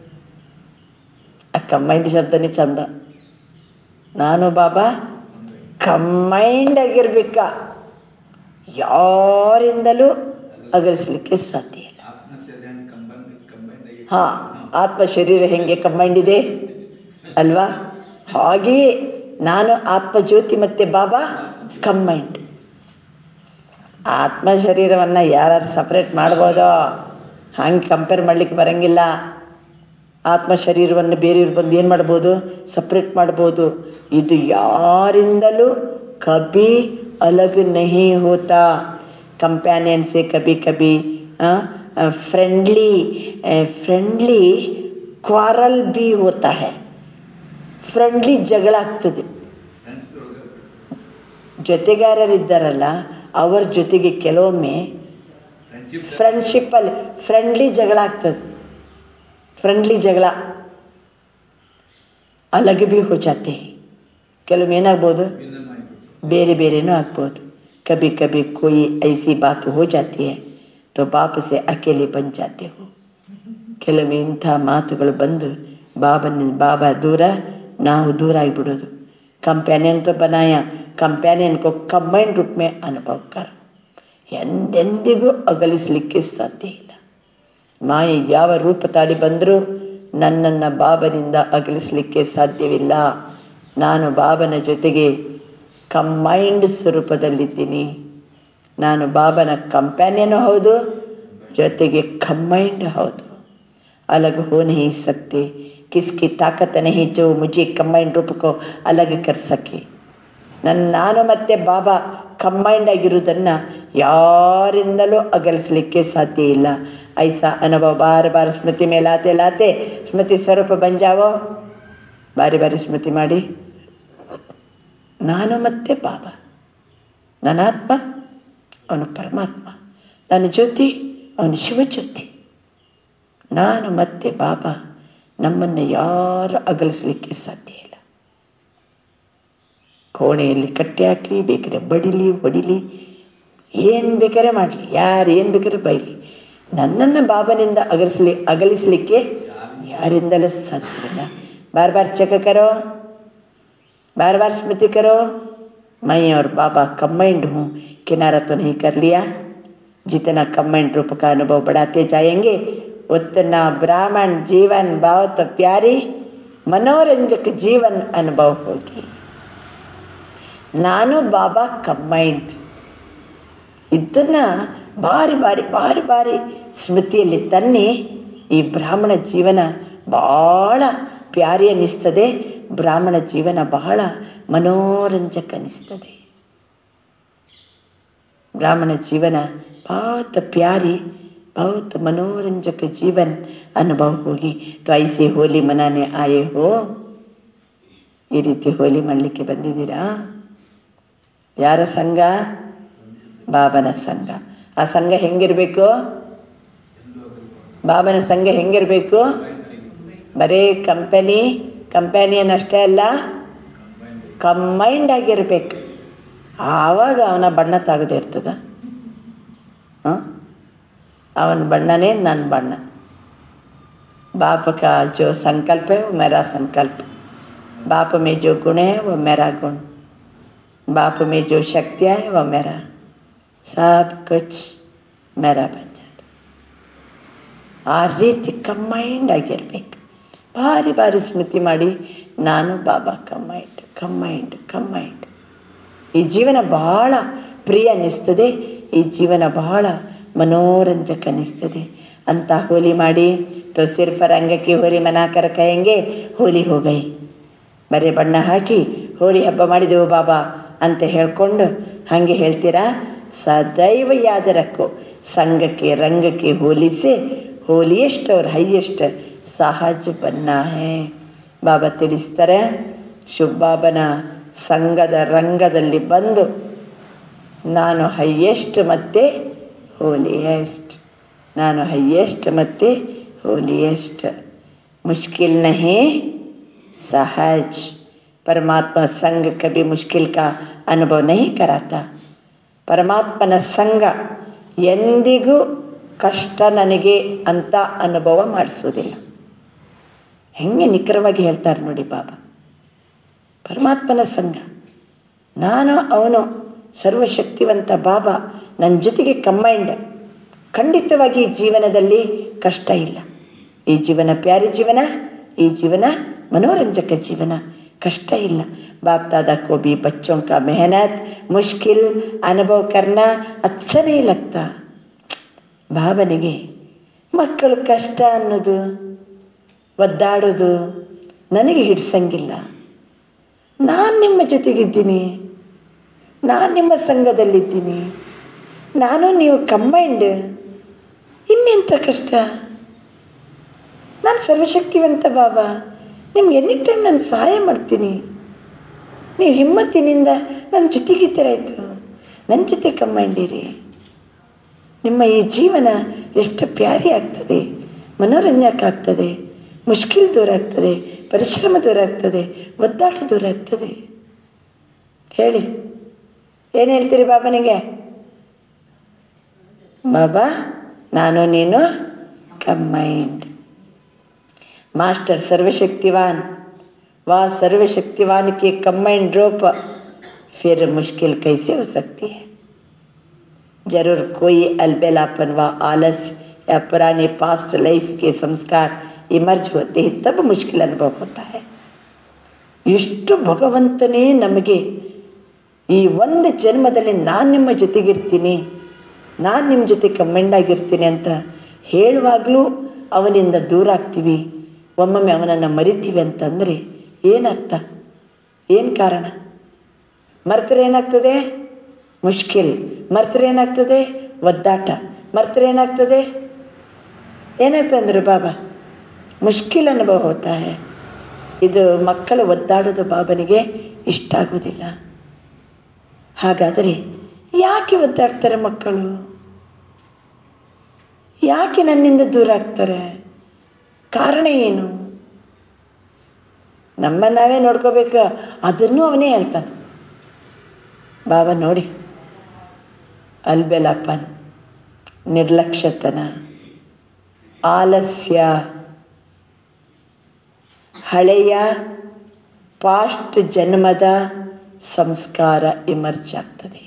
ಆ ಕಂಬೈಂಡ್ ಶಬ್ದನೇ ಚಂದ ನಾನು ಬಾಬಾ ಕಂಬೈಂಡ್ ಆಗಿರ್ಬೇಕ ಯಾರಿಂದಲೂ ಅಗಲಿಸ್ಲಿಕ್ಕೆ ಸಾಧ್ಯ ಇಲ್ಲ ಹಾಂ ಆತ್ಮ ಶರೀರ ಹೆಂಗೆ ಕಂಬೈಂಡ್ ಇದೆ ಅಲ್ವಾ ಹಾಗೆಯೇ ನಾನು ಆತ್ಮ ಜ್ಯೋತಿ ಮತ್ತು ಬಾಬಾ ಕಂಬೈಂಡ್ ಆತ್ಮ ಶರೀರವನ್ನು ಯಾರು ಸಪ್ರೇಟ್ ಮಾಡ್ಬೋದೋ ಹಂಗೆ ಕಂಪೇರ್ ಮಾಡಲಿಕ್ಕೆ ಬರೋಂಗಿಲ್ಲ ಆತ್ಮ ಶರೀರವನ್ನು ಬೇರೆಯವ್ರು ಬಂದು ಏನು ಮಾಡ್ಬೋದು ಸಪ್ರೇಟ್ ಮಾಡ್ಬೋದು ಇದು ಯಾರಿಂದಲೂ ಕಬಿ ಅಲಗ್ ನಹಿ ಹೋತಾ ಕಂಪ್ಯಾನಿಯನ್ ಸೆ ಕಬಿ ಕಬಿ ಫ್ರೆಂಡ್ಲಿ ಫ್ರೆಂಡ್ಲಿ ಕ್ವಾರಲ್ ಬಿ ಹೋತಾ ಹೈ ಫ್ರೆಂಡ್ಲಿ ಜಗಳ ಆಗ್ತದೆ ಜೊತೆಗಾರರಿದ್ದಾರಲ್ಲ ಅವರ ಜೊತೆಗೆ ಕೆಲವೊಮ್ಮೆ ಫ್ರೆಂಡ್ಶಿಪ್ಪಲ್ಲಿ ಫ್ರೆಂಡ್ಲಿ ಜಗಳ ಆಗ್ತದೆ ಫ್ರೆಂಡ್ಲಿ ಜಗಳ ಅಲಗ್ ಭೀ ಹೋ ಜಾತೆ ಕೆಲವೊಮ್ಮೆ ಏನಾಗ್ಬೋದು ಬೇರೆ ಬೇರೆನೂ ಆಗ್ಬೋದು ಕभी कभी कोई ऐसी बात हो जाती है तो बाप से अकेले बन जाते हो ಕೆಲವೊಮ್ಮೆ ಇಂಥ ಮಾತುಗಳು ಬಂದು ಬಾಬನ ಬಾಬಾ ದೂರ ನಾವು ದೂರ ಆಗಿಬಿಡೋದು ಕಂಪ್ಯಾನಿಯನ್ तो बनाया ಕಂಪ್ಯಾನಿಯನ್ को ಕಂಬೈನ್ ರೂप में ಅನುಭವ कर ಎಂದೆಂದಿಗೂ ಅಗಲಿಸಲಿಕ್ಕೆ ಸಾಧ್ಯ ಇಲ್ಲ ಮಾಯೆ ಯಾವ ರೂಪ ತಾಳಿ ಬಂದರೂ ನನ್ನನ್ನು ಬಾಬನಿಂದ ಅಗಲಿಸಲಿಕ್ಕೆ ಸಾಧ್ಯವಿಲ್ಲ ನಾನು ಬಾಬನ ಜೊತೆಗೆ ಕಂಬೈಂಡ್ ಸ್ವರೂಪದಲ್ಲಿದ್ದೀನಿ ನಾನು ಬಾಬನ ಕಂಪ್ಯಾನಿಯನು ಹೌದು ಜೊತೆಗೆ ಕಂಬೈಂಡ್ ಹೌದು अलग हो नहीं सकते किसकी ताकत नहीं जो मुझे ಕಂಬೈಂಡ್ ರೂಪ को अलग कर सके ನನ್ನ ನಾನು ಮತ್ತು ಬಾಬಾ ಕಂಬೈಂಡ್ ಆಗಿರೋದನ್ನು ಯಾರಿಂದಲೂ ಅಗಲಿಸಲಿಕ್ಕೆ ಸಾಧ್ಯ ಇಲ್ಲ ಐಸಾ ಅನುಭವ ಬಾರ ಬಾರ ಸ್ಮೃತಿ ಮೇಲೆ ಲಾತೆ ಲಾತೆ ಸ್ಮೃತಿ ಸ್ವರೂಪ ಬಂಜಾವೋ ಬಾರಿ ಬಾರಿ ಸ್ಮೃತಿ ಮಾಡಿ ನಾನು ಮತ್ತೆ ಬಾಬಾ ನನ್ನ ಆತ್ಮ ಅವನು ಪರಮಾತ್ಮ ನನ್ನ ಜ್ಯೋತಿ ಅವನು ಶಿವಜ್ಯೋತಿ ನಾನು ಮತ್ತೆ ಬಾಬಾ ನಮ್ಮನ್ನು ಯಾರು ಅಗಲಿಸಲಿಕ್ಕೆ ಸಾಧ್ಯ ಇಲ್ಲ ಕೋಣೆಯಲ್ಲಿ ಕಟ್ಟಿ ಹಾಕಲಿ ಬೇಕಾದ್ರೆ ಬಡಿಲಿ ಹೊಡಿಲಿ ಏನು ಬೇಕಾದ್ರೆ ಮಾಡಲಿ ಯಾರು ಏನು ಬೇಕಾದ್ರೆ ಬೈಲಿ ನನ್ನನ್ನು ಬಾಬನಿಂದ ಅಗಲಿಸ್ಲಿ ಅಗಲಿಸಲಿಕ್ಕೆ ಯಾರಿಂದಲೂ ಸಾಧ್ಯವಿಲ್ಲ ಬಾರ್ ಬಾರ್ ಚೆಕ್ ಕರೋ बार बार स्मृति करो मैं और बाबा कंबाइंड हूँ किनारा तो नहीं कर लिया जितना कंबाइंड रूप का अनुभव बढ़ाते जाएंगे उतना ब्राह्मण जीवन बहुत प्यारी मनोरंजक जीवन अनुभव होगी ನಾನು ಬಾಬಾ ಕಂಬೈಂಡ್ ಇದನ್ನು ಬಾರಿ ಬಾರಿ ಬಾರಿ ಬಾರಿ ಸ್ಮೃತಿಯಲ್ಲಿ ತನ್ನಿ ಈ ಬ್ರಾಹ್ಮಣ ಜೀವನ ಭಾಳ ಪ್ಯಾರಿ ಅನ್ನಿಸ್ತದೆ ಬ್ರಾಹ್ಮಣ ಜೀವನ ಬಹಳ ಮನೋರಂಜಕ ಅನ್ನಿಸ್ತದೆ ब्राह्मण जीवन बहुत प्यारी बहुत मनोरंजक जीवन अनुभव होगी तो ऐसे होली मनाने आए हो ಈ ರೀತಿ ಹೋಲಿ ಮಾಡಲಿಕ್ಕೆ ಬಂದಿದ್ದೀರಾ ಯಾರ ಸಂಘ ಬಾಬನ ಸಂಘ ಆ ಸಂಘ ಹೆಂಗಿರಬೇಕು ಬಾಬನ ಸಂಘ ಹೆಂಗಿರಬೇಕು ಬರೀ ಕಂಪನಿ ಕಂಪ್ಯಾನಿಯನ್ ಅಷ್ಟೇ ಅಲ್ಲ ಕಂಬೈಂಡ್ ಆಗಿರ್ಬೇಕು ಆವಾಗ ಅವನ ಬಣ್ಣ ತಾಗದೇ ಇರ್ತದ ಹಾಂ ಅವನ ಬಣ್ಣನೇ ನನ್ನ ಬಣ್ಣ बाप का जो संकल्प है वो मेरा संकल्प बाप में जो गुण है वो मेरा गुण बाप में जो शक्तियाँ है वो मेरा सब कुछ मेरा बन जाता ಆ ರೀತಿ ಕಂಬೈಂಡ್ ಆಗಿರ್ಬೇಕು ಭಾರಿ ಭಾರಿ ಸ್ಮೃತಿ ಮಾಡಿ ನಾನು ಬಾಬಾ ಕಂಬೈಂಡ್ ಕಂಬೈಂಡ್ ಕಂಬೈಂಡ್ ಈ ಜೀವನ ಬಹಳ ಪ್ರಿಯ ಅನ್ನಿಸ್ತದೆ ಈ ಜೀವನ ಬಹಳ ಮನೋರಂಜಕ ಅನ್ನಿಸ್ತದೆ ಅಂತ ಹೋಲಿ ಮಾಡಿ ತೋ ಸಿರ್ಫ ರಂಗಕ್ಕೆ ಹೋಲಿ ಮನಾಕರ ಕಹೆಂಗೆ ಹೋಲಿ ಹೋಗೈ ಬರೀ ಬಣ್ಣ ಹಾಕಿ ಹೋಳಿ ಹಬ್ಬ ಮಾಡಿದೆವು ಬಾಬಾ ಅಂತ ಹೇಳ್ಕೊಂಡು ಹಾಗೆ ಹೇಳ್ತೀರಾ ಸದೈವ ಯಾದ ರಕ್ಕೋ ಸಂಘಕ್ಕೆ ರಂಗಕ್ಕೆ ಹೋಲಿಸಿ ಹೋಲಿಯೆಸ್ಟ್ ಅವ್ರ ಹೈಯೆಸ್ಟ್ ಸಹಜ ಬನ್ನ ಹೇ ಬಾಬಾ ತಿಳಿಸ್ತಾರೆ ಶುಭಾಬನ ಸಂಘದ ರಂಗದಲ್ಲಿ ಬಂದು ನಾನು ಹೈಯೆಸ್ಟ್ ಮತ್ತು ಹೋಲಿಯೆಸ್ಟ್ ನಾನು ಹೈಯೆಸ್ಟ್ ಮತ್ತು ಹೋಲಿಯೆಸ್ಟ್ मुश्किल नहीं सहज परमात्मा संग कभी मुश्किल का अनुभव नहीं कराता ಪರಮಾತ್ಮನ ಸಂಘ ಎಂದಿಗೂ ಕಷ್ಟ ನನಗೆ ಅಂತ ಅನುಭವ ಮಾಡಿಸೋದಿಲ್ಲ ಹೆಂಗೆ ನಿಖರವಾಗಿ ಹೇಳ್ತಾರೆ ನೋಡಿ ಬಾಬಾ ಪರಮಾತ್ಮನ ಸಂಘ ನಾನು ಅವನು ಸರ್ವಶಕ್ತಿವಂತ ಬಾಬಾ ನನ್ನ ಜೊತೆಗೆ ಕಂಬೈಂಡ್ ಖಂಡಿತವಾಗಿ ಈ ಜೀವನದಲ್ಲಿ ಕಷ್ಟ ಇಲ್ಲ ಈ ಜೀವನ ಪ್ಯಾರಿ ಜೀವನ ಈ ಜೀವನ मनोरंजक ಜೀವನ ಕಷ್ಟ ಇಲ್ಲ बाप दादा को भी बच्चों का मेहनत मुश्किल अनुभव करना अच्छा नहीं लगता ಭಾವನೆಗೆ ಮಕ್ಕಳು ಕಷ್ಟ ಅನ್ನೋದು ಒದ್ದಾಡೋದು ನನಗೆ ಹಿಡ್ಸಂಗಿಲ್ಲ ನಾನು ನಿಮ್ಮ ಜೊತೆಗಿದ್ದೀನಿ ನಾನು ನಿಮ್ಮ ಸಂಘದಲ್ಲಿದ್ದೀನಿ ನಾನು ನೀವು ಕಂಬೈಂಡ್ ಇನ್ನೆಂಥ ಕಷ್ಟ ನಾನು ಸರ್ವಶಕ್ತಿವಂತ ಬಾಬಾ ನಿಮ್ಗೆ ಎನಿ ಟೈಮ್ ನಾನು ಸಹಾಯ ಮಾಡ್ತೀನಿ ನೀವು ಹಿಮ್ಮತ್ತಿನಿಂದ ನನ್ನ ಜೊತೆಗಿದ್ದರಾಯ್ತು ನನ್ನ ಜೊತೆ ಕಂಬೈಂಡಿರಿ ನಿಮ್ಮ ಈ ಜೀವನ ಎಷ್ಟು ಪ್ಯಾರಿ ಆಗ್ತದೆ ಮನೋರಂಜಕ ಆಗ್ತದೆ ಮುಷ್ಕಿಲ್ ದೂರ ಆಗ್ತದೆ ಪರಿಶ್ರಮ ದೂರ ಆಗ್ತದೆ ಒದ್ದಾಟ ದೂರ ಆಗ್ತದೆ ಹೇಳಿ ಏನು ಹೇಳ್ತೀರಿ ಬಾಬನಿಗೆ ಬಾಬಾ ನಾನು ನೀನು ಕಂಬೈಂಡ್ मास्टर सर्वशक्तिवान वह सर्वशक्तिवान की कंबाइंड रूप फिर मुश्किल कैसे हो सकती है जरूर कोई अलबेलापन व आलस या पुराने पास्ट लाइफ के संस्कार इमर्ज होते हैं तब मुश्किल अनुभव होता है ಎಷ್ಟು ಭಗವಂತನೇ ನಮಗೆ ಈ ಒಂದು ಜನ್ಮದಲ್ಲಿ ನಾನು ನಿಮ್ಮ ಜೊತೆಗಿರ್ತೀನಿ ನಾನು ನಿಮ್ಮ ಜೊತೆ ಕಮೆಂಡ್ ಆಗಿರ್ತೀನಿ ಅಂತ ಹೇಳುವಾಗಲೂ ಅವನಿಂದ ದೂರ ಆಗ್ತೀವಿ ಒಮ್ಮೊಮ್ಮೆ ಅವನನ್ನು ಮರಿತೀವಿ ಅಂತಂದರೆ ಏನರ್ಥ ಏನು ಕಾರಣ ಮರ್ತರೆ ಏನಾಗ್ತದೆ ಮುಷ್ಕಿಲ್ ಮರ್ತರೆ ಏನಾಗ್ತದೆ ಒದ್ದಾಟ ಮರ್ತರೆ ಏನಾಗ್ತದೆ ಏನಾಗ್ತದೆ ಅಂದರೆ ಬಾಬಾ ಮುಷ್ಕಿಲ್ ಅನುಭವ ಹೋತಾ ಹೇ ಇದು ಮಕ್ಕಳು ಒದ್ದಾಡೋದು ಬಾಬನಿಗೆ ಇಷ್ಟ ಆಗೋದಿಲ್ಲ ಹಾಗಾದರೆ ಯಾಕೆ ಒದ್ದಾಡ್ತಾರೆ ಮಕ್ಕಳು ಯಾಕೆ ನನ್ನಿಂದ ದೂರ ಆಗ್ತಾರೆ ಕಾರಣ ಏನು ನಮ್ಮ ನಾವೇ ನೋಡ್ಕೋಬೇಕು ಅದನ್ನು ಅವನೇ ಹೇಳ್ತಾನೆ ಬಾಬಾ ನೋಡಿ ಅಲ್ಬೆಲಪ್ಪನ್ ನಿರ್ಲಕ್ಷ್ಯತನ ಆಲಸ್ಯ ಹಳೆಯ ಪಾಸ್ಟ್ ಜನ್ಮದ ಸಂಸ್ಕಾರ ಇಮರ್ಜ್ ಆಗ್ತದೆ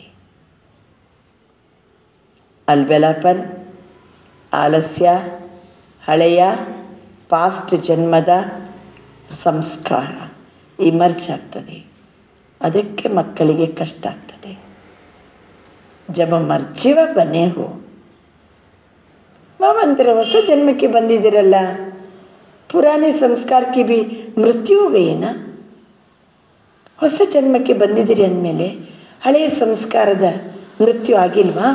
ಅಲ್ಬೆಲಪನ್ ಆಲಸ್ಯ ಹಳೆಯ ಪಾಸ್ಟ್ ಜನ್ಮದ ಸಂಸ್ಕಾರ ಇಮರ್ಜ್ ಆಗ್ತದೆ ಅದಕ್ಕೆ ಮಕ್ಕಳಿಗೆ ಕಷ್ಟ ಆಗ್ತದೆ ಜಬ ಮರ್ಜಿವ ಬನೇ ಹೋ ಬಾಬಾ ಅಂತಾರೆ ಹೊಸ ಜನ್ಮಕ್ಕೆ ಬಂದಿದ್ದೀರಲ್ಲ ಪುರಾಣಿ ಸಂಸ್ಕಾರಕ್ಕೆ ಬಿ ಮೃತ್ಯು ಗಯೇನ ಹೊಸ ಜನ್ಮಕ್ಕೆ ಬಂದಿದ್ದೀರಿ ಅಂದಮೇಲೆ ಹಳೆಯ ಸಂಸ್ಕಾರದ ಮೃತ್ಯು ಆಗಿಲ್ವಾ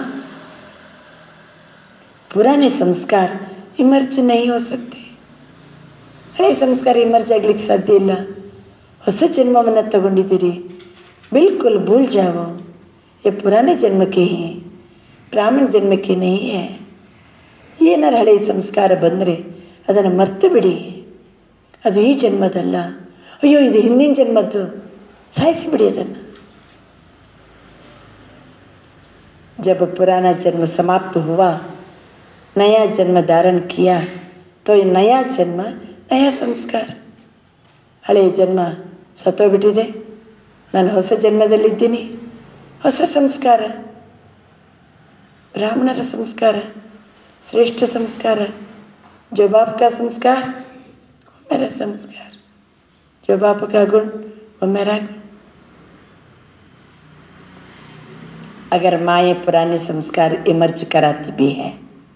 पुराने संस्कार इमर्ज नहीं हो सकते ಹಳೆ ಸಂಸ್ಕಾರ ಇಮರ್ಜ್ ಆಗ್ಲಿಕ್ಕೆ ಸಾಧ್ಯ ಇಲ್ಲ ಹೊಸ ಜನ್ಮವನ್ನು ತಗೊಂಡಿದ್ದೀರಿ ಬಿಲ್ಕುಲ್ ಭೂಲ್ ಜಾವೋ ये पुराने जन्म के ही ಬ್ರಾಹ್ಮಣ ಜನ್ಮಕ್ಕೆ ನೈ ಹೇ ಏನಾರು ಹಳೆಯ ಸಂಸ್ಕಾರ ಬಂದರೆ ಅದನ್ನು ಮರ್ತು ಬಿಡಿ ಅದು ಈ ಜನ್ಮದಲ್ಲ ಅಯ್ಯೋ ಇದು ಹಿಂದಿನ ಜನ್ಮದ್ದು ಸಾಯಿಸಿಬಿಡಿ ಅದನ್ನು जब पुराना जन्म समाप्त हुआ नया जन्म धारण किया तो ये नया जन्म नया संस्कार ಹಳೆಯ ಜನ್ಮ ಸತ್ತೋಗ್ಬಿಟ್ಟಿದೆ ನಾನು ಹೊಸ ಜನ್ಮದಲ್ಲಿದ್ದೀನಿ ಹೊಸ ಸಂಸ್ಕಾರ ಬ್ರಾಹ್ಮಣರ ಸಂಸ್ಕಾರ ಶ್ರೇಷ್ಠ ಸಂಸ್ಕಾರ जो बाप का संस्कार वो मेरा संस्कार जो बाप का गुण वो मेरा गुण अगर माए पुराने संस्कार इमर्ज कराती भी है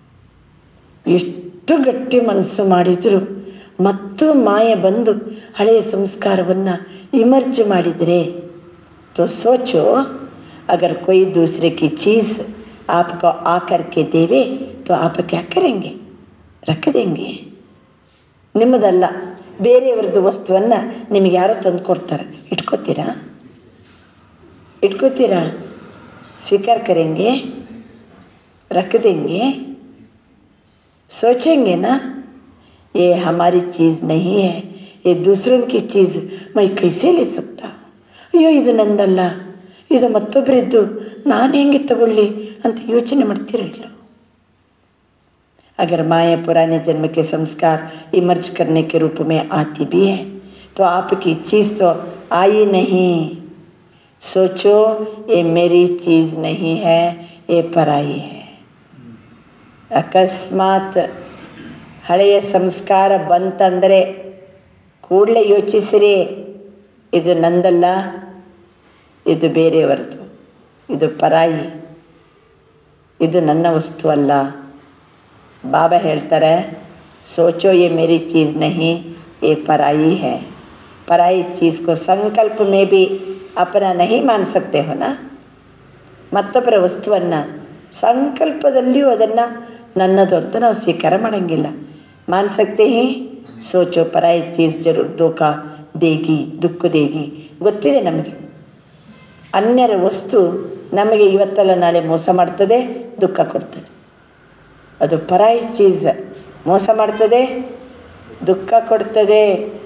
ಎಷ್ಟು ಗಟ್ಟಿ ಮನಸ್ಸು ಮಾಡಿದರೂ ಮತ್ತು ಮಾಯೆ ಬಂದು ಹಳೆಯ ಸಂಸ್ಕಾರವನ್ನು ಇಮರ್ಜ್ ಮಾಡಿದರೆ तो सोचो अगर कोई दूसरे की चीज़ आपको आकर के देवे तो आप क्या करेंगे ರಕ್ಕದೆಂಗೆ ನಿಮ್ಮದಲ್ಲ ಬೇರೆಯವ್ರದ್ದು ವಸ್ತುವನ್ನು ನಿಮಗೆ ಯಾರೋ ತಂದು ಕೊಡ್ತಾರೆ ಇಟ್ಕೋತೀರಾ ಇಟ್ಕೋತೀರಾ ಸ್ವೀಕಾರ ಕರೆಂಗೆ रख देंगे सोचेंगे ना ये हमारी चीज़ नहीं है ये दूसरों की चीज़ मैं कैसे ले सकता ಅಯ್ಯೋ ಇದು ನಂದಲ್ಲ ಇದು ಮತ್ತೊಬ್ಬರಿದ್ದು ನಾನು ಹೆಂಗೆ ತಗೊಳ್ಳಿ ಅಂತ ಯೋಚನೆ ಮಾಡ್ತೀರೋ ಇಲ್ಲ अगर माया पुराने जन्म के संस्कार इमर्ज करने के रूप में आती भी है तो आपकी चीज़ तो आई नहीं सोचो ये मेरी चीज़ नहीं है ये पराई है ಅಕಸ್ಮಾತ್ ಹಳೆಯ ಸಂಸ್ಕಾರ ಬಂತಂದರೆ ಕೂಡಲೇ ಯೋಚಿಸಿರಿ ಇದು ನಂದಲ್ಲ ಇದು ಬೇರೆಯವರದು ಇದು ಪರಾಯಿ ಇದು ನನ್ನ ವಸ್ತು ಅಲ್ಲ ಬಾಬಾ ಹೇಳ್ತಾರೆ ಸೋಚೋ ये मेरी चीज़ नहीं ये पराई है पराई चीज़ को संकल्प में भी अपना नहीं मान सकते हो ना ಮತ್ತೊಬ್ಬರ ವಸ್ತುವನ್ನು ಸಂಕಲ್ಪದಲ್ಲಿಯೂ ಅದನ್ನು ನನ್ನದು ಅಂತ ನಾವು ಸ್ವೀಕಾರ ಮಾಡೋಂಗಿಲ್ಲ मान सकते हैं ಸೋಚೋ ಪರಾಯಿ ಚೀಸ್ ಜರೂರ್ ದೋಖ ದೇಗಿ ದುಃಖ ದೇಗಿ ಗೊತ್ತಿದೆ ನಮಗೆ ಅನ್ಯರ ವಸ್ತು ನಮಗೆ ಇವತ್ತಲ್ಲ ನಾಳೆ ಮೋಸ ಮಾಡ್ತದೆ ದುಃಖ ಕೊಡ್ತದೆ ಅದು ಪರಾಯಿ ಚೀಸ್ ಮೋಸ ಮಾಡ್ತದೆ ದುಃಖ ಕೊಡ್ತದೆ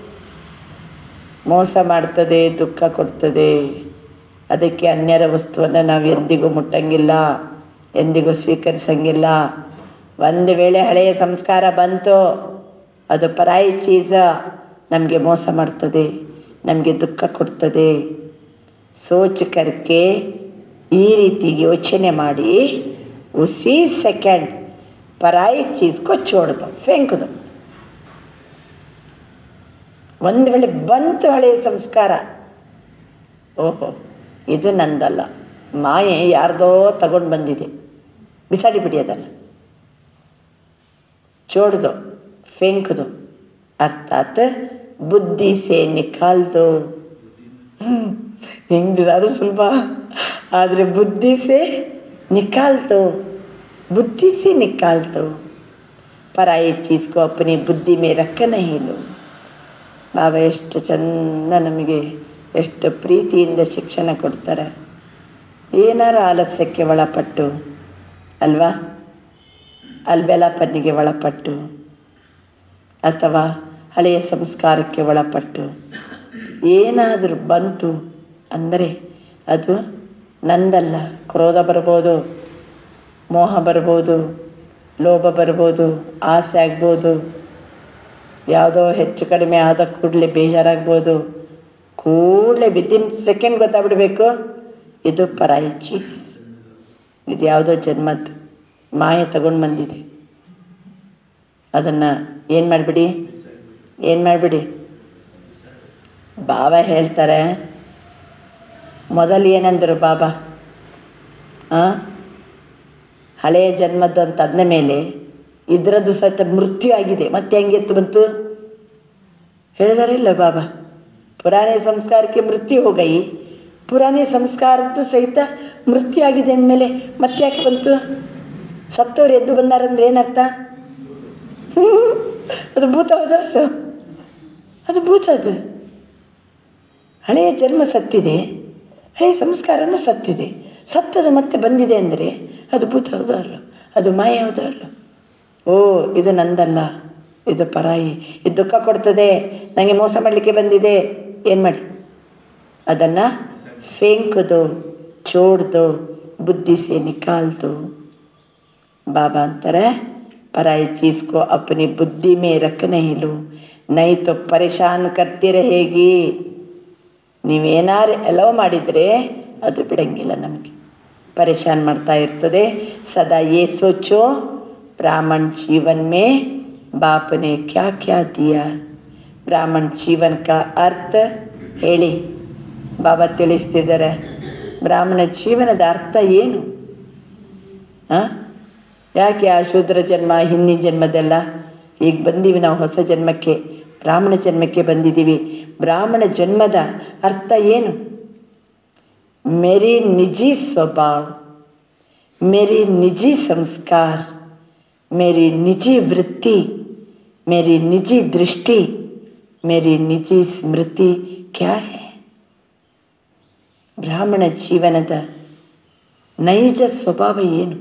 ಮೋಸ ಮಾಡ್ತದೆ ದುಃಖ ಕೊಡ್ತದೆ ಅದಕ್ಕೆ ಅನ್ಯರ ವಸ್ತುವನ್ನು ನಾವು ಎಂದಿಗೂ ಮುಟ್ಟಂಗಿಲ್ಲ ಎಂದಿಗೂ ಸ್ವೀಕರಿಸಂಗಿಲ್ಲ ಒಂದು ವೇಳೆ ಹಳೆಯ ಸಂಸ್ಕಾರ ಬಂತು ಅದು ಪರಾಯಿ ಚೀಸ ನಮಗೆ ಮೋಸ ಮಾಡ್ತದೆ ನಮಗೆ ದುಃಖ ಕೊಡ್ತದೆ ಸೋಚ್ ಕರ್ಕೆ ಈ ರೀತಿ ಯೋಚನೆ ಮಾಡಿ ಉಸಿ ಸೆಕೆಂಡ್ ಪರಾಯಿ ಚೀಸ್ಕೋ ಚೋಡ್ದು ಫೆಂಕ್ದು ಒಂದು ವೇಳೆ ಬಂತು ಹಳೆಯ ಸಂಸ್ಕಾರ ಓಹೋ ಇದು ನಂದಲ್ಲ ಮಾಯೆ ಯಾರ್ದೋ ತಗೊಂಡು ಬಂದಿದೆ ಬಿಸಾಡಿ ಬಿಡಿ ಅದನ್ನು ಚೋಡ್ದು ಫೆಂಕ್ದು ಅರ್ಥಾತ್ ಬುದ್ಧಿ ಸೇ ನಿಕಾಲ್ದು ಹಿಂಗೆ ಬಿಸಾಡು ಸುಲಭ ಆದರೆ ಬುದ್ಧಿ ಸೇ ನಿಕಾಲ್ತು बुद्धि से निकाल दो पराई चीज़ को अपनी बुद्धि में रख नहीं लो ಬಾಬಾ ಎಷ್ಟು ಚಂದ ನಮಗೆ ಎಷ್ಟು ಪ್ರೀತಿಯಿಂದ ಶಿಕ್ಷಣ ಕೊಡ್ತಾರೆ ಏನಾರು ಆಲಸ್ಯಕ್ಕೆ ಒಳಪಟ್ಟು ಅಲ್ವಾ ಅಲ್ಬೆಲಾಪನ್ನಿಗೆ ಒಳಪಟ್ಟು ಅಥವಾ ಹಳೆಯ ಸಂಸ್ಕಾರಕ್ಕೆ ಒಳಪಟ್ಟು ಏನಾದರೂ ಬಂತು ಅಂದರೆ ಅದು ನಂದಲ್ಲ ಕ್ರೋಧ ಬರ್ಬೋದು ಮೋಹ ಬರ್ಬೋದು ಲೋಭ ಬರ್ಬೋದು ಆಸೆ ಆಗ್ಬೋದು ಯಾವುದೋ ಹೆಚ್ಚು ಕಡಿಮೆ ಆದ ಕೂಡಲೇ ಬೇಜಾರಾಗ್ಬೋದು ಕೂಡಲೇ ವಿದಿನ್ ಸೆಕೆಂಡ್ ಗೊತ್ತಾಗ್ಬಿಡ್ಬೇಕು ಇದು ಪರಾಯಿ ಚೀಸ್ ಇದು ಯಾವುದೋ ಜನ್ಮದ್ದು ಮಾಯ ತಗೊಂಡು ಬಂದಿದೆ ಅದನ್ನು ಏನು ಮಾಡಿಬಿಡಿ ಏನು ಮಾಡಿಬಿಡಿ ಬಾಬಾ ಹೇಳ್ತಾರೆ ಮೊದಲು ಏನಂದರು ಬಾಬಾ ಹಾಂ ಹಳೆಯ ಜನ್ಮದ್ದು ಅಂತ ಅಂದ ಮೇಲೆ ಇದರದ್ದು ಸಹಿತ ಮೃತ್ಯು ಆಗಿದೆ ಮತ್ತೆ ಹೆಂಗೆ ಎತ್ತು ಬಂತು ಹೇಳಿದಾರೆ ಇಲ್ಲ ಬಾಬಾ ಪುರಾಣೆ ಸಂಸ್ಕಾರಕ್ಕೆ ಮೃತ್ಯು ಹೋಗೈ ಪುರಾಣೆ ಸಂಸ್ಕಾರದ್ದು ಸಹಿತ ಮೃತ್ಯು ಆಗಿದೆ ಅಂದಮೇಲೆ ಮತ್ತೆ ಯಾಕೆ ಬಂತು ಸತ್ತವ್ರು ಎದ್ದು ಬಂದಾರಂದ್ರೆ ಏನರ್ಥ ಹ್ಮ್. ಅದು ಭೂತ ಹೌದಾ ಅಲ್ವೋ? ಅದು ಭೂತ ಅದು ಹಳೆಯ ಜನ್ಮ ಸತ್ತಿದೆ ಹಳೆಯ ಸಂಸ್ಕಾರನೂ ಸತ್ತಿದೆ ಸತ್ತದು ಮತ್ತೆ ಬಂದಿದೆ ಅಂದರೆ ಅದು ಭೂತ ಹೌದೋ ಅಲ್ಲ ಅದು ಮಾಯ ಹೌದೋ ಅಲ್ಲ ಓ ಇದು ನಂದಲ್ಲ ಇದು ಪರಾಯಿ ಇದು ದುಃಖ ಕೊಡ್ತದೆ ನನಗೆ ಮೋಸ ಮಾಡಲಿಕ್ಕೆ ಬಂದಿದೆ ಏನು ಮಾಡಿ ಅದನ್ನು ಫೇಂಕದು ಚೋಡ್ದು ಬುದ್ಧಿ ಸೇ ನಿಕಾಲ್ದು बाबा अंतर है पराई चीज़ को अपनी बुद्धि में रख नहीं लो नहीं तो परेशान करती रहेगी ನೀವೇನಾರು ಎಲವ್ ಮಾಡಿದರೆ ಅದು ಬಿಡಂಗಿಲ್ಲ ನಮಗೆ ಪರೇಶಾನ್ ಮಾಡ್ತಾ ಇರ್ತದೆ ಸದಾ ಯೇ ಸೋಚೋ ब्राह्मण जीवन में बाप ने क्या क्या दिया ಬ್ರಾಹ್ಮಣ ಜೀವನ ಕಾ ಅರ್ಥ ಹೇಳಿ ಬಾಬಾ ತಿಳಿಸ್ತಿದ್ದಾರೆ ಬ್ರಾಹ್ಮಣ ಜೀವನದ ಅರ್ಥ ಏನು ಹಾಂ ಯಾಕೆ ಆ ಶೂದ್ರ ಜನ್ಮ ಹಿಂದಿನ ಜನ್ಮದೆಲ್ಲ ಈಗ ಬಂದೀವಿ ನಾವು ಹೊಸ ಜನ್ಮಕ್ಕೆ ಬ್ರಾಹ್ಮಣ ಜನ್ಮಕ್ಕೆ ಬಂದಿದ್ದೀವಿ ಬ್ರಾಹ್ಮಣ ಜನ್ಮದ ಅರ್ಥ ಏನು मेरी निजी स्वभाव मेरे निजी संस्कार मेरी निजी वृत्ति मेरी निजी दृष्टि मेरी निजी ಸ್ಮೃತಿ ಕ್ಯಾ ಹೇ ಬ್ರಾಹ್ಮಣ ಜೀವನದ ನೈಜ ಸ್ವಭಾವ ಏನು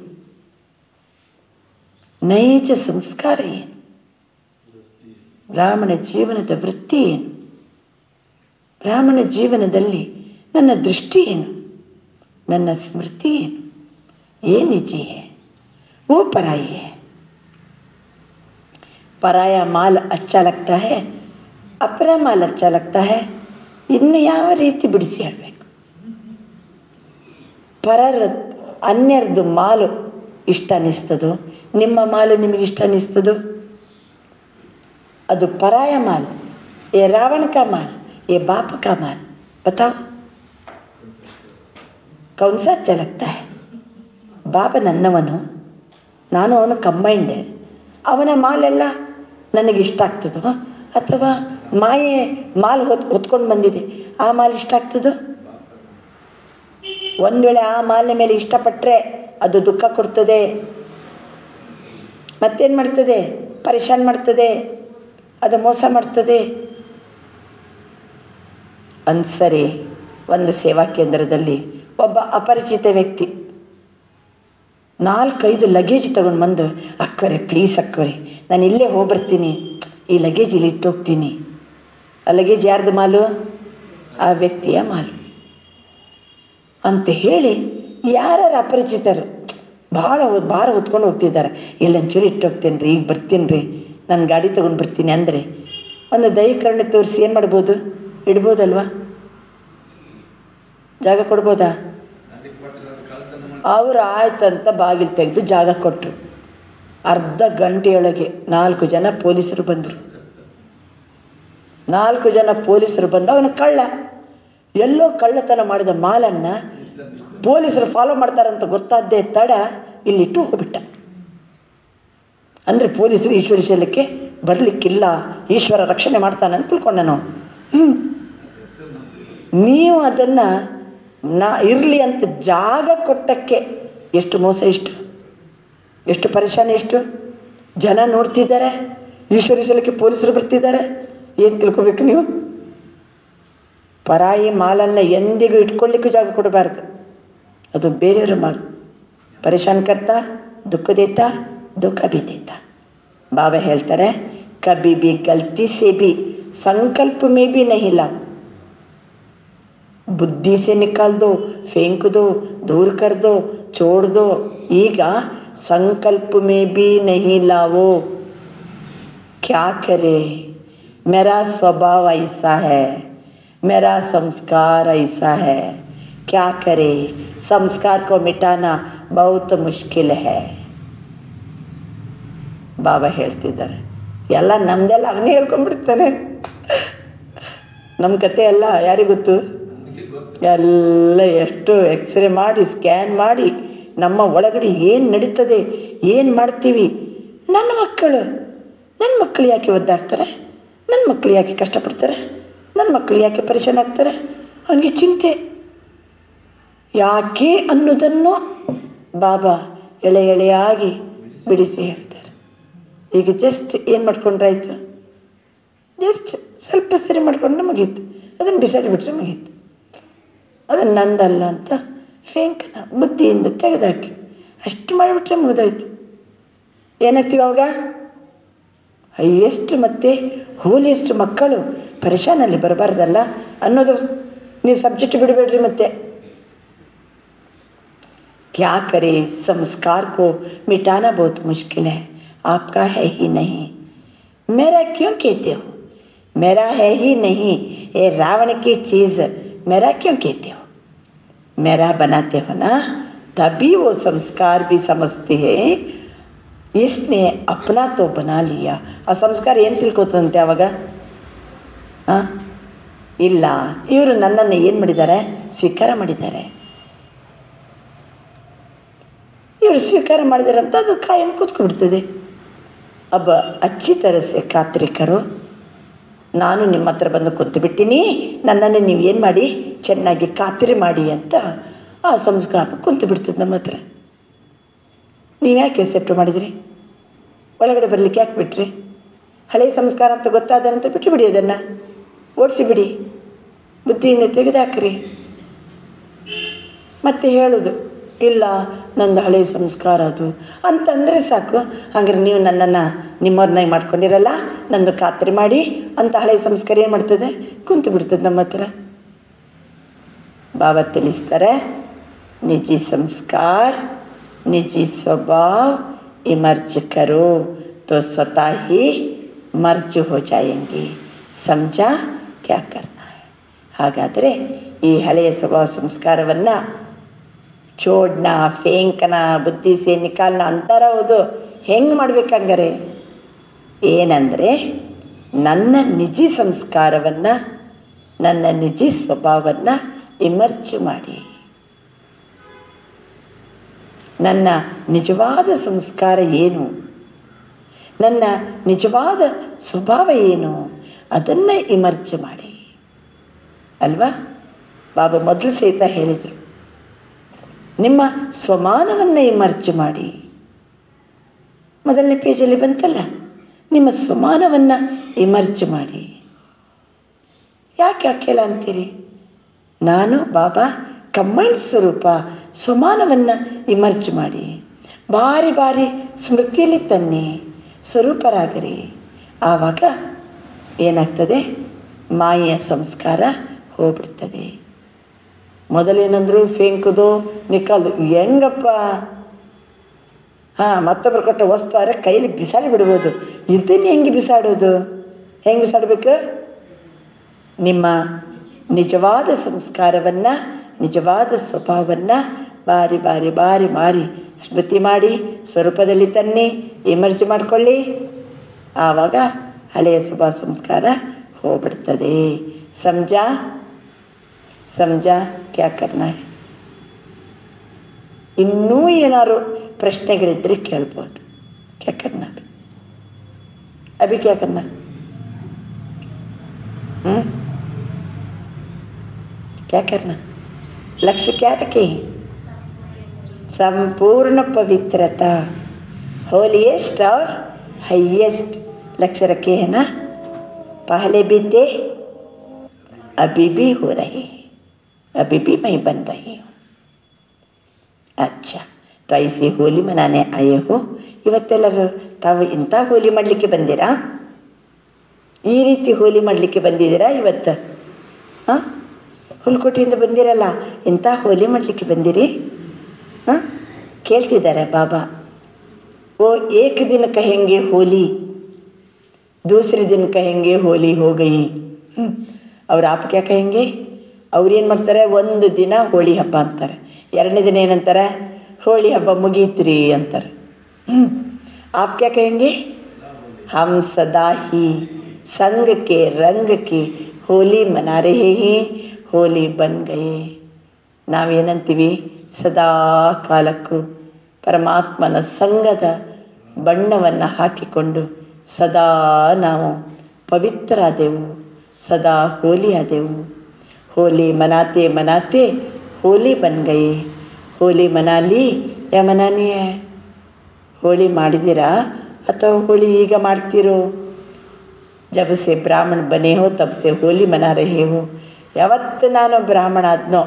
ನೈಜ ಸಂಸ್ಕಾರ ಏನು ಬ್ರಾಹ್ಮಣ ಜೀವನದ ವೃತ್ತಿ ಏನು ಬ್ರಾಹ್ಮಣ ಜೀವನದಲ್ಲಿ ನನ್ನ ದೃಷ್ಟಿ ಏನು ನನ್ನ ಸ್ಮೃತಿ ಏನು ये निजी है वो पराई है पराया माल अच्छा लगता है अपना माल अच्छा लगता है ಇನ್ನು ಯಾವ ರೀತಿ ಬಿಡಿಸಿ ಹೇಳಬೇಕು ಪರರ ಅನ್ಯರದ್ದು ಮಾಲು ಇಷ್ಟ ಅನ್ನಿಸ್ತದೋ ನಿಮ್ಮ ಮಾಲು ನಿಮಗೆ ಇಷ್ಟ ಅನ್ನಿಸ್ತದೋ ಅದು ಪರಾಯ ಮಾಲ್ ये रावण का माल ये बाप का माल बताओ कौन सा अच्छा लगता है ಬಾಬ ನನ್ನವನು ನಾನು ಅವನು ಕಂಬೈಂಡ್ ಅವನ ಮಾಲೆಲ್ಲ ನನಗೆ ಇಷ್ಟ ಆಗ್ತದೋ ಅಥವಾ ಮಾಯೆ ಮಾಲ್ ಹೊತ್ ಹೊತ್ಕೊಂಡು ಬಂದಿದೆ ಆ ಮಾಲ್ ಇಷ್ಟ ಆಗ್ತದೋ ಒಂದು ವೇಳೆ ಆ ಮಾಲಿನ ಮೇಲೆ ಇಷ್ಟಪಟ್ಟರೆ ಅದು ದುಃಖ ಕೊಡ್ತದೆ ಮತ್ತೇನು ಮಾಡ್ತದೆ ಪರೇಶಾನ್ ಮಾಡ್ತದೆ ಅದು ಮೋಸ ಮಾಡ್ತದೆ ಒಂದ್ಸರಿ ಒಂದು ಸೇವಾ ಕೇಂದ್ರದಲ್ಲಿ ಒಬ್ಬ ಅಪರಿಚಿತ ವ್ಯಕ್ತಿ ನಾಲ್ಕೈದು ಲಗೇಜ್ ತಗೊಂಡು ಬಂದು ಅಕ್ಕರೆ ಪ್ಲೀಸ್ ಅಕ್ಕರೆ ನಾನು ಇಲ್ಲೇ ಹೋಗ್ಬರ್ತೀನಿ ಈ ಲಗೇಜ್ ಇಲ್ಲಿ ಇಟ್ಟೋಗ್ತೀನಿ ಆ ಲಗೇಜ್ ಯಾರ್ದು ಮಾಲು ಆ ವ್ಯಕ್ತಿಯ ಮಾಲು ಅಂತ ಹೇಳಿ ಯಾರ್ಯಾರು ಅಪರಿಚಿತರು ಭಾಳ ಭಾರ ಹೊತ್ಕೊಂಡು ಹೋಗ್ತಿದ್ದಾರೆ ಇಲ್ಲೊಂಚೂರು ಇಟ್ಟೋಗ್ತೀನಿ ರೀ ಈಗ ಬರ್ತೀನಿ ರೀ ನಾನು ಗಾಡಿ ತೊಗೊಂಡು ಬರ್ತೀನಿ ಅಂದರೆ ಒಂದು ದೈಹಿಕರಣೆ ತೋರಿಸಿ ಏನು ಮಾಡ್ಬೋದು ಇಡ್ಬೋದಲ್ವಾ ಜಾಗ ಕೊಡ್ಬೋದಾ ಅವರು ಆಯ್ತಂತ ಬಾಗಿಲು ತೆಗೆದು ಜಾಗ ಕೊಟ್ಟರು ಅರ್ಧ ಗಂಟೆಯೊಳಗೆ ನಾಲ್ಕು ಜನ ಪೊಲೀಸರು ಬಂದರು ನಾಲ್ಕು ಜನ ಪೊಲೀಸರು ಬಂದು ಅವನು ಕಳ್ಳ ಎಲ್ಲೋ ಕಳ್ಳತನ ಮಾಡಿದ ಮಾಲನ್ನು ಪೊಲೀಸರು ಫಾಲೋ ಮಾಡ್ತಾರಂತ ಗೊತ್ತಾದ್ದೇ ತಡ ಇಲ್ಲಿಟ್ಟು ಹೋಗ್ಬಿಟ್ಟ ಅಂದರೆ ಪೊಲೀಸರು ಈಶ್ವರ ಶೈಲಕ್ಕೆ ಬರಲಿಕ್ಕಿಲ್ಲ ಈಶ್ವರ ರಕ್ಷಣೆ ಮಾಡ್ತಾನೆ ಅಂತ ತಿಳ್ಕೊಂಡ ನಾವು ಹ್ಞೂ ನೀವು ಅದನ್ನು ನಾ ಇರಲಿ ಅಂತ ಜಾಗ ಕೊಟ್ಟಕ್ಕೆ ಎಷ್ಟು ಮೋಸ ಎಷ್ಟು ಎಷ್ಟು ಪರೇಶಾನಿ ಎಷ್ಟು ಜನ ನೋಡ್ತಿದ್ದಾರೆ ಈಶ್ವರ ಶೈಲಕ್ಕೆ ಪೊಲೀಸರು ಬರ್ತಿದ್ದಾರೆ ಏನು ತಿಳ್ಕೊಬೇಕು ನೀವು ಪರಾಯಿ ಮಾಲನ್ನು ಎಂದಿಗೂ ಇಟ್ಕೊಳ್ಳಿಕ್ಕೂ ಜಾಗ ಕೊಡಬಾರ್ದು ಅದು ಬೇರೆಯವರ ಮಾಲು ಪರೇಶಾನ್ ಕರ್ತಾ ದುಃಖ ದೇತಾ ದುಃಖ भी देता ಬಾಬಾ ಹೇಳ್ತಾರೆ ಕಬಿ ಬಿ ಗಲ್ತಿ ಸೆ ಬಿ ಸಂಕಲ್ಪ ಮೇ ಬಿ नहीं लाओ बुद्धि से निकाल दो फेंक दो दूर कर दो छोड़ दो ಈಗ संकल्प में भी नहीं लाओ क्या करे मेरा स्वभाव ऐसा है मेरा संस्कार ऐसा है क्या करे संस्कार को मिटाना बहुत मुश्किल है ಬಾಬಾ ಹೇಳ್ತಿದ್ದಾರೆ ಎಲ್ಲ ನಮ್ಮದೆಲ್ಲ ಅವನೇ ಹೇಳ್ಕೊಂಡ್ಬಿಡ್ತಾನೆ ನಮ್ಮ ಕತೆ ಎಲ್ಲ ಯಾರಿಗೆ ಗೊತ್ತು ಎಲ್ಲ ಎಷ್ಟು ಎಕ್ಸ್ರೇ ಮಾಡಿ ಸ್ಕ್ಯಾನ್ ಮಾಡಿ ನಮ್ಮ ಒಳಗಡೆ ಏನು ನಡೀತದೆ ಏನು ಮಾಡ್ತೀವಿ ನನ್ನ ಮಕ್ಕಳು ನನ್ನ ಮಕ್ಕಳು ಯಾಕೆ ಒದ್ದಾಡ್ತಾರೆ ನನ್ನ ಮಕ್ಕಳು ಯಾಕೆ ಕಷ್ಟಪಡ್ತಾರೆ ನನ್ನ ಮಕ್ಕಳು ಯಾಕೆ ಪರೇಶಾನ್ ಆಗ್ತಾರೆ ಅವನಿಗೆ ಚಿಂತೆ ಯಾಕೆ ಅನ್ನೋದನ್ನು ಬಾಬಾ ಎಳೆ ಎಳೆಯಾಗಿ ಬಿಡಿಸಿ ಹೇಳ್ತಾರೆ ಈಗ ಜಸ್ಟ್ ಏನು ಮಾಡ್ಕೊಂಡ್ರಾಯ್ತು ಜಸ್ಟ್ ಸ್ವಲ್ಪ ಸರಿ ಮಾಡ್ಕೊಂಡ್ರೆ ಮುಗೀತು ಅದನ್ನು ಬಿಸಾಡಿಬಿಟ್ರೆ ಮುಗೀತು ಅದನ್ನು ನಂದಲ್ಲ ಅಂತ ಫೇಂಕನ ಬುದ್ಧಿಯಿಂದ ತೆಗೆದಾಕಿ ಅಷ್ಟು ಮಾಡಿಬಿಟ್ರೆ ಮುಗಿದೋಯ್ತು ಏನಾಗ್ತೀವಿ ಅವಾಗ ಹೈಯೆಸ್ಟ್ ಮತ್ತು ಹೋಲಿಯೆಸ್ಟ್ ಮಕ್ಕಳು ಪರೇಶಾನಲ್ಲಿ ಬರಬಾರ್ದಲ್ಲ ಅನ್ನೋದು ನೀವು ಸಬ್ಜೆಕ್ಟ್ ಬಿಡಬೇಡ್ರಿ ಮತ್ತೆ क्या करे संस्कार को मिटाना बहुत मुश्किल है आपका है ही नहीं मेरा क्यों कहते हो मेरा है ही नहीं ये रावण की चीज़ मेरा क्यों कहते हो मेरा बनाते हो ना तभी वो संस्कार भी समझते हैं इसने अपना तो बना लिया ಆ ಸಂಸ್ಕಾರ ಏನು ತಿಳ್ಕೊತಂತೆ ಅವಾಗ ಹಾಂ ಇಲ್ಲ ಇವರು ನನ್ನನ್ನು ಏನು ಮಾಡಿದ್ದಾರೆ ಸ್ವೀಕಾರ ಮಾಡಿದ್ದಾರೆ ಇವರು ಸ್ವೀಕಾರ ಮಾಡಿದಾರಂತ ಅದು ಕಾಯಂ ಕೂತ್ಕೊಂಡ್ಬಿಡ್ತದೆ ಅಬ್ಬ ಅಚ್ಚಿ ತರಸೆ ಖಾತ್ರಿಕರು ನಾನು ನಿಮ್ಮ ಹತ್ರ ಬಂದು ಕುಂತುಬಿಟ್ಟಿನಿ ನನ್ನನ್ನು ನೀವು ಏನು ಮಾಡಿ ಚೆನ್ನಾಗಿ ಖಾತ್ರಿ ಮಾಡಿ ಅಂತ ಆ ಸಂಸ್ಕಾರ ಕುಂತು ಬಿಡ್ತದೆ ನಮ್ಮ ಹತ್ರ ನೀವು ಯಾಕೆ ಎಕ್ಸೆಪ್ಟ್ ಮಾಡಿದ್ರಿ ಒಳಗಡೆ ಬರಲಿಕ್ಕೆ ಯಾಕೆ ಬಿಟ್ರಿ ಹಳೆಯ ಸಂಸ್ಕಾರ ಅಂತ ಗೊತ್ತಾದ ನಂತರ ಬಿಟ್ಟು ಬಿಡಿ ಅದನ್ನು ಓಡಿಸಿ ಬಿಡಿ ಬುದ್ಧಿಯಿಂದ ತೆಗೆದಾಕ್ರಿ ಮತ್ತೆ ಹೇಳೋದು ಇಲ್ಲ ನಂದು ಹಳೆಯ ಸಂಸ್ಕಾರ ಅದು ಅಂತಂದರೆ ಸಾಕು ಹಾಗಾದ್ರೆ ನೀವು ನನ್ನನ್ನು ನಿಮ್ಮವ್ರನ್ನಾಗಿ ಮಾಡ್ಕೊಂಡಿರಲ್ಲ ನಂದು ಖಾತ್ರಿ ಮಾಡಿ ಅಂತ ಹಳೆಯ ಸಂಸ್ಕಾರ ಏನು ಮಾಡ್ತದೆ ಕುಂತು ಬಿಡ್ತದೆ ನಮ್ಮ ಹತ್ರ ಬಾಬಾ ತಿಳಿಸ್ತಾರೆ ನಿಜಿ ಸಂಸ್ಕಾರ ನಿಜಿ ಸ್ವಭಾವ इमर्ज करो तो स्वतः ही मर्ज हो जाएंगे समझा क्या करना है ಹಾಗಾದರೆ ಈ ಹಳೆಯ ಸ್ವಭಾವ ಸಂಸ್ಕಾರವನ್ನು ಚೋಡ್ನ ಫೇಂಕನ ಬುದ್ಧಿ ಸೇ ನಿಕಾಲ್ನ ಅಂತಾರ ಹೌದು ಹೆಂಗೆ ಮಾಡ್ಬೇಕಂಗಾರೆ ಏನಂದರೆ ನನ್ನ ನಿಜಿ ಸಂಸ್ಕಾರವನ್ನು ನನ್ನ ನಿಜಿ ಸ್ವಭಾವವನ್ನು ಇಮರ್ಜ್ ಮಾಡಿ ನನ್ನ ನಿಜವಾದ ಸಂಸ್ಕಾರ ಏನು ನನ್ನ ನಿಜವಾದ ಸ್ವಭಾವ ಏನು ಅದನ್ನು ಇಮರ್ಜ್ ಮಾಡಿ ಅಲ್ವಾ ಬಾಬಾ ಮೊದಲು ಸಹಿತ ಹೇಳಿದರು ನಿಮ್ಮ ಸ್ವಮಾನವನ್ನು ಇಮರ್ಜ್ ಮಾಡಿ ಮೊದಲನೇ ಪೇಜಲ್ಲಿ ಬಂತಲ್ಲ ನಿಮ್ಮ ಸ್ವಮಾನವನ್ನು ಇಮರ್ಜ್ ಮಾಡಿ ಯಾಕೆ ಹಾಕಿಲ್ಲ ಅಂತೀರಿ ನಾನು ಬಾಬಾ ಕಂಬೈನ್ಡ್ ಸ್ವರೂಪ ಸ್ವಮಾನವನ್ನು ಇಮರ್ಜ್ ಮಾಡಿ ಬಾರಿ ಬಾರಿ ಸ್ಮೃತಿಯಲ್ಲಿ ತನ್ನಿ ಸ್ವರೂಪರಾಗಿರಿ ಆವಾಗ ಏನಾಗ್ತದೆ ಮಾಯೆಯ ಸಂಸ್ಕಾರ ಹೋಗ್ಬಿಡ್ತದೆ ಮೊದಲೇನಂದ್ರು ಫೇಂಕುದು ನಿಕ್ಕಲ್ದು ಹೆಂಗಪ್ಪ ಹಾಂ ಮತ್ತೊಬ್ಬರು ಕೊಟ್ಟ ವಸ್ತು ಆದರೆ ಕೈಲಿ ಬಿಸಾಡಿ ಬಿಡ್ಬೋದು ಇದನ್ನು ಹೆಂಗೆ ಬಿಸಾಡೋದು ಹೆಂಗೆ ಬಿಸಾಡಬೇಕು ನಿಮ್ಮ ನಿಜವಾದ ಸಂಸ್ಕಾರವನ್ನು ನಿಜವಾದ ಸ್ವಭಾವವನ್ನು ಬಾರಿ ಬಾರಿ ಬಾರಿ ಮಾರಿ ಸ್ಮೃತಿ ಮಾಡಿ ಸ್ವರೂಪದಲ್ಲಿ ತನ್ನಿ ಇಮರ್ಜ್ ಮಾಡಿಕೊಳ್ಳಿ ಆವಾಗ ಹಳೆಯ ಸ್ವಭಾವ ಸಂಸ್ಕಾರ ಹೋಗ್ಬಿಡ್ತದೆ ಸಮಜಾ ಸಮಜಾ ಕ್ಯಾ ಕರ್ನ ಹೈ ಇನ್ನೂ ಏನಾದ್ರು ಪ್ರಶ್ನೆಗಳಿದ್ದರೆ ಕೇಳ್ಬೋದು ಕ್ಯಾ ಕರ್ನ ಅಭಿ ಅಭಿ ಕ್ಯಾ ಕರ್ನ हम्म? क्या करना लक्ष्य क्या रखे संपूर्ण पवित्रता होलिएस्ट और हाईएस्ट लक्ष्य रखे हैं ना पहले भी थे अभी भी हो रहे हैं अभी भी मैं बन रही हूँ अच्छा तो ऐसे होली मनाने आए हो ಇವತ್ತೆಲ್ಲರೂ ತಾವು ಇಂಥ ಹೋಲಿ ಮಾಡಲಿಕ್ಕೆ ಬಂದಿರಾ ಈ ರೀತಿ ಹೋಲಿ ಮಾಡಲಿಕ್ಕೆ ಬಂದಿದ್ದೀರಾ ಇವತ್ತು ಹಾಂ ಹುಲ್ಕೋಟೆಯಿಂದ ಬಂದಿರಲ್ಲ ಇಂಥ ಹೋಲಿ ಮಾಡಲಿಕ್ಕೆ ಬಂದಿರಿ ಹಾಂ ಕೇಳ್ತಿದ್ದಾರೆ ಬಾಬಾ ಓ ಏಕ ದಿನ ಕಹೆಂಗೆ ಹೋಲಿ दूसरे दिन कहेंगे ಹೋಲಿ हो गई ಹ್ಞೂ ಅವ್ರು ಆಪ್ ಕ್ಯಾ ಕಹೆಂಗೆ ಅವ್ರೇನು ಮಾಡ್ತಾರೆ ಒಂದು ದಿನ ಹೋಳಿ ಹಬ್ಬ ಅಂತಾರೆ ಎರಡನೇ ದಿನ ಏನಂತಾರೆ ಹೋಳಿ ಹಬ್ಬ ಮುಗೀತ್ರಿ ಅಂತಾರೆ ಹ್ಞೂ ಆಪ್ ಕ್ಯಾ ಕಹೆಂಗೆ हम सदा ही संग के रंग की होली मना रहे हैं ಹೋಲಿ ಬನ್ ಗಯೇ ನಾವೇನಂತೀವಿ ಸದಾ ಕಾಲಕ್ಕೂ ಪರಮಾತ್ಮನ ಸಂಘದ ಬಣ್ಣವನ್ನು ಹಾಕಿಕೊಂಡು ಸದಾ ನಾವು ಪವಿತ್ರರಾದೆವು ಸದಾ ಹೋಲಿ ಆದೆವು ಹೋಲಿ ಮನಾತೆ ಮನಾತೆ ಹೋಲಿ ಬನ್ ಗಯೇ ಹೋಲಿ ಮನಾಲಿ ಯಾ ಮನಾನಿ ಹೈ ಹೋಳಿ ಮಾಡಿದ್ದೀರಾ ಅಥವಾ ಹೋಳಿ ಈಗ ಮಾಡ್ತೀರೋ ಜब से ಬ್ರಾಹ್ಮಣ ಬನೆ ಹೋ ತಬ್ से ಹೋಲಿ ಮನಾ ರಹೆ ಹೋ ಯಾವತ್ತು ನಾನು ಬ್ರಾಹ್ಮಣ ಆದ್ನೋ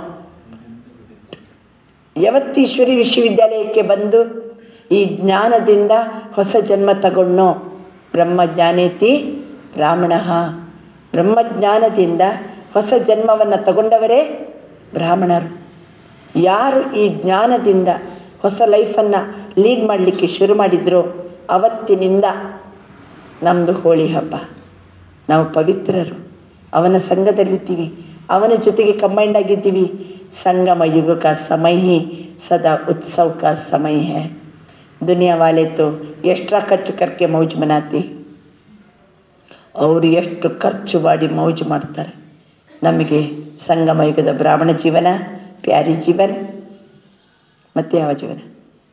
ಯಾವತ್ತು ಈಶ್ವರಿ ವಿಶ್ವವಿದ್ಯಾಲಯಕ್ಕೆ ಬಂದು ಈ ಜ್ಞಾನದಿಂದ ಹೊಸ ಜನ್ಮ ತಗೊಂಡ್ನೋ ಬ್ರಹ್ಮಜ್ಞಾನೇತಿ ಬ್ರಾಹ್ಮಣ ಬ್ರಹ್ಮಜ್ಞಾನದಿಂದ ಹೊಸ ಜನ್ಮವನ್ನು ತಗೊಂಡವರೇ ಬ್ರಾಹ್ಮಣರು ಯಾರು ಈ ಜ್ಞಾನದಿಂದ ಹೊಸ ಲೈಫನ್ನು ಲೀಡ್ ಮಾಡಲಿಕ್ಕೆ ಶುರು ಮಾಡಿದ್ರೋ ಅವತ್ತಿನಿಂದ ನಮ್ಮದು ಹೋಳಿ ಹಬ್ಬ ನಾವು ಪವಿತ್ರರು ಅವನ ಸಂಘದಲ್ಲಿದ್ದೀವಿ ಅವನ ಜೊತೆಗೆ ಕಂಬೈಂಡ್ ಆಗಿದ್ದೀವಿ ಸಂಗಮ ಯುಗ ಕಾ ಸಮಯ ಹಿ ಸದಾ उत्सव का समय है दुनिया वाले तो ಎಕ್ಸ್ಟ್ರಾ ಖರ್ಚು ಕರ್ಕೆ ಮೌಜ್ ಮನಾತಿ ಅವರು ಎಷ್ಟು ಖರ್ಚು ಮಾಡಿ ಮೌಜು ಮಾಡ್ತಾರೆ ನಮಗೆ ಸಂಗಮ ಯುಗದ ಬ್ರಾಹ್ಮಣ ಜೀವನ ಪ್ಯಾರಿ ಜೀವನ ಮತ್ತೆ ಯಾವ ಜೀವನ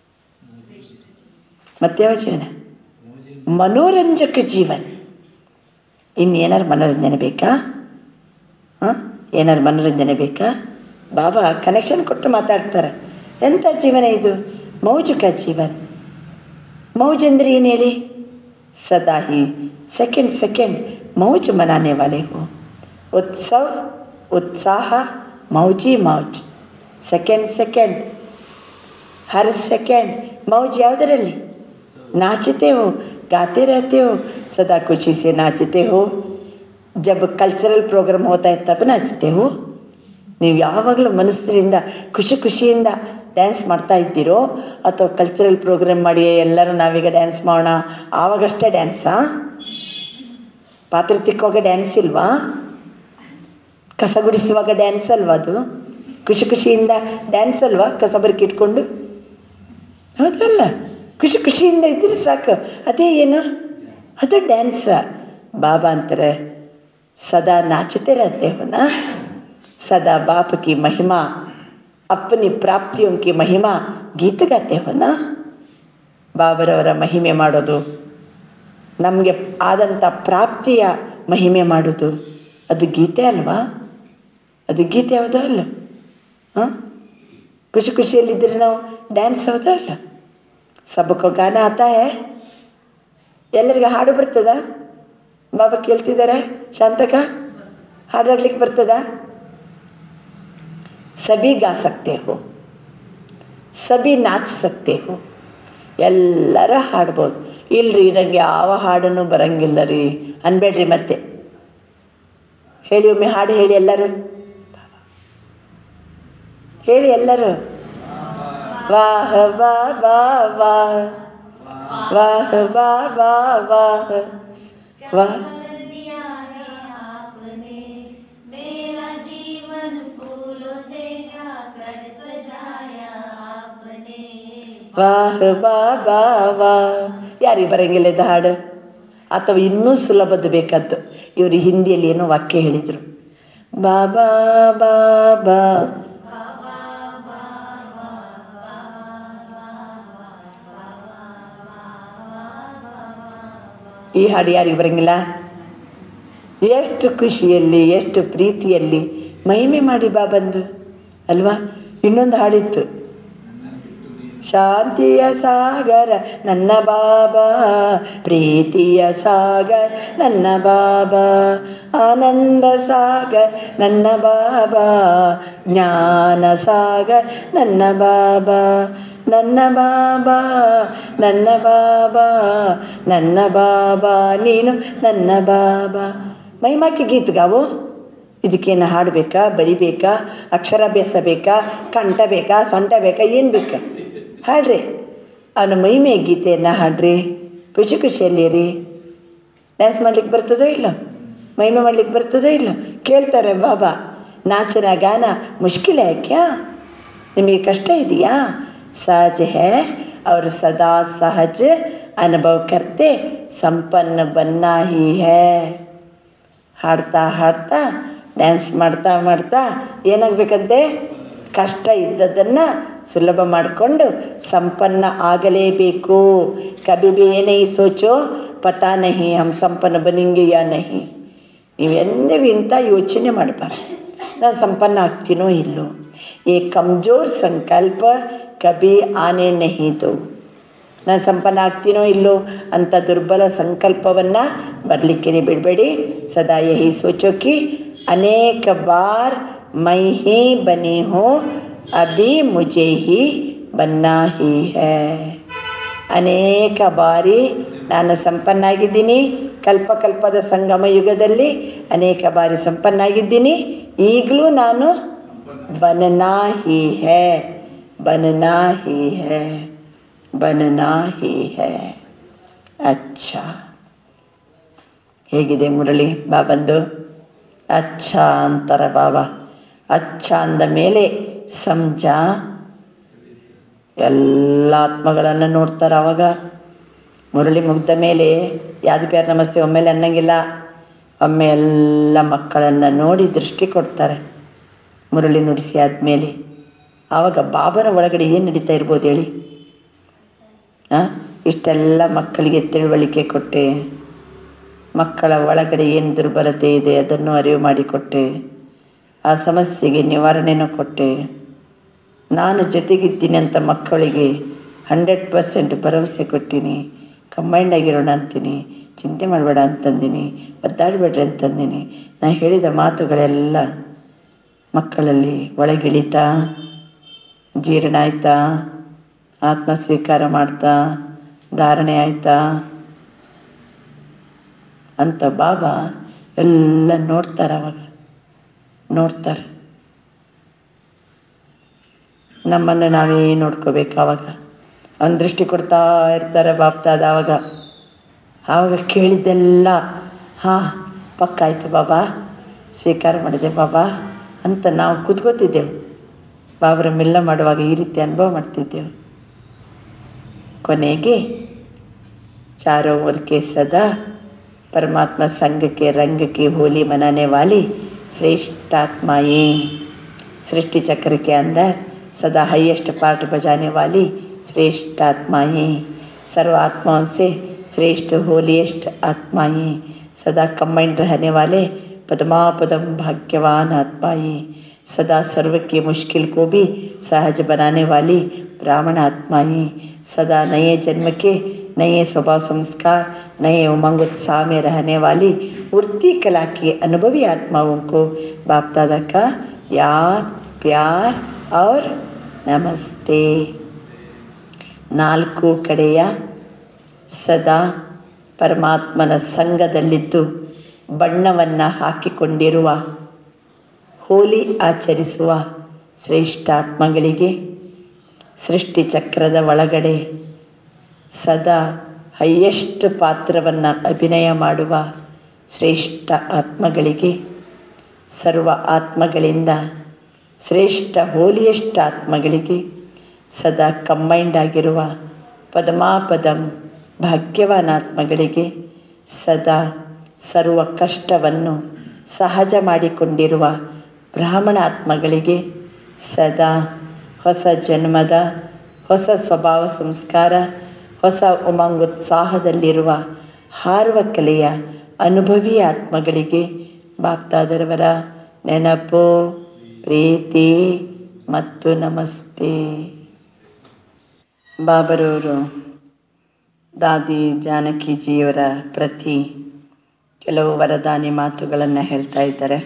ಮತ್ತೆ ಯಾವ ಜೀವನ ಮನೋರಂಜಕ ಜೀವನ ಇನ್ನೇನಾರು ಮನೋರಂಜನೆ ಬೇಕಾ ಹಾಂ ಏನಾರು ಮನೋರಂಜನೆ ಬೇಕಾ ಬಾಬಾ ಕನೆಕ್ಷನ್ ಕೊಟ್ಟು ಮಾತಾಡ್ತಾರೆ ಎಂಥ ಜೀವನ ಇದು ಮೌಜುಕ ಜೀವನ ಮೌಜ್ ಅಂದರೆ ಏನು ಹೇಳಿ सदा ही सेकंड सेकंड मौज मनाने वाले हो उत्सव उत्साह मौजी मौज सेकंड सेकंड हर सेकंड मौज ಯಾವುದರಲ್ಲಿ नाचते हो गाते रहते हो सदा खुशी से नाचते हो जब कल्चरल प्रोग्राम होता है तब नाचते हो ನೀವು ಯಾವಾಗಲೂ ಮನಸ್ಸಿನಿಂದ ಖುಷಿ ಖುಷಿಯಿಂದ ಡ್ಯಾನ್ಸ್ ಮಾಡ್ತಾ ಇದ್ದೀರೋ ಅಥವಾ ಕಲ್ಚರಲ್ ಪ್ರೋಗ್ರಾಮ್ ಮಾಡಿ ಎಲ್ಲರೂ ನಾವೀಗ ಡ್ಯಾನ್ಸ್ ಮಾಡೋಣ ಆವಾಗಷ್ಟೇ ಡ್ಯಾನ್ಸಾ ಪಾತ್ರೆ ತಿಕ್ಕುವಾಗ ಡ್ಯಾನ್ಸ್ ಇಲ್ವಾ ಕಸ ಗುಡಿಸುವಾಗ ಡ್ಯಾನ್ಸ್ ಅಲ್ವಾ ಅದು ಖುಷಿ ಖುಷಿಯಿಂದ ಡ್ಯಾನ್ಸ್ ಅಲ್ವಾ ಕಸ ಬರಕ್ಕೆ ಇಟ್ಕೊಂಡು ಹೌದಲ್ಲ ಖುಷಿ ಖುಷಿಯಿಂದ ಇದ್ರೆ ಸಾಕು ಅದೇ ಏನು ಅದು ಡ್ಯಾನ್ಸ ಬಾಬಾ ಅಂತಾರೆ ಸದಾ ನಾಚತೆ रहते हो ना सदा बाप की महिमा अपनी प्राप्तियों की महिमा ಗೀತ ಗಾತೆ हो ना ಬಾಬರವರ ಮಹಿಮೆ ಮಾಡೋದು ನಮಗೆ ಆದಂಥ ಪ್ರಾಪ್ತಿಯ ಮಹಿಮೆ ಮಾಡೋದು ಅದು ಗೀತೆ ಅಲ್ವಾ ಅದು ಗೀತೆ ಹೌದಾ ಅಲ್ಲ ಹಾಂ ಖುಷಿ ಖುಷಿಯಲ್ಲಿದ್ದರೆ ನಾವು ಡ್ಯಾನ್ಸ್ ಹೌದಾ ಅಲ್ಲ ಸಬಕೋ ಗಾನ ಆತಾ ಹೇ ಎಲ್ಲರಿಗೆ ಹಾಡು ಬರ್ತದ ಬಾಬಾ ಕೇಳ್ತಿದ್ದಾರೆ ಶಾಂತಕ ಹಾಡಾಡ್ಲಿಕ್ಕೆ ಬರ್ತದ ಸಭಿ गा सकते हो ಸಭಿ ನಾಚ್ सकते हो ಎಲ್ಲರ ಹಾಡ್ಬೋದು ಇಲ್ರಿ ನನಗೆ ಯಾವ ಹಾಡನ್ನು ಬರಂಗಿಲ್ಲ ರೀ ಅನ್ಬೇಡ್ರಿ ಮತ್ತೆ ಹೇಳಿ ಒಮ್ಮೆ ಹಾಡು ಹೇಳಿ ಎಲ್ಲರೂ ಹೇಳಿ ಎಲ್ಲರೂ ವಾಹ ವಾ ವಾ ವಾಹ वाह वाह वाह वाह वाह कर दिया है आपने मेरा जीवन फूलों से जाकर सजाया आपने ವಾಹ್ ಬಾ ಬಾ ವಾ ಯಾರಿಗೆ ಬರಂಗಿಲ್ಲ ಇದು ಹಾಡು ಅಥವಾ ಇನ್ನೂ ಸುಲಭದ್ದು ಬೇಕಾದ್ದು ಇವರು ಹಿಂದಿಯಲ್ಲಿ ಏನೋ ವಾಕ್ಯ ಹೇಳಿದರು ಬಾಬಾ ಬಾ ಬಾ ಈ ಹಾಡು ಯಾರಿಗೆ ಬರಂಗಿಲ್ಲ ಎಷ್ಟು ಖುಷಿಯಲ್ಲಿ ಎಷ್ಟು ಪ್ರೀತಿಯಲ್ಲಿ ಮಹಿಮೆ ಮಾಡಿ ಬಾ ಬಂದು ಅಲ್ವಾ ಇನ್ನೊಂದು ಹಾಡಿತ್ತು ಶಾಂತಿಯ ಸಾಗರ ನನ್ನ ಬಾಬಾ ಪ್ರೀತಿಯ ಸಾಗರ್ ನನ್ನ ಬಾಬಾ ಆನಂದ ಸಾಗರ್ ನನ್ನ ಬಾಬಾ ಜ್ಞಾನ ಸಾಗರ್ ನನ್ನ ಬಾಬಾ ನನ್ನ ಬಾಬಾ ನನ್ನ ಬಾಬಾ ನನ್ನ ಬಾಬಾ ನೀನು ನನ್ನ ಬಾಬಾ ಮೈಮಾಕಿ ಗೀತ್ ಗಾವು ಇದಕ್ಕೇನು ಹಾಡಬೇಕಾ ಬರಿಬೇಕಾ ಅಕ್ಷರಾಭ್ಯಾಸ ಬೇಕಾ ಕಂಠ ಬೇಕಾ ಸೊಂಟ ಬೇಕಾ ಏನು ಬೇಕಾ ಹಾಡ್ರಿ ಅವನ ಮೈಮೆ ಗೀತೆಯನ್ನು ಹಾಡ್ರಿ ಖುಷಿ ಖುಷಿಯಲ್ಲಿರಿ ಡ್ಯಾನ್ಸ್ ಮಾಡ್ಲಿಕ್ಕೆ ಬರ್ತದೋ ಇಲ್ಲ ಮಹಿಮೆ ಮಾಡ್ಲಿಕ್ಕೆ ಬರ್ತದೋ ಇಲ್ಲ ಕೇಳ್ತಾರೆ ಬಾಬಾ ನಾಚನ ಗಾನ ಮುಷ್ಕಿಲ್ है क्या ನಿಮಗೆ ಕಷ್ಟ ಇದೆಯಾ ಸಹಜ है और सदा सहज अनुभव करते संपन्न बनना ही है ಹಾಡ್ತಾ ಹಾಡ್ತಾ ಡ್ಯಾನ್ಸ್ ಮಾಡ್ತಾ ಮಾಡ್ತಾ ಏನಾಗಬೇಕಂತೆ ಕಷ್ಟ ಇದ್ದದನ್ನು ಸುಲಭ ಮಾಡಿಕೊಂಡು ಸಂಪನ್ನ ಆಗಲೇಬೇಕು ಕಬಿ ಭಿ ಏನೇ ಸೋಚೋ ಪತಾ ನಹಿ ಹಮ್ ಸಂಪನ್ನ ಬನಿಂಗೆ ಯಾ ನಹಿ ನೀವು ಎಂದಿಗೂ ಇಂಥ ಯೋಚನೆ ಮಾಡಬಾರ್ದು ನಾನು ಸಂಪನ್ನ ಆಗ್ತೀನೋ ಇಲ್ಲೋ ಈ ಕಮ್ಜೋರ್ ಸಂಕಲ್ಪ ಕಬಿ ಆನೆ ನಹಿ ದೋ ನಾನು ಸಂಪನ್ನ ಆಗ್ತೀನೋ ಇಲ್ಲೋ ಅಂತ ದುರ್ಬಲ ಸಂಕಲ್ಪವನ್ನು ಬರಲಿಕ್ಕೆ ಬಿಡಬೇಡಿ ಸದಾ ಯಹಿ ಸೋಚೋ ಕಿ ಅನೇಕ ಬಾರ್ ಮೈ ಹಿ ಬನಿ ಹೋ ಅಭಿ ಮುಜೆ ಹಿ ಬನ್ನ ಹಿ ಹೈ ಅನೇಕ ಬಾರಿ ನಾನು ಸಂಪನ್ನಾಗಿದ್ದೀನಿ ಕಲ್ಪಕಲ್ಪದ ಸಂಗಮ ಯುಗದಲ್ಲಿ ಅನೇಕ ಬಾರಿ ಸಂಪನ್ನಾಗಿದ್ದೀನಿ ಈಗಲೂ ನಾನು ಬನನಾ ಹಿ ಹೈ ಬನನಾ ಹಿ ಹೈ ಬನನಾ ಹಿ ಹೈ ಅಚ್ಚ ಹೇಗಿದೆ ಮುರಳಿ ಬಾಬಂದು ಅಚ್ಚ ಅಂತಾರೆ ಬಾಬಾ ಅಚ್ಚ ಅಂದ ಮೇಲೆ ಸಂಜ ಎಲ್ಲ ಆತ್ಮಗಳನ್ನು ನೋಡ್ತಾರೆ ಅವಾಗ ಮುರಳಿ ಮುಗ್ದ ಮೇಲೆ ಯಾವುದು ಬೇರೆ ನಮಸ್ತೆ ಒಮ್ಮೆಲೆ ಅನ್ನಂಗಿಲ್ಲ ಒಮ್ಮೆ ಎಲ್ಲ ಮಕ್ಕಳನ್ನು ನೋಡಿ ದೃಷ್ಟಿ ಕೊಡ್ತಾರೆ ಮುರಳಿ ನುಡಿಸಿ ಆದಮೇಲೆ ಆವಾಗ ಬಾಬನ ಒಳಗಡೆ ಏನು ನಡೀತಾ ಇರ್ಬೋದು ಹೇಳಿ ಹಾಂ ಇಷ್ಟೆಲ್ಲ ಮಕ್ಕಳಿಗೆ ತಿಳುವಳಿಕೆ ಕೊಟ್ಟೆ ಮಕ್ಕಳ ಒಳಗಡೆ ಏನು ದುರ್ಬಲತೆ ಇದೆ ಅದನ್ನು ಅರಿವು ಮಾಡಿಕೊಟ್ಟೆ ಆ ಸಮಸ್ಯೆಗೆ ನಿವಾರಣೆನೂ ಕೊಟ್ಟೆ ನಾನು ಜೊತೆಗಿದ್ದೀನಿ ಅಂತ ಮಕ್ಕಳಿಗೆ ಹಂಡ್ರೆಡ್ ಪರ್ಸೆಂಟ್ ಭರವಸೆ ಕೊಟ್ಟೀನಿ ಕಂಬೈಂಡ್ ಆಗಿರೋಣ ಅಂತೀನಿ ಚಿಂತೆ ಮಾಡಬೇಡ ಅಂತಂದೀನಿ ಒದ್ದಾಡಬೇಡ್ರಿ ಅಂತಂದೀನಿ ನಾನು ಹೇಳಿದ ಮಾತುಗಳೆಲ್ಲ ಮಕ್ಕಳಲ್ಲಿ ಒಳಗಿಳಿತಾ ಜೀರ್ಣ ಆಯ್ತಾ ಆತ್ಮ ಸ್ವೀಕಾರ ಮಾಡ್ತಾ ಧಾರಣೆ ಆಯ್ತಾ ಅಂತ ಬಾಬಾ ಎಲ್ಲ ನೋಡ್ತಾರೆ ಅವಾಗ ನೋಡ್ತಾರೆ ನಮ್ಮನ್ನು ನಾವೇ ನೋಡ್ಕೋಬೇಕು ಆವಾಗ ಅವನ ದೃಷ್ಟಿ ಕೊಡ್ತಾ ಇರ್ತಾರೆ ಬಾಪ್ತಾದ ಆವಾಗ ಆವಾಗ ಕೇಳಿದ್ದೆಲ್ಲ ಹಾಂ ಪಕ್ಕಾಯ್ತು ಬಾಬಾ ಸ್ವೀಕಾರ ಮಾಡಿದೆ ಬಾಬಾ ಅಂತ ನಾವು ಕೂತ್ಕೋತಿದ್ದೆವು ಬಾಬರ ಮೆಲ್ಲ ಮಾಡುವಾಗ ಈ ರೀತಿ ಅನುಭವ ಮಾಡ್ತಿದ್ದೆವು ಕೊನೆಗೆ चारों ओर के सदा परमात्मा संग के रंग की होली मनाने वाली श्रेष्ठ आत्माएं सृष्टि चक्र के अंदर सदा हाईएस्ट पार्ट बजाने वाली श्रेष्ठ आत्माएं सर्व आत्माओं से श्रेष्ठ होलीएस्ट आत्माएं सदा कंबाइंड रहने वाले पदमापदम भाग्यवान आत्माएं सदा सर्व की मुश्किल को भी सहज बनाने वाली ब्राह्मण आत्माएं सदा नए जन्म के नए स्वभाव संस्कार नए उमंग उत्साह में रहने वाली उड़ती कला की अनुभवी आत्माओं को बाप दादा का याद प्यार और नमस्ते ನಾಲ್ಕು ಕಡೆಯ ಸದಾ ಪರಮಾತ್ಮನ ಸಂಘದಲ್ಲಿದ್ದು ಬಣ್ಣವನ್ನು ಹಾಕಿಕೊಂಡಿರುವ ಹೋಲಿ ಆಚರಿಸುವ ಶ್ರೇಷ್ಠಾತ್ಮಗಳಿಗೆ ಸೃಷ್ಟಿ ಚಕ್ರದ ಒಳಗಡೆ ಸದಾ ಹೈಯೆಸ್ಟ್ ಪಾತ್ರವನ್ನು ಅಭಿನಯ ಮಾಡುವ ಶ್ರೇಷ್ಠ ಆತ್ಮಗಳಿಗೆ ಸರ್ವ ಆತ್ಮಗಳಿಂದ ಶ್ರೇಷ್ಠ ಹೋಲಿಯೆಸ್ಟ್ ಆತ್ಮಗಳಿಗೆ ಸದಾ ಕಂಬೈಂಡ್ ಆಗಿರುವ ಪದಮಾಪದಂ ಭಾಗ್ಯವಾನ್ ಆತ್ಮಗಳಿಗೆ ಸದಾ ಸರ್ವ ಕಷ್ಟವನ್ನು ಸಹಜ ಮಾಡಿಕೊಂಡಿರುವ ಬ್ರಾಹ್ಮಣ ಆತ್ಮಗಳಿಗೆ ಸದಾ ಹೊಸ ಜನ್ಮದ ಹೊಸ ಸ್ವಭಾವ ಸಂಸ್ಕಾರ ಹೊಸ ಉಮಂಗೋತ್ಸಾಹದಲ್ಲಿರುವ ಹಾರುವ ಕಲೆಯ ಅನುಭವಿ ಆತ್ಮಗಳಿಗೆ ಬಾಪ್ತಾದರವರ ನೆನಪು ಪ್ರೀತಿ ಮತ್ತು ನಮಸ್ತೆ ಬಾಬರವರು ದಾದಿ ಜಾನಕಿಜಿಯವರ ಪ್ರತಿ ಕೆಲವು ವರದಾನಿ ಮಾತುಗಳನ್ನು ಹೇಳ್ತಾ ಇದ್ದಾರೆ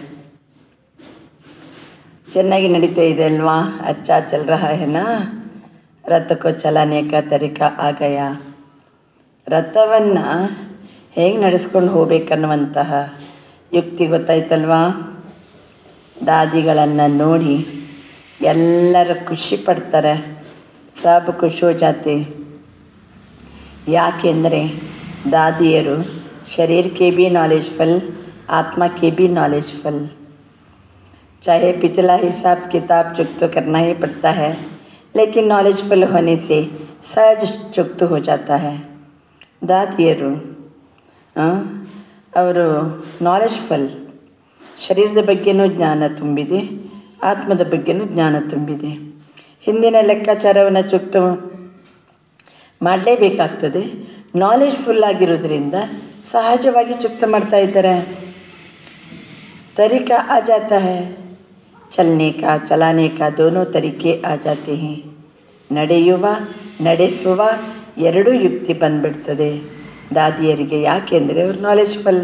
ಚೆನ್ನಾಗಿ ನಡೀತಾ ಇದೆ ಅಲ್ವಾ ಅಚ್ಚಾ ಚಲ್ ರಹಾ ಹೆನಾ ರಥಕ್ಕೋ ಚಲಾನೆ ಕಾ ತರಿಕಾ ಆಗಯ ರಥವನ್ನು ಹೇಗೆ ನಡೆಸ್ಕೊಂಡು ಹೋಗ್ಬೇಕನ್ನುವಂತಹ ಯುಕ್ತಿ ಗೊತ್ತಾಯ್ತಲ್ವಾ ದಾದಿಗಳನ್ನು ನೋಡಿ ಎಲ್ಲರೂ ಖುಷಿ ಪಡ್ತಾರೆ ಸಬ್ ಖುಷಿ ಹೋ ಜಾತೆ ಯಾಕೆಂದರೆ ದಾದಿಯರು शरीर के भी नॉलेजफुल आत्मा के भी नॉलेजफुल चाहे पिछला हिसाब किताब चुक तो करना ही पड़ता है लेकिन नॉलेजफुल होने से सहज चुक्त हो जाता है ದಾದಿಯರು ಅವರು ನಾಲೆಜ್ಫುಲ್ ಶರೀರದ ಬಗ್ಗೆನೂ ಜ್ಞಾನ ತುಂಬಿದೆ ಆತ್ಮದ ಬಗ್ಗೆನೂ ಜ್ಞಾನ ತುಂಬಿದೆ ಹಿಂದಿನ ಲೆಕ್ಕಾಚಾರವನ್ನು ಚುಕ್ತು ಮಾಡಲೇಬೇಕಾಗ್ತದೆ ನಾಲೆಜ್ಫುಲ್ ಆಗಿರೋದ್ರಿಂದ ಸಹಜವಾಗಿ ಚುಕ್ತ ಮಾಡ್ತಾ ಇದ್ದಾರೆ तरीका आ जाता है चलने का चलाने का दोनों तरीके आ जाते हैं ನಡೆಯುವ ನಡೆಸುವ ಎರಡೂ ಯುಕ್ತಿ ಬಂದ್ಬಿಡ್ತದೆ ದಾದಿಯರಿಗೆ ಯಾಕೆಂದರೆ ಅವ್ರು ನಾಲೆಜ್ಫುಲ್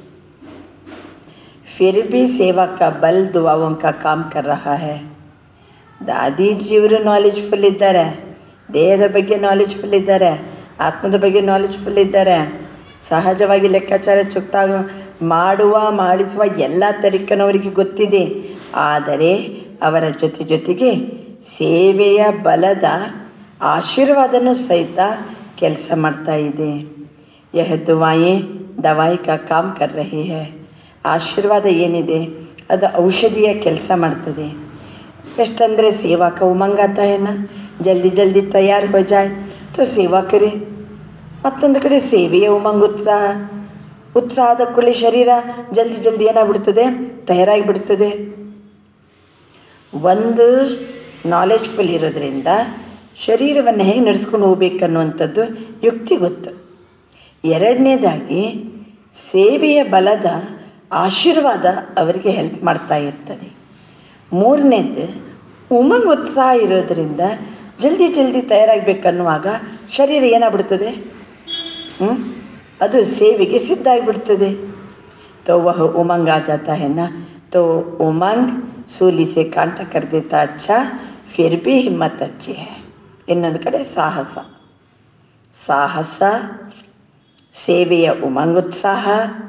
फिर भी सेवा का बल दुआओं का काम कर रहा है ದಾದೀಜಿಯವರು ನಾಲೆಜ್ಫುಲ್ ಇದ್ದಾರೆ ದೇಹದ ಬಗ್ಗೆ ನಾಲೆಜ್ಫುಲ್ ಇದ್ದಾರೆ ಆತ್ಮದ ಬಗ್ಗೆ ನಾಲೆಜ್ಫುಲ್ ಇದ್ದಾರೆ ಸಹಜವಾಗಿ ಲೆಕ್ಕಾಚಾರ ಚುಕ್ತಾಗ ಮಾಡುವ ಮಾಡಿಸುವ ಎಲ್ಲ ತರಿಕನವರಿಗೆ ಗೊತ್ತಿದೆ ಆದರೆ ಅವರ ಜೊತೆ ಜೊತೆಗೆ ಸೇವೆಯ ಬಲದ ಆಶೀರ್ವಾದನೂ ಸಹಿತ ಕೆಲಸ ಮಾಡ್ತಾ ಇದೆ ಯಹ ದುವಾಯೇ ದವಾಯಿ ಕಾ ಕಾಮ್ ಕರ್ ರಹಿ ಹೈ ಆಶೀರ್ವಾದ ಏನಿದೆ ಅದು ಔಷಧಿಯ ಕೆಲಸ ಮಾಡ್ತದೆ ಎಷ್ಟಂದರೆ ಸೇವಾ का उमंग आता है ना जल्दी जल्दी तैयार हो जाए तो ಸೇವಾ ಕರಿ ಮತ್ತೊಂದು ಕಡೆ ಸೇವೆಯ ಉಮಂಗ್ ಉತ್ಸಾಹ ಉತ್ಸಾಹದ ಕೂಡಲೇ ಶರೀರ ಜಲ್ದಿ ಜಲ್ದಿ ಏನಾಗ್ಬಿಡ್ತದೆ ತಯಾರಾಗಿ ಬಿಡ್ತದೆ ಒಂದು ನಾಲೆಜ್ಫುಲ್ ಇರೋದ್ರಿಂದ ಶರೀರವನ್ನು ಹೇಗೆ ನಡೆಸ್ಕೊಂಡು ಹೋಗ್ಬೇಕನ್ನುವಂಥದ್ದು ಯುಕ್ತಿ ಗೊತ್ತು ಎರಡನೇದಾಗಿ ಸೇವೆಯ ಬಲದ ಆಶೀರ್ವಾದ ಅವರಿಗೆ ಹೆಲ್ಪ್ ಮಾಡ್ತಾ ಇರ್ತದೆ ಮೂರನೇದು ಉಮಂಗ್ ಉತ್ಸಾಹ ಇರೋದರಿಂದ ಜಲ್ದಿ ಜಲ್ದಿ ತಯಾರಾಗಬೇಕನ್ನುವಾಗ ಶರೀರ ಏನಾಗ್ಬಿಡ್ತದೆ ಹ್ಮ್? ಅದು ಸೇವೆಗೆ ಸಿದ್ಧ ಆಗಿಬಿಡ್ತದೆ तो वह उमंग आ जाता है ना तो उमंग सूली से कांटा कर देता अच्छा फिर भी हिम्मत अच्छी है ಇನ್ನೊಂದು ಕಡೆ ಸಾಹಸ ಸಾಹಸ ಸೇವೆಯ ಉಮಂಗೋತ್ಸಾಹ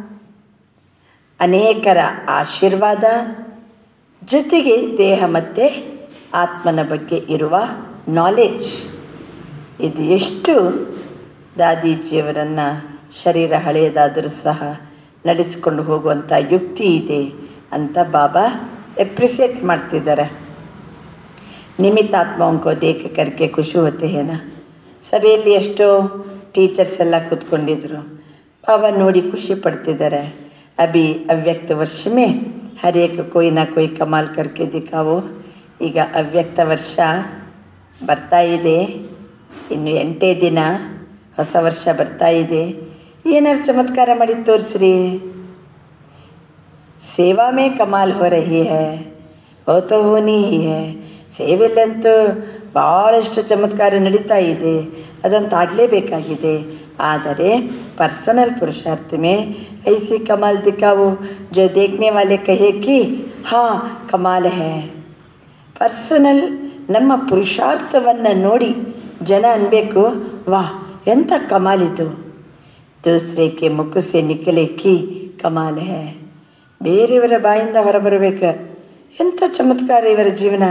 ಅನೇಕರ ಆಶೀರ್ವಾದ ಜೊತೆಗೆ ದೇಹ ಮತ್ತು ಆತ್ಮನ ಬಗ್ಗೆ ಇರುವ ನಾಲೆಡ್ಜ್ ಇದು ಎಷ್ಟು ದಾದೀಜಿಯವರನ್ನು ಶರೀರ ಹಳೆಯದಾದರೂ ಸಹ ನಡೆಸಿಕೊಂಡು ಹೋಗುವಂಥ ಯುಕ್ತಿ ಇದೆ ಅಂತ ಬಾಬಾ ಎಪ್ರಿಸಿಯೇಟ್ ಮಾಡ್ತಿದ್ದಾರೆ ನಿಮಿತ್ತ ಆತ್ಮಾओं को देख करके ಖುಷಿ होते हैं ना ಸಭೆಯಲ್ಲಿ ಎಷ್ಟೋ ಟೀಚರ್ಸ್ ಎಲ್ಲ ಕೂತ್ಕೊಂಡಿದ್ರು ಬಾಬಾ ನೋಡಿ ಖುಷಿ ಪಡ್ತಿದ್ದಾರೆ ಅಭಿ ಅವ್ಯಕ್ತ ವರ್ಷ ಮೇ ಹರ್ ಏಕ್ कोई ना कोई ಕಮಾಲ್ करके ದಿಕ್ಕಾವೋ ಈಗ ಅವ್ಯಕ್ತ ವರ್ಷ ಬರ್ತಾ ಇದೆ ಇನ್ನು ಎಂಟೇ ದಿನ ಹೊಸ ವರ್ಷ ಬರ್ತಾ ಇದೆ ಏನಾರು ಚಮತ್ಕಾರ ಮಾಡಿ ತೋರಿಸ್ರಿ ಸೇವಾ ಮೇ ಕಮಾಲ್ ಹೋ ರಹಿ ಹೈ ಹೋ ತೋ ಹೋನಿ ಹಿ ಹೈ ಸೇವೆಯಲ್ಲಂತೂ ಭಾಳಷ್ಟು ಚಮತ್ಕಾರ ನಡೀತಾ ಇದೆ ಅದಂತೂ ಆಗಲೇಬೇಕಾಗಿದೆ ಆದರೆ पर्सनल पुरुषार्थ में ऐसी कमाल दिखाओ जो देखने वाले कहे कि हाँ कमाल है ಪರ್ಸನಲ್ ನಮ್ಮ ಪುರುಷಾರ್ಥವನ್ನು ನೋಡಿ ಜನ ಅನ್ಬೇಕು ವಾಹ್ ಎಂಥ ಕಮಾಲಿದು ದೂಸರೆ ಕೆ ಮುಖ ಸೆ ನಿಕಲೆ ಕಿ ಕಮಾಲ್ ಹೇ ಬೇರೆಯವರ ಬಾಯಿಂದ ಹೊರಬರಬೇಕು ಎಂಥ ಚಮತ್ಕಾರ ಇವರ ಜೀವನ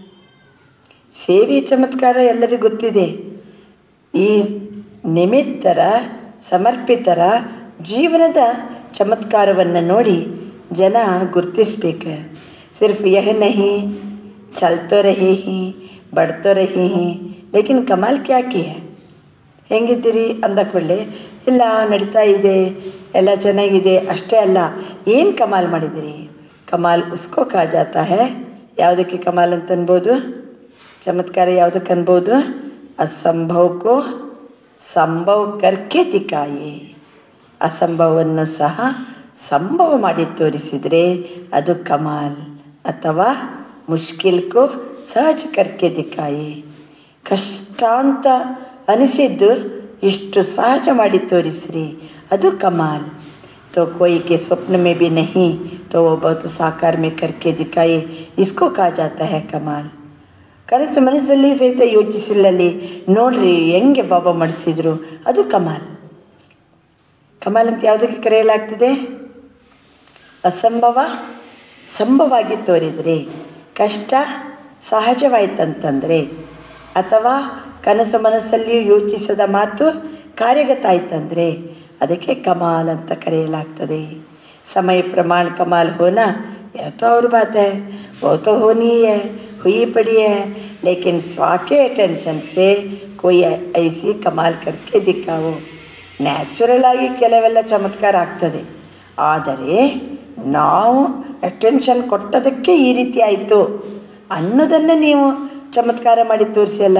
ಸೇವೆ ಚಮತ್ಕಾರ ಎಲ್ಲರಿಗೂ ಗೊತ್ತಿದೆ ಈ ನಿಮಿತ್ತರ ಸಮರ್ಪಿತರ ಜೀವನದ ಚಮತ್ಕಾರವನ್ನು ನೋಡಿ ಜನ ಗುರ್ತಿಸ್ಬೇಕು ಸಿರ್ಫ್ ಯಹ ನಹಿ चल तो रहे ही बढ़ तो रहे ही लेकिन कमाल क्या की है ಹೆಂಗಿದ್ದೀರಿ ಅಂದ ಕೂಡಲೇ ಇಲ್ಲ ನಡೀತಾ ಇದೆ ಎಲ್ಲ ಚೆನ್ನಾಗಿದೆ ಅಷ್ಟೇ ಅಲ್ಲ ಏನು ಕಮಾಲ್ ಮಾಡಿದ್ದೀರಿ ಕಮಾಲ್ ಉಸ್ಕೋ ಕಾ ಜಾತಾ ಹೇ ಯಾವುದಕ್ಕೆ ಕಮಾಲ್ ಅಂತ ಅನ್ಬೋದು ಚಮತ್ಕಾರ ಯಾವುದಕ್ಕೆ ಅನ್ಬೋದು ಅಸಂಭವಕ್ಕೂ ಸಂಭವ ಕರ್ಕೆ ದಿಕ್ಕಾಯಿ ಅಸಂಭವವನ್ನು ಸಹ ಸಂಭವ ಮಾಡಿ ತೋರಿಸಿದರೆ ಅದು ಕಮಾಲ್ ಅಥವಾ ಮುಷ್ಕಿಲ್ ಕೋ ಸಹಜ ಕರ್ಕೆ ದಿಕ್ಕಾಯಿ ಕಷ್ಟ ಅಂತ ಅನಿಸಿದ್ದು ಇಷ್ಟು ಸಹಜ ಮಾಡಿ ತೋರಿಸ್ರಿ ಅದು ಕಮಾಲ್ तो कोई के स्वप्न में भी नहीं तो वो बहुत साकार में करके दिखाए इसको कहा जाता है कमाಲ್ ಕನಸು ಮನಸ್ಸಲ್ಲಿ ಸಹಿತ ಯೋಚಿಸಿಲ್ಲಲ್ಲಿ ನೋಡ್ರಿ ಹೆಂಗೆ ಬಾಬಾ ಮಾಡಿಸಿದ್ರು ಅದು ಕಮಾಲ್ ಕಮಾಲ್ ಅಂತ ಯಾವುದಕ್ಕೆ ಕರೆಯಲಾಗ್ತದೆ ಅಸಂಭವ ಸಂಭವಾಗಿ ತೋರಿದರೆ ಕಷ್ಟ ಸಹಜವಾಯ್ತಂತಂದರೆ ಅಥವಾ ಕನಸು ಮನಸ್ಸಲ್ಲಿ ಯೋಚಿಸದ ಮಾತು ಕಾರ್ಯಗತ ಆಯ್ತಂದರೆ ಅದಕ್ಕೆ ಕಮಾಲ್ ಅಂತ ಕರೆಯಲಾಗ್ತದೆ समय प्रमाण कमाल होना यह तो और बात है वो तो होनी ही है हुई पड़ी है लेकिन स्वा के टेंशन से कोई ऐसी कमाल करके दिखाओ ನ್ಯಾಚುರಲ್ ಆಗಿ ಕೆಲವೆಲ್ಲ ಚಮತ್ಕಾರ ಆಗ್ತದೆ ಆದರೆ ನಾವು ಅಟೆನ್ಷನ್ ಕೊಟ್ಟದಕ್ಕೆ ಈ ರೀತಿ ಆಯಿತು ಅನ್ನೋದನ್ನು ನೀವು ಚಮತ್ಕಾರ ಮಾಡಿ ತೋರಿಸಲ್ಲ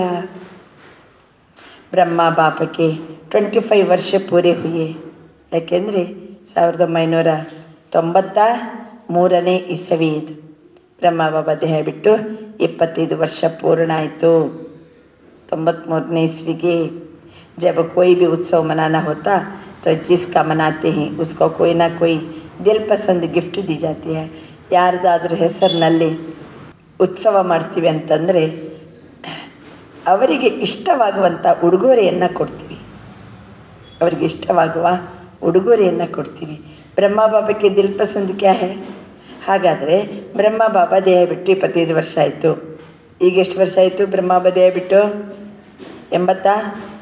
ಬ್ರಹ್ಮ ಬಾಪಕ್ಕೆ ಟ್ವೆಂಟಿ ಫೈವ್ ವರ್ಷ ಪೂರೇ ಹುಯೆ ಯಾಕೆಂದರೆ ಸಾವಿರದ ಒಂಬೈನೂರ ತೊಂಬತ್ತ ಮೂರನೇ ಇಸವಿ ಇದು ಬ್ರಹ್ಮ ಬಾಬಾ ದೇಹ ಬಿಟ್ಟು ಇಪ್ಪತ್ತೈದು ವರ್ಷ ಪೂರ್ಣ ಆಯಿತು ತೊಂಬತ್ಮೂರನೇ ಇಸ್ವಿಗೆ जब कोई भी उत्सव मनाना होता तो जिसका मनाते हैं उसको कोई ना कोई दिल पसंद ಗಿಫ್ಟ್ दी जाती है ಯಾರ್ದಾದ್ರೂ ಹೆಸರಿನಲ್ಲಿ ಉತ್ಸವ ಮಾಡ್ತೀವಿ ಅಂತಂದರೆ ಅವರಿಗೆ ಇಷ್ಟವಾಗುವಂಥ ಉಡುಗೊರೆಯನ್ನು ಕೊಡ್ತೀವಿ ಅವರಿಗೆ ಇಷ್ಟವಾಗುವ ಉಡುಗೊರೆಯನ್ನು ಕೊಡ್ತೀವಿ ಬ್ರಹ್ಮ ಬಾಬಾಕ್ಕೆ ದಿಲ್ ಪಸಂದ್ ಕ್ಯಾ ಹೇ ಹಾಗಾದರೆ ಬ್ರಹ್ಮ ಬಾಬಾ ದೇಹ ಬಿಟ್ಟು ಇಪ್ಪತ್ತೈದು ವರ್ಷ ಆಯಿತು ಈಗ ಎಷ್ಟು ವರ್ಷ ಆಯಿತು ಬ್ರಹ್ಮ ಬಾಬಾ ದೇಹ ಬಿಟ್ಟು ಎಂಬತ್ತಾ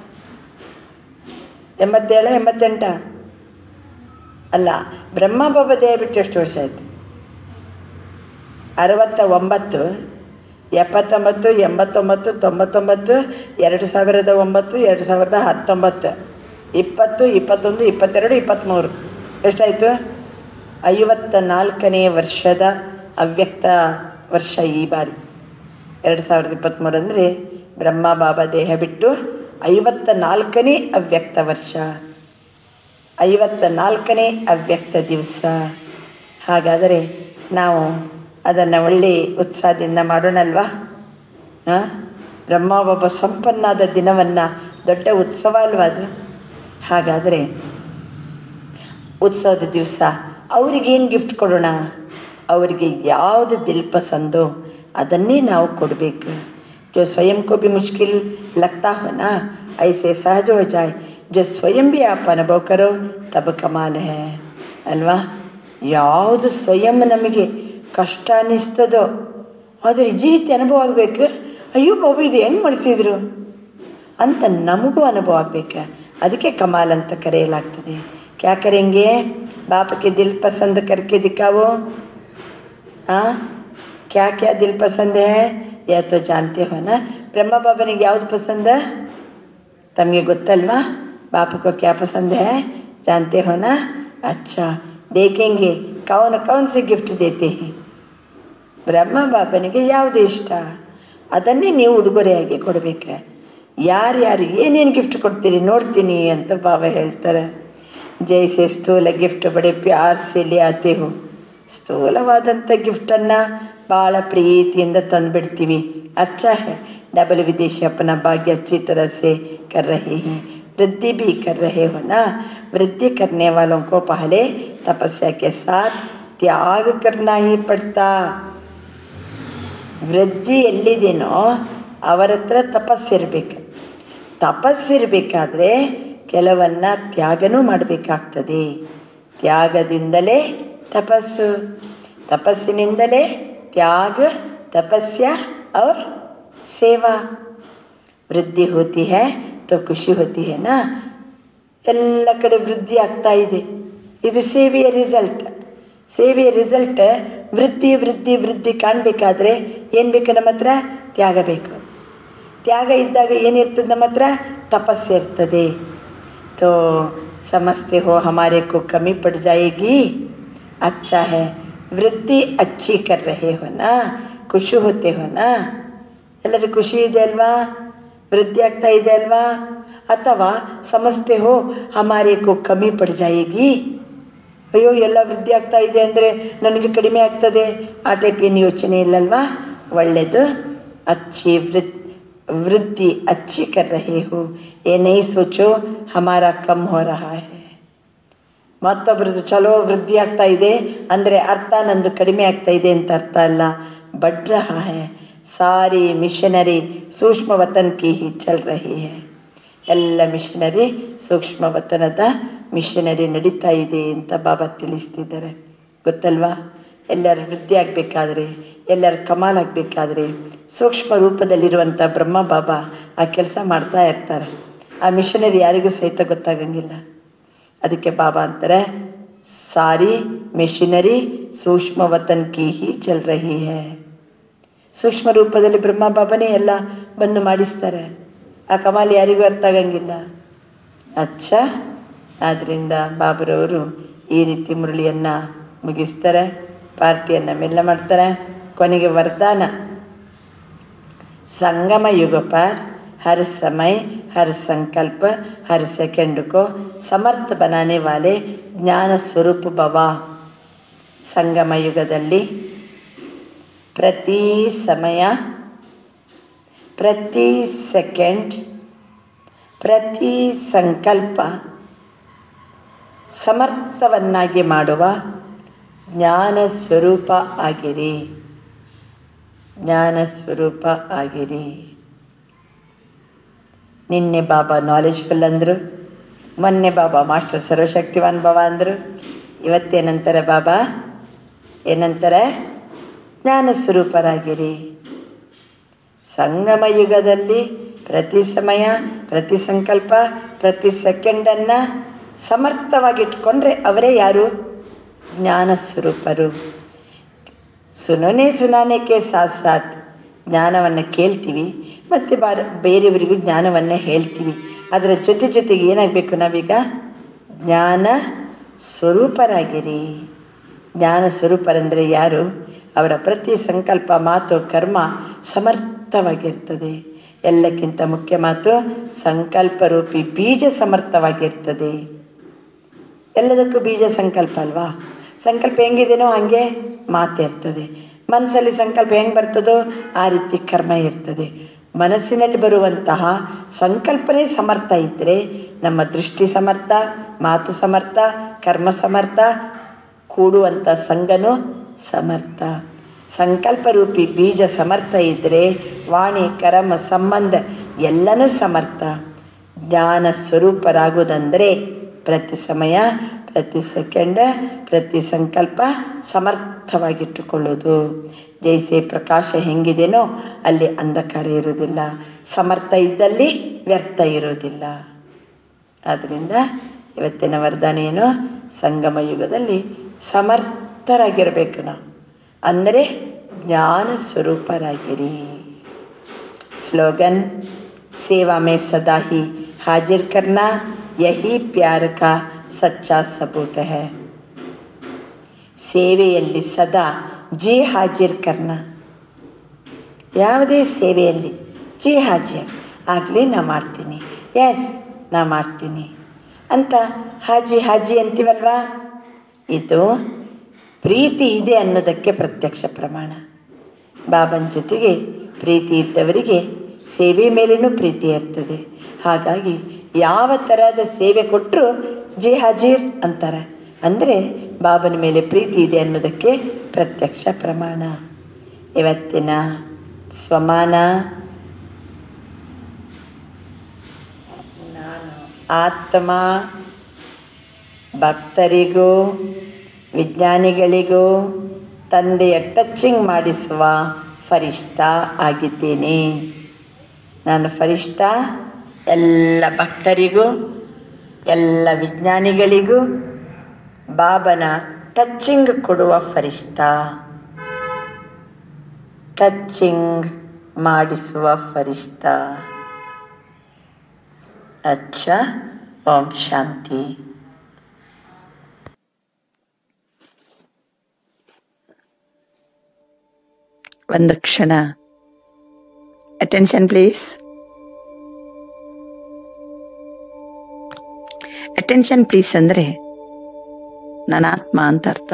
ಎಂಬತ್ತೇಳು ಎಂಬತ್ತೆಂಟ ಅಲ್ಲ ಬ್ರಹ್ಮ ಬಾಬಾ ದೇಹ ಬಿಟ್ಟು ಎಷ್ಟು ವರ್ಷ ಆಯಿತು ಅರವತ್ತ ಒಂಬತ್ತು ಎಪ್ಪತ್ತೊಂಬತ್ತು ಎಂಬತ್ತೊಂಬತ್ತು ತೊಂಬತ್ತೊಂಬತ್ತು ಎರಡು ಸಾವಿರದ ಒಂಬತ್ತು ಎರಡು ಸಾವಿರದ ಹತ್ತೊಂಬತ್ತು ಇಪ್ಪತ್ತು ಇಪ್ಪತ್ತೊಂದು ಇಪ್ಪತ್ತೆರಡು ಇಪ್ಪತ್ತ್ಮೂರು ಎಷ್ಟಾಯಿತು ಐವತ್ತ ನಾಲ್ಕನೇ ವರ್ಷದ ಅವ್ಯಕ್ತ ವರ್ಷ ಈ ಬಾರಿ ಎರಡು ಸಾವಿರದ ಇಪ್ಪತ್ತ್ಮೂರು ಅಂದರೆ ಬ್ರಹ್ಮ ಬಾಬಾ ದೇಹ ಬಿಟ್ಟು ಐವತ್ತ ನಾಲ್ಕನೇ ಅವ್ಯಕ್ತ ವರ್ಷ ಐವತ್ತ ನಾಲ್ಕನೇ ಅವ್ಯಕ್ತ ದಿವಸ ಹಾಗಾದರೆ ನಾವು ಅದನ್ನು ಒಳ್ಳೆಯ ಉತ್ಸಾಹದಿಂದ ಮಾಡೋಣಲ್ವಾ ಹಾಂ ಬ್ರಹ್ಮ ಬಾಬಾ ಸಂಪನ್ನಾದ ದಿನವನ್ನು ದೊಡ್ಡ ಉತ್ಸವ ಅಲ್ವಾ ಅದು ಹಾಗಾದರೆ ಉತ್ಸವದ ದಿವಸ ಅವ್ರಿಗೇನು ಗಿಫ್ಟ್ ಕೊಡೋಣ ಅವರಿಗೆ ಯಾವುದು ದಿಲ್ ಪಸಂದೋ ಅದನ್ನೇ ನಾವು ಕೊಡಬೇಕು जो स्वयं को भी मुश्किल लगता हो ना ऐसे सहज हो जाए जो स्वयं भी आप अनुभव करो तब कमाल है ಅಲ್ವಾ ಯಾವುದು ಸ್ವಯಂ ನಮಗೆ ಕಷ್ಟ ಅನ್ನಿಸ್ತದೋ ಆದರೆ ಈ ರೀತಿ ಅನುಭವ ಆಗಬೇಕು ಅಯ್ಯೋ ಬಾಬು ಇದು ಹೆಂಗೆ ಮಾಡಿಸಿದ್ರು ಅಂತ ನಮಗೂ ಅನುಭವ ಆಗಬೇಕು ಅದಕ್ಕೆ ಕಮಾಲ್ ಅಂತ ಕರೆಯಲಾಗ್ತದೆ ಕ್ಯಾ ಕರೆಂಗೆ ಬಾಪಕ್ಕೆ ದಿಲ್ ಪಸಂದ್ ಕರ್ಕೆ ದಿಕ್ಕಾವೋ हाँ क्या क्या दिल पसंद है यह तो जानते हो ना ब्रह्मा बाबನಿಗೆ ಯಾವುದು ಪಸಂದ ತಮಗೆ ಗೊತ್ತಲ್ವಾ बाप को क्या पसंद है जानते हो ना अच्छा देखेंगे कौन कौन से गिफ्ट देते हैं ಬ್ರಹ್ಮ ಬಾಬನಿಗೆ ಯಾವುದು ಇಷ್ಟ ಅದನ್ನೇ ನೀವು ಉಡುಗೊರೆಯಾಗಿ ಕೊಡಬೇಕು ಯಾರ್ಯಾರು ಏನೇನು ಗಿಫ್ಟ್ ಕೊಡ್ತೀರಿ ನೋಡ್ತೀನಿ ಅಂತ ಬಾಬಾ ಹೇಳ್ತಾರೆ ಜೈಸೆ ಸ್ಥೂಲ ಗಿಫ್ಟ್ ಬಡೆ ಪ್ಯಾರ್ ಸೆ ಲೇ ಆತೆ ಹೋ ಸ್ಥೂಲವಾದಂಥ ಗಿಫ್ಟನ್ನು ಭಾಳ ಪ್ರೀತಿಯಿಂದ ತಂದುಬಿಡ್ತೀವಿ ಅಚ್ಚ है डबल विदेशी अपना भाग्य अच्छी तरह से कर रहे हैं वृद्धि भी कर रहे हो ना वृद्धि करने वालों को पहले तपस्या के साथ त्याग करना ही पड़ता ವೃದ್ಧಿ ಎಲ್ಲಿದೆನೋ ಅವರ ಹತ್ರ ತಪಸ್ಸಿರಬೇಕು ತಪಸ್ಸಿರಬೇಕಾದ್ರೆ ಕೆಲವನ್ನ ತ್ಯಾಗನೂ ಮಾಡಬೇಕಾಗ್ತದೆ ತ್ಯಾಗದಿಂದಲೇ ತಪಸ್ಸು ತಪಸ್ಸಿನಿಂದಲೇ ತ್ಯಾಗ ತಪಸ್ಯ और ಸೇವಾ ವೃದ್ಧಿ ಹೋತಿ है तो ಖುಷಿ ಹೋತಿ है ना ಎಲ್ಲ ಕಡೆ ವೃದ್ಧಿ ಆಗ್ತಾ ಇದೆ ಇದು ಸೇವೆಯ ರಿಸಲ್ಟ್ ಸೇವೆಯ ರಿಸಲ್ಟ್ ವೃದ್ಧಿ ವೃದ್ಧಿ ವೃದ್ಧಿ ಕಾಣಬೇಕಾದ್ರೆ ಏನು ಬೇಕು ನಮ್ಮ ಹತ್ರ ತ್ಯಾಗ ಬೇಕು ತ್ಯಾಗ ಇದ್ದಾಗ ಏನಿರ್ತದೆ ನಮ್ಮ ಹತ್ರ ತಪಸ್ಸು ಇರ್ತದೆ तो समझते हो हमारे को कमी पड़ जाएगी अच्छा है वृद्धि अच्छी कर रहे हो ना ಖುಷಿ ಹೋತೆ हो ना ಎಲ್ಲರಿಗೂ ಖುಷಿ ಇದೆ ಅಲ್ವಾ ವೃದ್ಧಿ ಆಗ್ತಾ ಇದೆ ಅಲ್ವಾ ಅಥವಾ ಸಮಸ್ತೆ ಹೋ ಹಮಾರೆ ಕೋ ಕಮ್ಮಿ ಪಡ್ ಜಾಯೇಗಿ ಅಯ್ಯೋ ಎಲ್ಲ ವೃದ್ಧಿ ಆಗ್ತಾ ಇದೆ ಅಂದರೆ ನನಗೆ ಕಡಿಮೆ ಆಗ್ತದೆ ಆ ಟೈಪ್ ಏನು ಯೋಚನೆ ಇಲ್ಲಲ್ವಾ ಒಳ್ಳೆಯದು अच्छी वृद्ध वृद्धि अच्छी कर रहे हो ये नहीं सोचो हमारा कम हो रहा है ಮತ್ತೊಬ್ರದ್ದು ಚಲೋ ವೃದ್ಧಿ ಆಗ್ತಾ ಇದೆ ಅಂದರೆ ಅರ್ಥ ನಂದು ಕಡಿಮೆ ಆಗ್ತಾ ಇದೆ ಅಂತ ಅರ್ಥ ಅಲ್ಲ ಬಡ್ ರಹಾ है ಸಾರಿ ಮಿಷನರಿ ಸೂಕ್ಷ್ಮ ವತನ್ ಕಿ ಹಿ ಚಲ್ ರಹಿ है ಎಲ್ಲ ಮಿಷನರಿ ಸೂಕ್ಷ್ಮ ವತನದ ಮಿಷನರಿ ನಡೀತಾ ಇದೆ ಅಂತ ಬಾಬಾ ತಿಳಿಸ್ತಿದ್ದಾರೆ ಗೊತ್ತಲ್ವಾ ಎಲ್ಲರ ವೃದ್ಧಿ ಆಗಬೇಕಾದ್ರೆ ಎಲ್ಲರ ಕಮಾಲ್ ಆಗಬೇಕಾದ್ರೆ ಸೂಕ್ಷ್ಮ ರೂಪದಲ್ಲಿರುವಂಥ ಬ್ರಹ್ಮ ಬಾಬಾ ಆ ಕೆಲಸ ಮಾಡ್ತಾ ಇರ್ತಾರೆ ಆ ಮಿಷನರಿ ಯಾರಿಗೂ ಸಹಿತ ಗೊತ್ತಾಗಂಗಿಲ್ಲ ಅದಕ್ಕೆ ಬಾಬಾ ಅಂತಾರೆ ಸಾರಿ ಮೆಷಿನರಿ ಸೂಕ್ಷ್ಮ ವತನ್ ಕಿ ಹಿ ಚಲ್ ರಹಿ ಹೈ ಸೂಕ್ಷ್ಮ ರೂಪದಲ್ಲಿ ಬ್ರಹ್ಮ ಬಾಬನೇ ಎಲ್ಲ ಬಂದು ಮಾಡಿಸ್ತಾರೆ ಆ ಕಮಾಲ್ ಯಾರಿಗೂ ಅರ್ಥ ಆಗಂಗಿಲ್ಲ ಅಚ್ಚ ಆದ್ದರಿಂದ ಬಾಬರವರು ಈ ರೀತಿ ಮುರಳಿಯನ್ನು ಮುಗಿಸ್ತಾರೆ ಪಾರ್ಟಿಯನ್ನು ಮೆಲ್ಲ ಮಾಡ್ತಾರೆ ಕೊನೆಗೆ ವರದಾನ संगम युग पर हर समय हर संकल्प हर सेकंड को समर्थ बनाने वाले ಜ್ಞಾನ ಸ್ವರೂಪ ಭವ ಸಂಗಮ ಯುಗದಲ್ಲಿ ಪ್ರತಿ ಸಮಯ ಪ್ರತಿ ಸೆಕೆಂಡ್ ಪ್ರತಿ ಸಂಕಲ್ಪ ಸಮರ್ಥವನ್ನಾಗಿ ಮಾಡುವ ಜ್ಞಾನ ಸ್ವರೂಪ ಆಗಿರಿ ಜ್ಞಾನ ಸ್ವರೂಪ ಆಗಿರಿ ನಿನ್ನೆ ಬಾಬಾ ನಾಲೆಜ್ಫುಲ್ ಅಂದರು ಮೊನ್ನೆ ಬಾಬಾ ಮಾಸ್ಟರ್ ಸರ್ವಶಕ್ತಿವಾನ್ ಬಾಬಾ ಅಂದರು ಇವತ್ತೇನಂತಾರೆ ಬಾಬಾ ಏನಂತಾರೆ ಜ್ಞಾನ ಸ್ವರೂಪರಾಗಿರಿ ಸಂಗಮ ಯುಗದಲ್ಲಿ ಪ್ರತಿ ಸಮಯ ಪ್ರತಿ ಸಂಕಲ್ಪ ಪ್ರತಿ ಸೆಕೆಂಡನ್ನು ಸಮರ್ಥವಾಗಿಟ್ಕೊಂಡ್ರೆ ಅವರೇ ಯಾರು ಜ್ಞಾನ ಸ್ವರೂಪರು ಸುನನೆ ಸುನಾನೆಗೆ ಸಾಥ್ ಸಾಥ್ ಜ್ಞಾನವನ್ನು ಕೇಳ್ತೀವಿ ಮತ್ತು ಬಾರ ಬೇರೆಯವರಿಗೂ ಜ್ಞಾನವನ್ನು ಹೇಳ್ತೀವಿ ಅದರ ಜೊತೆ ಜೊತೆಗೆ ಏನಾಗಬೇಕು ನಾವೀಗ ಜ್ಞಾನ ಸ್ವರೂಪರಾಗಿರಿ ಜ್ಞಾನ ಸ್ವರೂಪರಂದರೆ ಯಾರು ಅವರ ಪ್ರತಿ ಸಂಕಲ್ಪ ಮಾತು ಕರ್ಮ ಸಮರ್ಥವಾಗಿರ್ತದೆ ಎಲ್ಲಕ್ಕಿಂತ ಮುಖ್ಯ ಮಾತು ಸಂಕಲ್ಪ ರೂಪಿ ಬೀಜ ಸಮರ್ಥವಾಗಿರ್ತದೆ ಎಲ್ಲದಕ್ಕೂ ಬೀಜ ಸಂಕಲ್ಪ ಅಲ್ವಾ ಸಂಕಲ್ಪ ಹೆಂಗಿದೆನೋ ಹಾಗೆ ಮಾತು ಇರ್ತದೆ ಮನಸ್ಸಲ್ಲಿ ಸಂಕಲ್ಪ ಹೆಂಗೆ ಬರ್ತದೋ ಆ ರೀತಿ ಕರ್ಮ ಇರ್ತದೆ ಮನಸ್ಸಿನಲ್ಲಿ ಬರುವಂತಹ ಸಂಕಲ್ಪನೆ ಸಮರ್ಥ ಇದ್ದರೆ ನಮ್ಮ ದೃಷ್ಟಿ ಸಮರ್ಥ ಮಾತು ಸಮರ್ಥ ಕರ್ಮ ಸಮರ್ಥ ಕೂಡುವಂಥ ಸಂಘನೂ ಸಮರ್ಥ ಸಂಕಲ್ಪ ರೂಪಿ ಬೀಜ ಸಮರ್ಥ ಇದ್ದರೆ ವಾಣಿ ಕರ್ಮ ಸಂಬಂಧ ಎಲ್ಲನೂ ಸಮರ್ಥ ಜ್ಞಾನ ಸ್ವರೂಪರಾಗುವುದಂದರೆ ಪ್ರತಿ ಸಮಯ ಪ್ರತಿ ಸೆಕೆಂಡ್ ಪ್ರತಿ ಸಂಕಲ್ಪ ಸಮರ್ಥವಾಗಿಟ್ಟುಕೊಳ್ಳೋದು ಜೈಸೆ ಪ್ರಕಾಶ ಹೆಂಗಿದೆನೋ ಅಲ್ಲಿ ಅಂಧಕಾರ ಇರುವುದಿಲ್ಲ ಸಮರ್ಥ ಇದ್ದಲ್ಲಿ ವ್ಯರ್ಥ ಇರೋದಿಲ್ಲ ಆದ್ದರಿಂದ ಇವತ್ತಿನ ವರದಾನ ಏನು ಸಂಗಮ ಯುಗದಲ್ಲಿ ಸಮರ್ಥರಾಗಿರಬೇಕು ನಾವು ಅಂದರೆ ಜ್ಞಾನ ಸ್ವರೂಪರಾಗಿರಿ ಸ್ಲೋಗನ್ सेवा में सदा ही हाजिर करना यही प्यार का सच्चा सबूत है ಸೇವೆಯಲ್ಲಿ ಸದಾ ಜಿ ಹಾಜಿರ್ ಕರ್ನ ಯಾವುದೇ ಸೇವೆಯಲ್ಲಿ ಜಿ ಹಾಜಿರ್ ಆಗಲಿ ನಾ ಮಾಡ್ತೀನಿ ಎಸ್ ನಾ ಮಾಡ್ತೀನಿ ಅಂತ ಹಾಜಿ ಹಾಜಿ ಅಂತೀವಲ್ವಾ ಇದು ಪ್ರೀತಿ ಇದೆ ಅನ್ನೋದಕ್ಕೆ ಪ್ರತ್ಯಕ್ಷ ಪ್ರಮಾಣ ಬಾಬನ ಜೊತೆಗೆ ಪ್ರೀತಿ ಇದ್ದವರಿಗೆ ಸೇವೆ ಮೇಲೇನೂ ಪ್ರೀತಿ ಇರ್ತದೆ ಹಾಗಾಗಿ ಯಾವ ಥರದ ಸೇವೆ ಕೊಟ್ಟರು ಜಿ ಹಾಜೀರ್ ಅಂತಾರೆ ಅಂದರೆ ಬಾಬನ ಮೇಲೆ ಪ್ರೀತಿ ಇದೆ ಅನ್ನೋದಕ್ಕೆ ಪ್ರತ್ಯಕ್ಷ ಪ್ರಮಾಣ ಇವತ್ತಿನ ಸ್ವಮಾನ ನಾನು ಆತ್ಮ ಭಕ್ತರಿಗೂ ವಿಜ್ಞಾನಿಗಳಿಗೂ ತಂದೆಯ ಟಚ್ಚಿಂಗ್ ಮಾಡಿಸುವ ಫರಿಷ್ಠ ಆಗಿದ್ದೇನೆ ನಾನು ಫರಿಷ್ಠ ಎಲ್ಲ ಭಕ್ತರಿಗೂ ಎಲ್ಲ ವಿಜ್ಞಾನಿಗಳಿಗೂ ಬಾಬನ ಟಚ್ಚಿಂಗ್ ಕೊಡುವ ಫರಿಷ್ಠ ಟಚ್ಚಿಂಗ್ ಮಾಡಿಸುವ ಫರಿಷ್ಠ ಅಚ್ಚ ಓಂ ಶಾಂತಿ ಒಂದು ಕ್ಷಣ ಅಟೆನ್ಷನ್ ಪ್ಲೀಸ್ ಅಟೆನ್ಷನ್ ಪ್ಲೀಸ್ ಅಂದರೆ ನನ್ನ ಆತ್ಮ ಅಂತ ಅರ್ಥ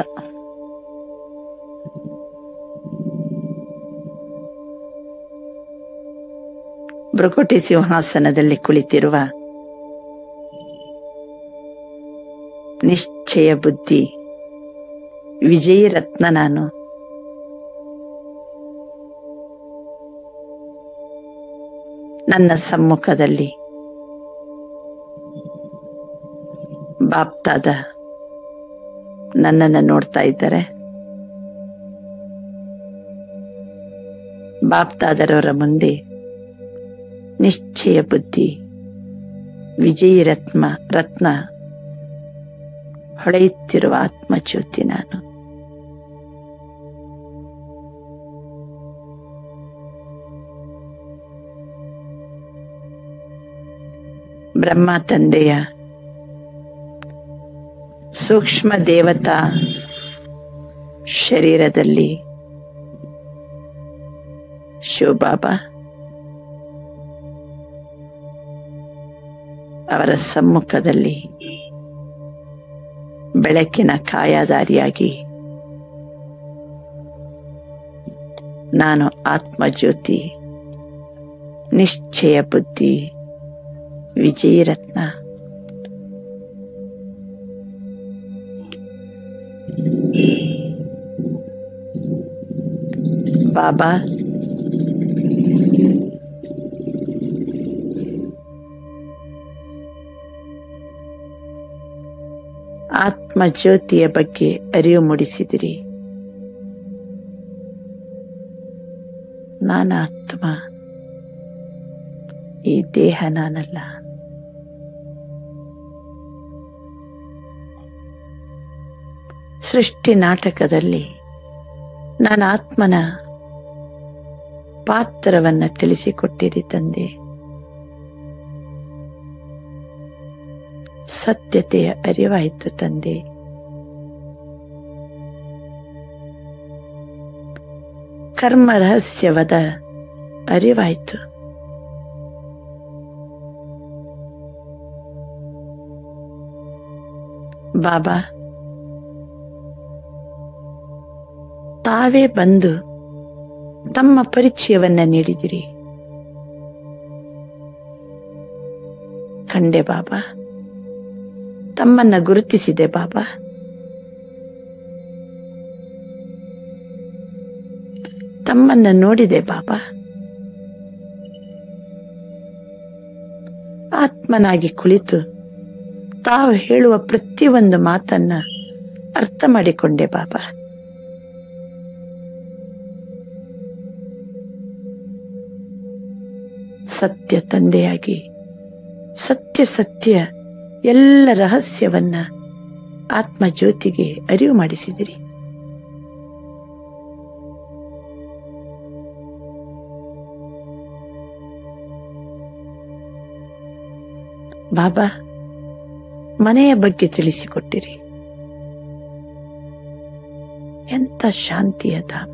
ಭೃಕುಟಿ ಸಿಂಹಾಸನದಲ್ಲಿ ಕುಳಿತಿರುವ ನಿಶ್ಚಯ ಬುದ್ಧಿ ವಿಜಯಿ ರತ್ನ ನಾನು ನನ್ನ ಸಮ್ಮುಖದಲ್ಲಿ ಬಾಪ್ತಾದ ನನ್ನನ್ನು ನೋಡ್ತಾ ಇದ್ದಾರೆ ಬಾಪ್ತಾದರವರ ಮುಂದೆ ನಿಶ್ಚಯ ಬುದ್ಧಿ ವಿಜಯಿ ರತ್ನ ರತ್ನ ಹೊಳೆಯುತ್ತಿರುವ ಆತ್ಮಜ್ಯೋತಿ ನಾನು ಬ್ರಹ್ಮ ತಂದೆಯ ಸೂಕ್ಷ್ಮ ದೇವತಾ ಶರೀರದಲ್ಲಿ ಶಿವಬಾಬಾ ಅವರ ಸಮ್ಮುಖದಲ್ಲಿ ಬೆಳಕಿನ ಕಾಯಾದಾರಿಯಾಗಿ ನಾನು ಆತ್ಮಜ್ಯೋತಿ ನಿಶ್ಚಯ ಬುದ್ಧಿ ವಿಜಯಿ ರತ್ನ ಬಾಬಾ ಆತ್ಮ ಜ್ಯೋತಿಯ ಬಗ್ಗೆ ಅರಿವು ಮೂಡಿಸಿದಿರಿ ನಾನು ಆತ್ಮ ಈ ದೇಹ ನಾನಲ್ಲ ಸೃಷ್ಟಿ ನಾಟಕದಲ್ಲಿ ನಾನು ಆತ್ಮನ ಪಾತ್ರವನ್ನ ತಿಳಿಸಿಕೊಟ್ಟಿರಿ ತಂದೆ ಸತ್ಯತೆಯ ಅರಿವಾಯಿತು ತಂದೆ ಕರ್ಮ ರಹಸ್ಯವದ ಅರಿವಾಯಿತು ಬಾಬಾ ತಾವೇ ಬಂದು ತಮ್ಮ ಪರಿಚಯವನ್ನ ನೀಡಿದಿರಿ ಕಂಡೆ ಬಾಬಾ ತಮ್ಮನ್ನ ಗುರುತಿಸಿದೆ ಬಾಬಾ ತಮ್ಮನ್ನ ನೋಡಿದೆ ಬಾಬಾ ಆತ್ಮನಾಗಿ ಕುಳಿತು ತಾವು ಹೇಳುವ ಪ್ರತಿಯೊಂದು ಮಾತನ್ನ ಅರ್ಥ ಮಾಡಿಕೊಂಡೆ ಬಾಬಾ ಸತ್ಯ ತಂದೆಯಾಗಿ ಸತ್ಯ ಸತ್ಯ ಎಲ್ಲ ರಹಸ್ಯವನ್ನ ಆತ್ಮ ಜ್ಯೋತಿಗೆ ಅರಿವು ಮಾಡಿಸಿದಿರಿ ಬಾಬಾ ಮನೆಯ ಬಗ್ಗೆ ತಿಳಿಸಿಕೊಟ್ಟಿರಿ ಎಂತ ಶಾಂತಿಯ ಧಾಮ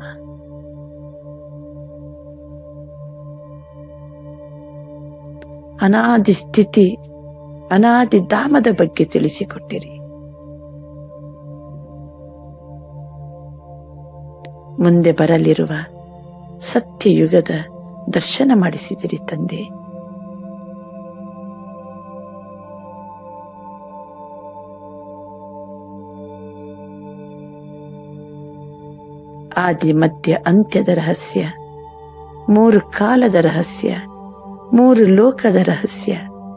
ಅನಾದಿ ಸ್ಥಿತಿ ಅನಾದಿ ಧಾಮದ ಬಗ್ಗೆ ತಿಳಿಸಿಕೊಟ್ಟಿರಿ ಮುಂದೆ ಬರಲಿರುವ ಸತ್ಯಯುಗದ ದರ್ಶನ ಮಾಡಿಸಿದಿರಿ ತಂದೆ ಆದಿ ಮಧ್ಯ ಅಂತ್ಯದ ರಹಸ್ಯ ಮೂರು ಕಾಲದ ರಹಸ್ಯ ಮೂರು ಲೋಕದ ರಹಸ್ಯ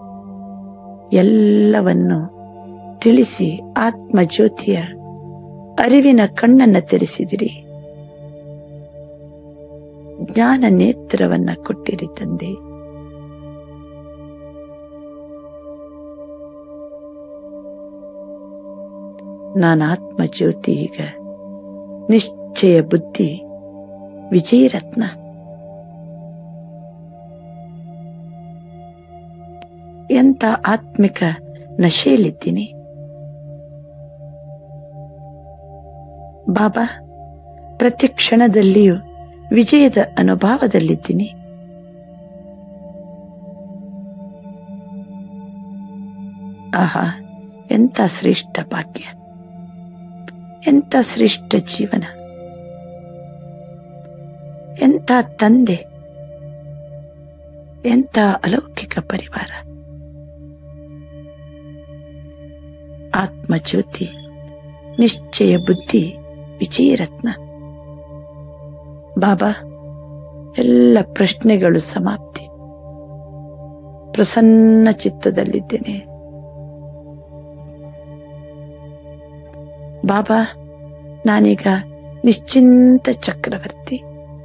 ಎಲ್ಲವನ್ನು ತಿಳಿಸಿ ಆತ್ಮ ಜ್ಯೋತಿಯ ಅರಿವಿನ ಕಣ್ಣನ್ನ ತೆರೆಸಿದಿರಿ ಜ್ಞಾನ ನೇತ್ರವನ್ನ ಕೊಟ್ಟಿರಿ ತಂದೆ ನಾನು ಆತ್ಮ ಜ್ಯೋತಿ ಈಗ ನಿಶ್ಚಯ ಬುದ್ಧಿ ವಿಜಯರತ್ನ ಎಂತ ಆತ್ಮಿಕ ನಶೆಯಲ್ಲಿದ್ದೀನಿ ಬಾಬಾ ಪ್ರತಿ ಕ್ಷಣದಲ್ಲಿಯೂ ವಿಜಯದ ಅನುಭವದಲ್ಲಿದ್ದೀನಿ ಆಹಾ ಎಂತ ಶ್ರೇಷ್ಠ ಭಾಗ್ಯ ಎಂತ ಶ್ರೇಷ್ಠ ಜೀವನ ಎಂಥ ತಂದೆ ಎಂಥ ಅಲೌಕಿಕ ಪರಿವಾರ ಆತ್ಮಜ್ಯೋತಿ ನಿಶ್ಚಯ ಬುದ್ಧಿ ವಿಜಯರತ್ನ ಬಾಬಾ ಎಲ್ಲ ಪ್ರಶ್ನೆಗಳು ಸಮಾಪ್ತಿ ಪ್ರಸನ್ನ ಚಿತ್ತದಲ್ಲಿದ್ದೇನೆ ಬಾಬಾ ನಾನೀಗ ನಿಶ್ಚಿಂತ ಚಕ್ರವರ್ತಿ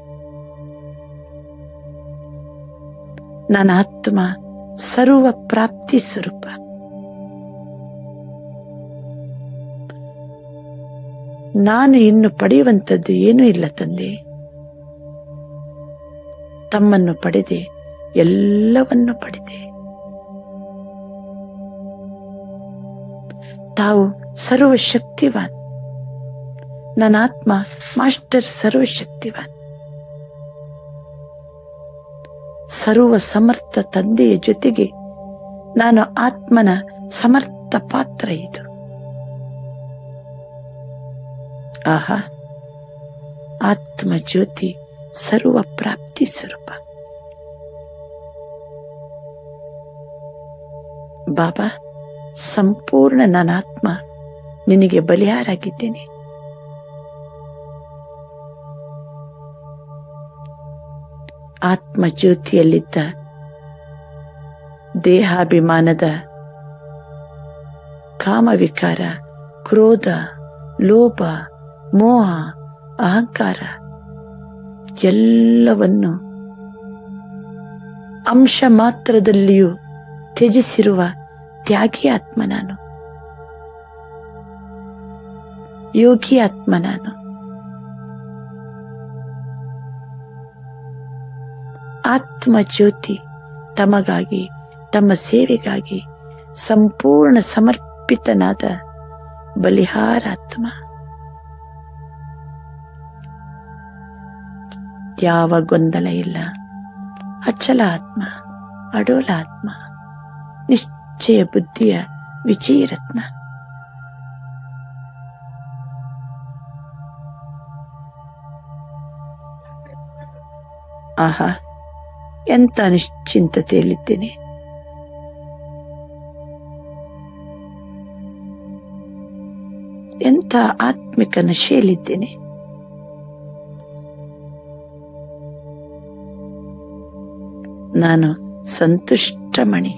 ನನ್ನ ಆತ್ಮ ಸರ್ವ ಪ್ರಾಪ್ತಿ ಸ್ವರೂಪ ನಾನು ಇನ್ನು ಪಡೆಯುವಂಥದ್ದು ಏನೂ ಇಲ್ಲ ತಂದೆ ತಮ್ಮನ್ನು ಪಡೆದೆ ಎಲ್ಲವನ್ನು ಪಡೆದೆ ತಾವು ಸರ್ವಶಕ್ತಿವಾನ್ ನನ್ನ ಆತ್ಮ ಮಾಸ್ಟರ್ ಸರ್ವಶಕ್ತಿವಾನ್ ಸರ್ವ ಸಮರ್ಥ ತಂದೆಯ ಜೊತೆಗೆ ನಾನು ಆತ್ಮನ ಸಮರ್ಥ ಪಾತ್ರ ಇದು ಆಹಾ ಆತ್ಮ ಜ್ಯೋತಿ ಸರ್ವ ಪ್ರಾಪ್ತಿ ಸ್ವರೂಪ ಬಾಬಾ ಸಂಪೂರ್ಣ ನನ್ನ ಆತ್ಮ ನಿನಗೆ ಬಲಿಯಾರಾಗಿದ್ದೇನೆ ಆತ್ಮ ಜ್ಯೋತಿಯಲ್ಲಿದ್ದ ದೇಹಾಭಿಮಾನದ ಕಾಮವಿಕಾರ ಕ್ರೋಧ ಲೋಭ ಮೋಹ ಅಹಂಕಾರ ಎಲ್ಲವನ್ನು ಅಂಶ ಮಾತ್ರದಲ್ಲಿಯೂ ತ್ಯಜಿಸಿರುವ ತ್ಯಾಗಿ ಆತ್ಮ ನಾನು ಯೋಗಿ ಆತ್ಮ ನಾನು ಆತ್ಮ ಜ್ಯೋತಿ ತಮಗಾಗಿ ತಮ್ಮ ಸೇವೆಗಾಗಿ ಸಂಪೂರ್ಣ ಸಮರ್ಪಿತನಾದ ಬಲಿಹಾರಾತ್ಮ ಯಾವ ಗೊಂದಲ ಇಲ್ಲ ಅಚಲ ಆತ್ಮ ಅಡೋಲ ಆತ್ಮ ನಿಶ್ಚಯ ಬುದ್ಧಿಯ ವಿಜಯರತ್ನ ಆಹಾ ಎಂತ ನಿಶ್ಚಿಂತತೆಯಲ್ಲಿದ್ದೇನೆ ಎಂಥ ಆತ್ಮಿಕ ನಶೆಯಲ್ಲಿದ್ದೇನೆ ನಾನು ಸಂತುಷ್ಟ ಮಣಿ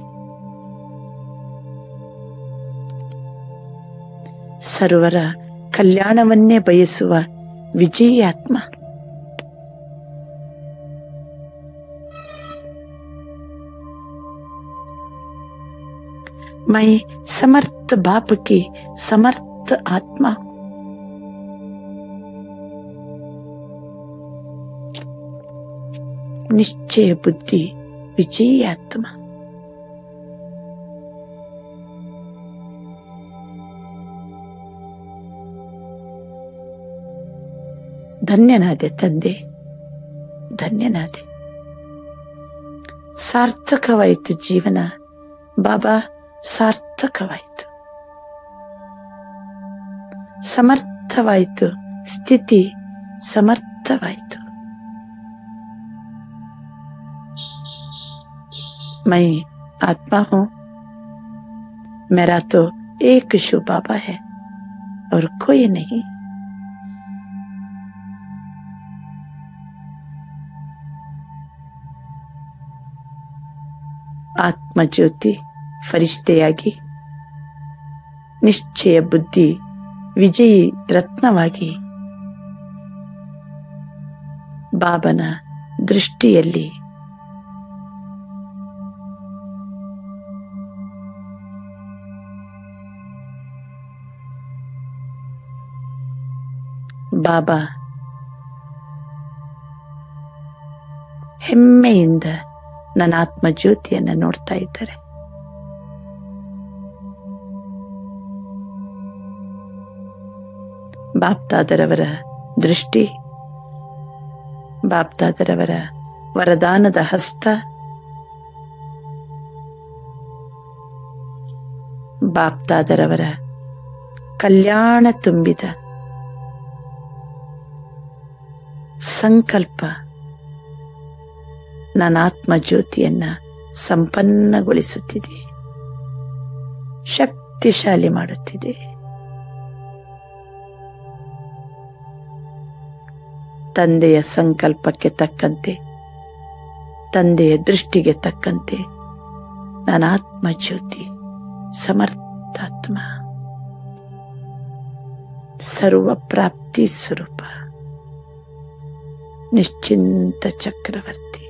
ಸರ್ವರ ಕಲ್ಯಾಣವನ್ನೇ ಬಯಸುವ ವಿಜಯಾತ್ಮ मैं समर्थ बाप की समर्थ आत्मा निश्चय बुद्धि विजयी आत्मा ಧನ್ಯನಾದೆ ತಂದೆ ಧನ್ಯನಾದೆ ಸಾರ್ಥಕವಾಯಿತು ಜೀವನ ಬಾಬಾ ಸಾರ್ಥಕವಾಯಿತು ಸಮರ್ಥವಾಯಿತು ಸ್ಥಿತಿ ಸಮರ್ಥವಾಯಿತು मैं आत्मा हूं मेरा तो एक शिव बाबा है और कोई नहीं ಆತ್ಮಜ್ಯೋತಿ ಫರಿಷ್ಠೆಯಾಗಿ ನಿಶ್ಚಯ ಬುದ್ಧಿ ವಿಜಯಿ ರತ್ನವಾಗಿ ಬಾಬನ ದೃಷ್ಟಿಯಲ್ಲಿ ಬಾಬಾ ಹೆಮ್ಮೆಯಿಂದ ನನ್ನ ಆತ್ಮ ಜ್ಯೋತಿಯನ್ನ ನೋಡ್ತಾ ಇದ್ದಾರೆ ಬಾಪ್ತಾದರವರ ದೃಷ್ಟಿ ಬಾಪ್ತಾದರವರ ವರದಾನದ ಹಸ್ತ ಬಾಪ್ತಾದರವರ ಕಲ್ಯಾಣ ತುಂಬಿದ ಸಂಕಲ್ಪ ನನ್ನ ಆತ್ಮ ಜ್ಯೋತಿಯನ್ನ ಸಂಪನ್ನಗೊಳಿಸುತ್ತಿದೆ ಶಕ್ತಿಶಾಲಿ ಮಾಡುತ್ತಿದೆ ತಂದೆಯ ಸಂಕಲ್ಪಕ್ಕೆ ತಕ್ಕಂತೆ ತಂದೆಯ ದೃಷ್ಟಿಗೆ ತಕ್ಕಂತೆ ನನ್ನ ಆತ್ಮ ಜ್ಯೋತಿ ಸಮರ್ಥಾತ್ಮ ಸರ್ವ ಪ್ರಾಪ್ತಿ ಸ್ವರೂಪ ನಿಶ್ಚಿಂತ ಚಕ್ರವರ್ತಿ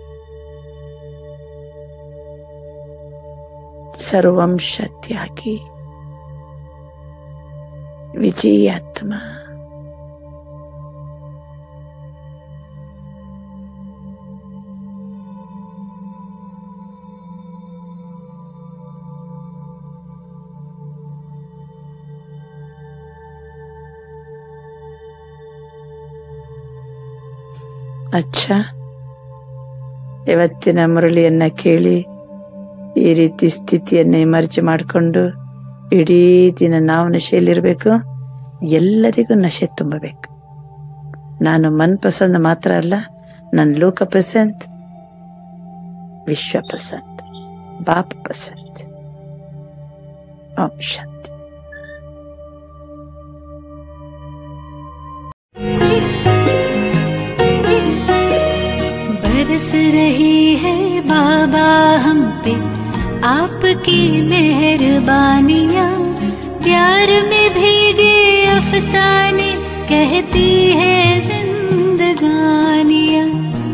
ಸರ್ವಂಶ ತ್ಯಾಗಿ ವಿಜಯಾತ್ಮ ಅಚ್ಚ ಇವತ್ತಿನ ಮುರಳಿಯನ್ನ ಕೇಳಿ ಈ ರೀತಿ ಸ್ಥಿತಿಯನ್ನ ಇಮರ್ಜ್ ಮಾಡಿಕೊಂಡು ಇಡೀ ದಿನ ನಾವು ನಶೆಯಲ್ಲಿರಬೇಕು ಎಲ್ಲರಿಗೂ ನಶೆ ತುಂಬಬೇಕು ನಾನು ಮನ್ ಪಸಂದ್ ಮಾತ್ರ ಅಲ್ಲ ನನ್ನ ಲೋಕ ಪಸಂದ್ ವಿಶ್ವ ಪಸಂದ್ ಬಾಪ್ ಪಸಂದ್ ಓಂ ಶಾಂತಿ बरस रही है बाबा हम पे आपकी मेहरबानियाँ प्यार में भीगे अफसाने कहती है जिंदगानियाँ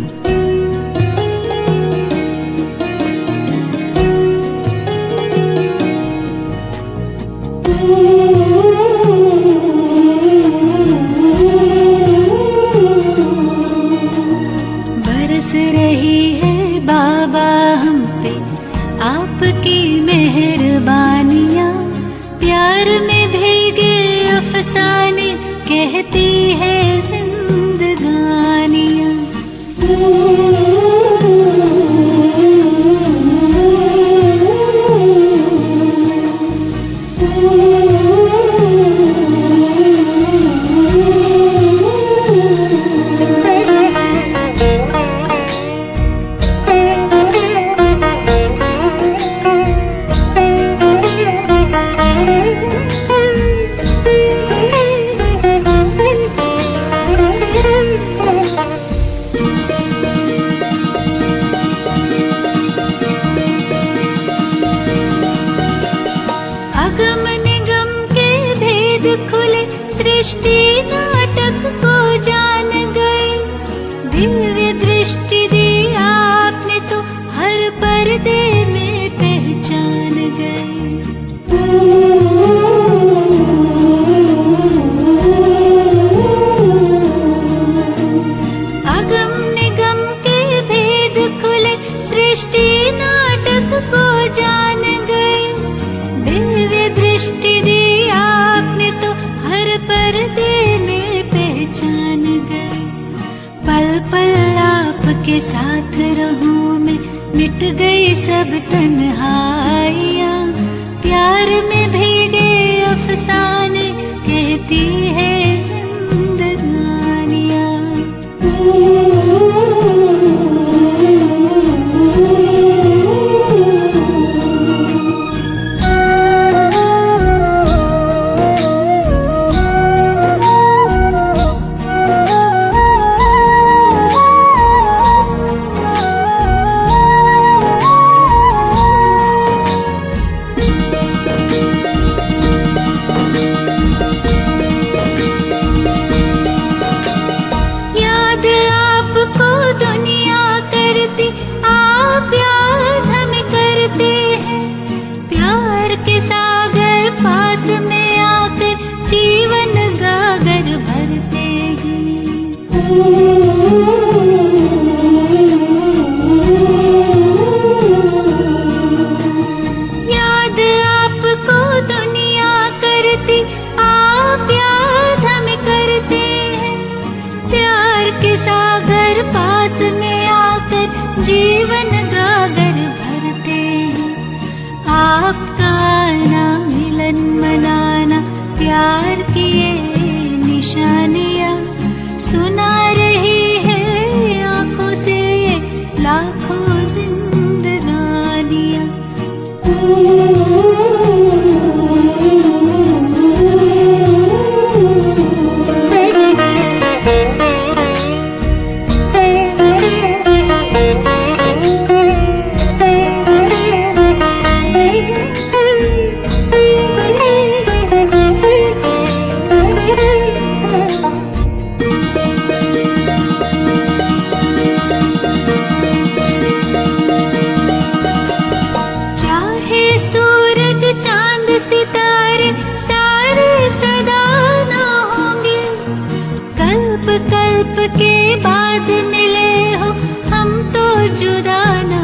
बरस रही है बाबा हम पे आपकी मेहरबानियाँ प्यार में भीगे अफसाने कहती है जिंदगानियाँ सृष्टि नाटक को जान गए दिव्य दृष्टि दी आपने तो हर पर्दे में पहचान गए अगम निगम के भेद खुले सृष्टि नाटक को जान गए दिव्य दृष्टि दी आपने तो हर पर्दे में पहचान गए पल पल आपके साथ रहूं मैं मिट गई सब तन्हाइयाँ प्यार में भीगे अफसाने कहती है जिंदगानियाँ याद आपको दुनिया करती आप याद हमें करते हैं प्यार के सागर पास में आकर जीवन गागर भरते हैं याद आपको दुनिया करती आप याद हमें करते हैं प्यार के सागर पास में आकर जीवन गागर भरते हैं आपका आना मिलन मनाना प्यार की ये निशानियाँ सुना रही है आंखों से ये लाखों जिंदगानियाँ चाहे सूरज चांद सितारे सारे सदा ना होंगे कल्प कल्प के बाद मिले हो हम तो जुदा ना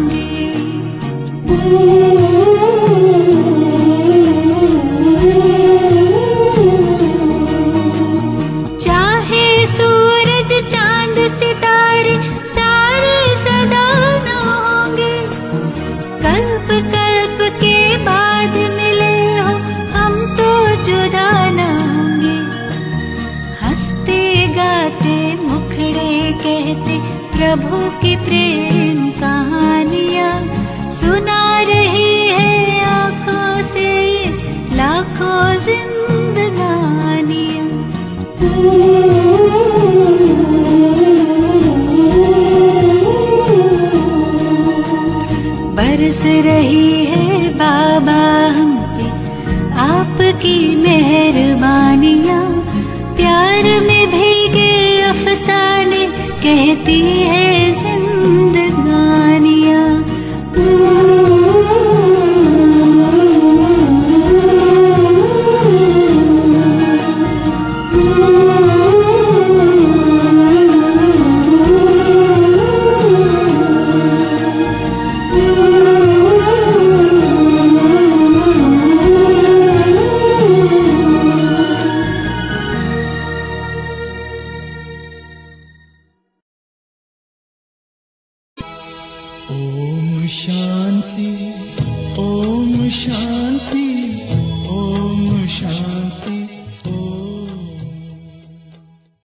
होंगे चाहे सूरज चांद सितारे सारे सदा ना होंगे कल्प कल्प के बाद मिले हो हम तो जुदा न होंगे हंसते गाते मुखड़े कहते प्रभु की प्रेम कहानियाँ सुना रही है आंखों से ये लाखों जिंदगानियाँ बरस रही है बाबा हम पे आपकी मेहरबानियाँ प्यार में भीगे अफसाने कहती है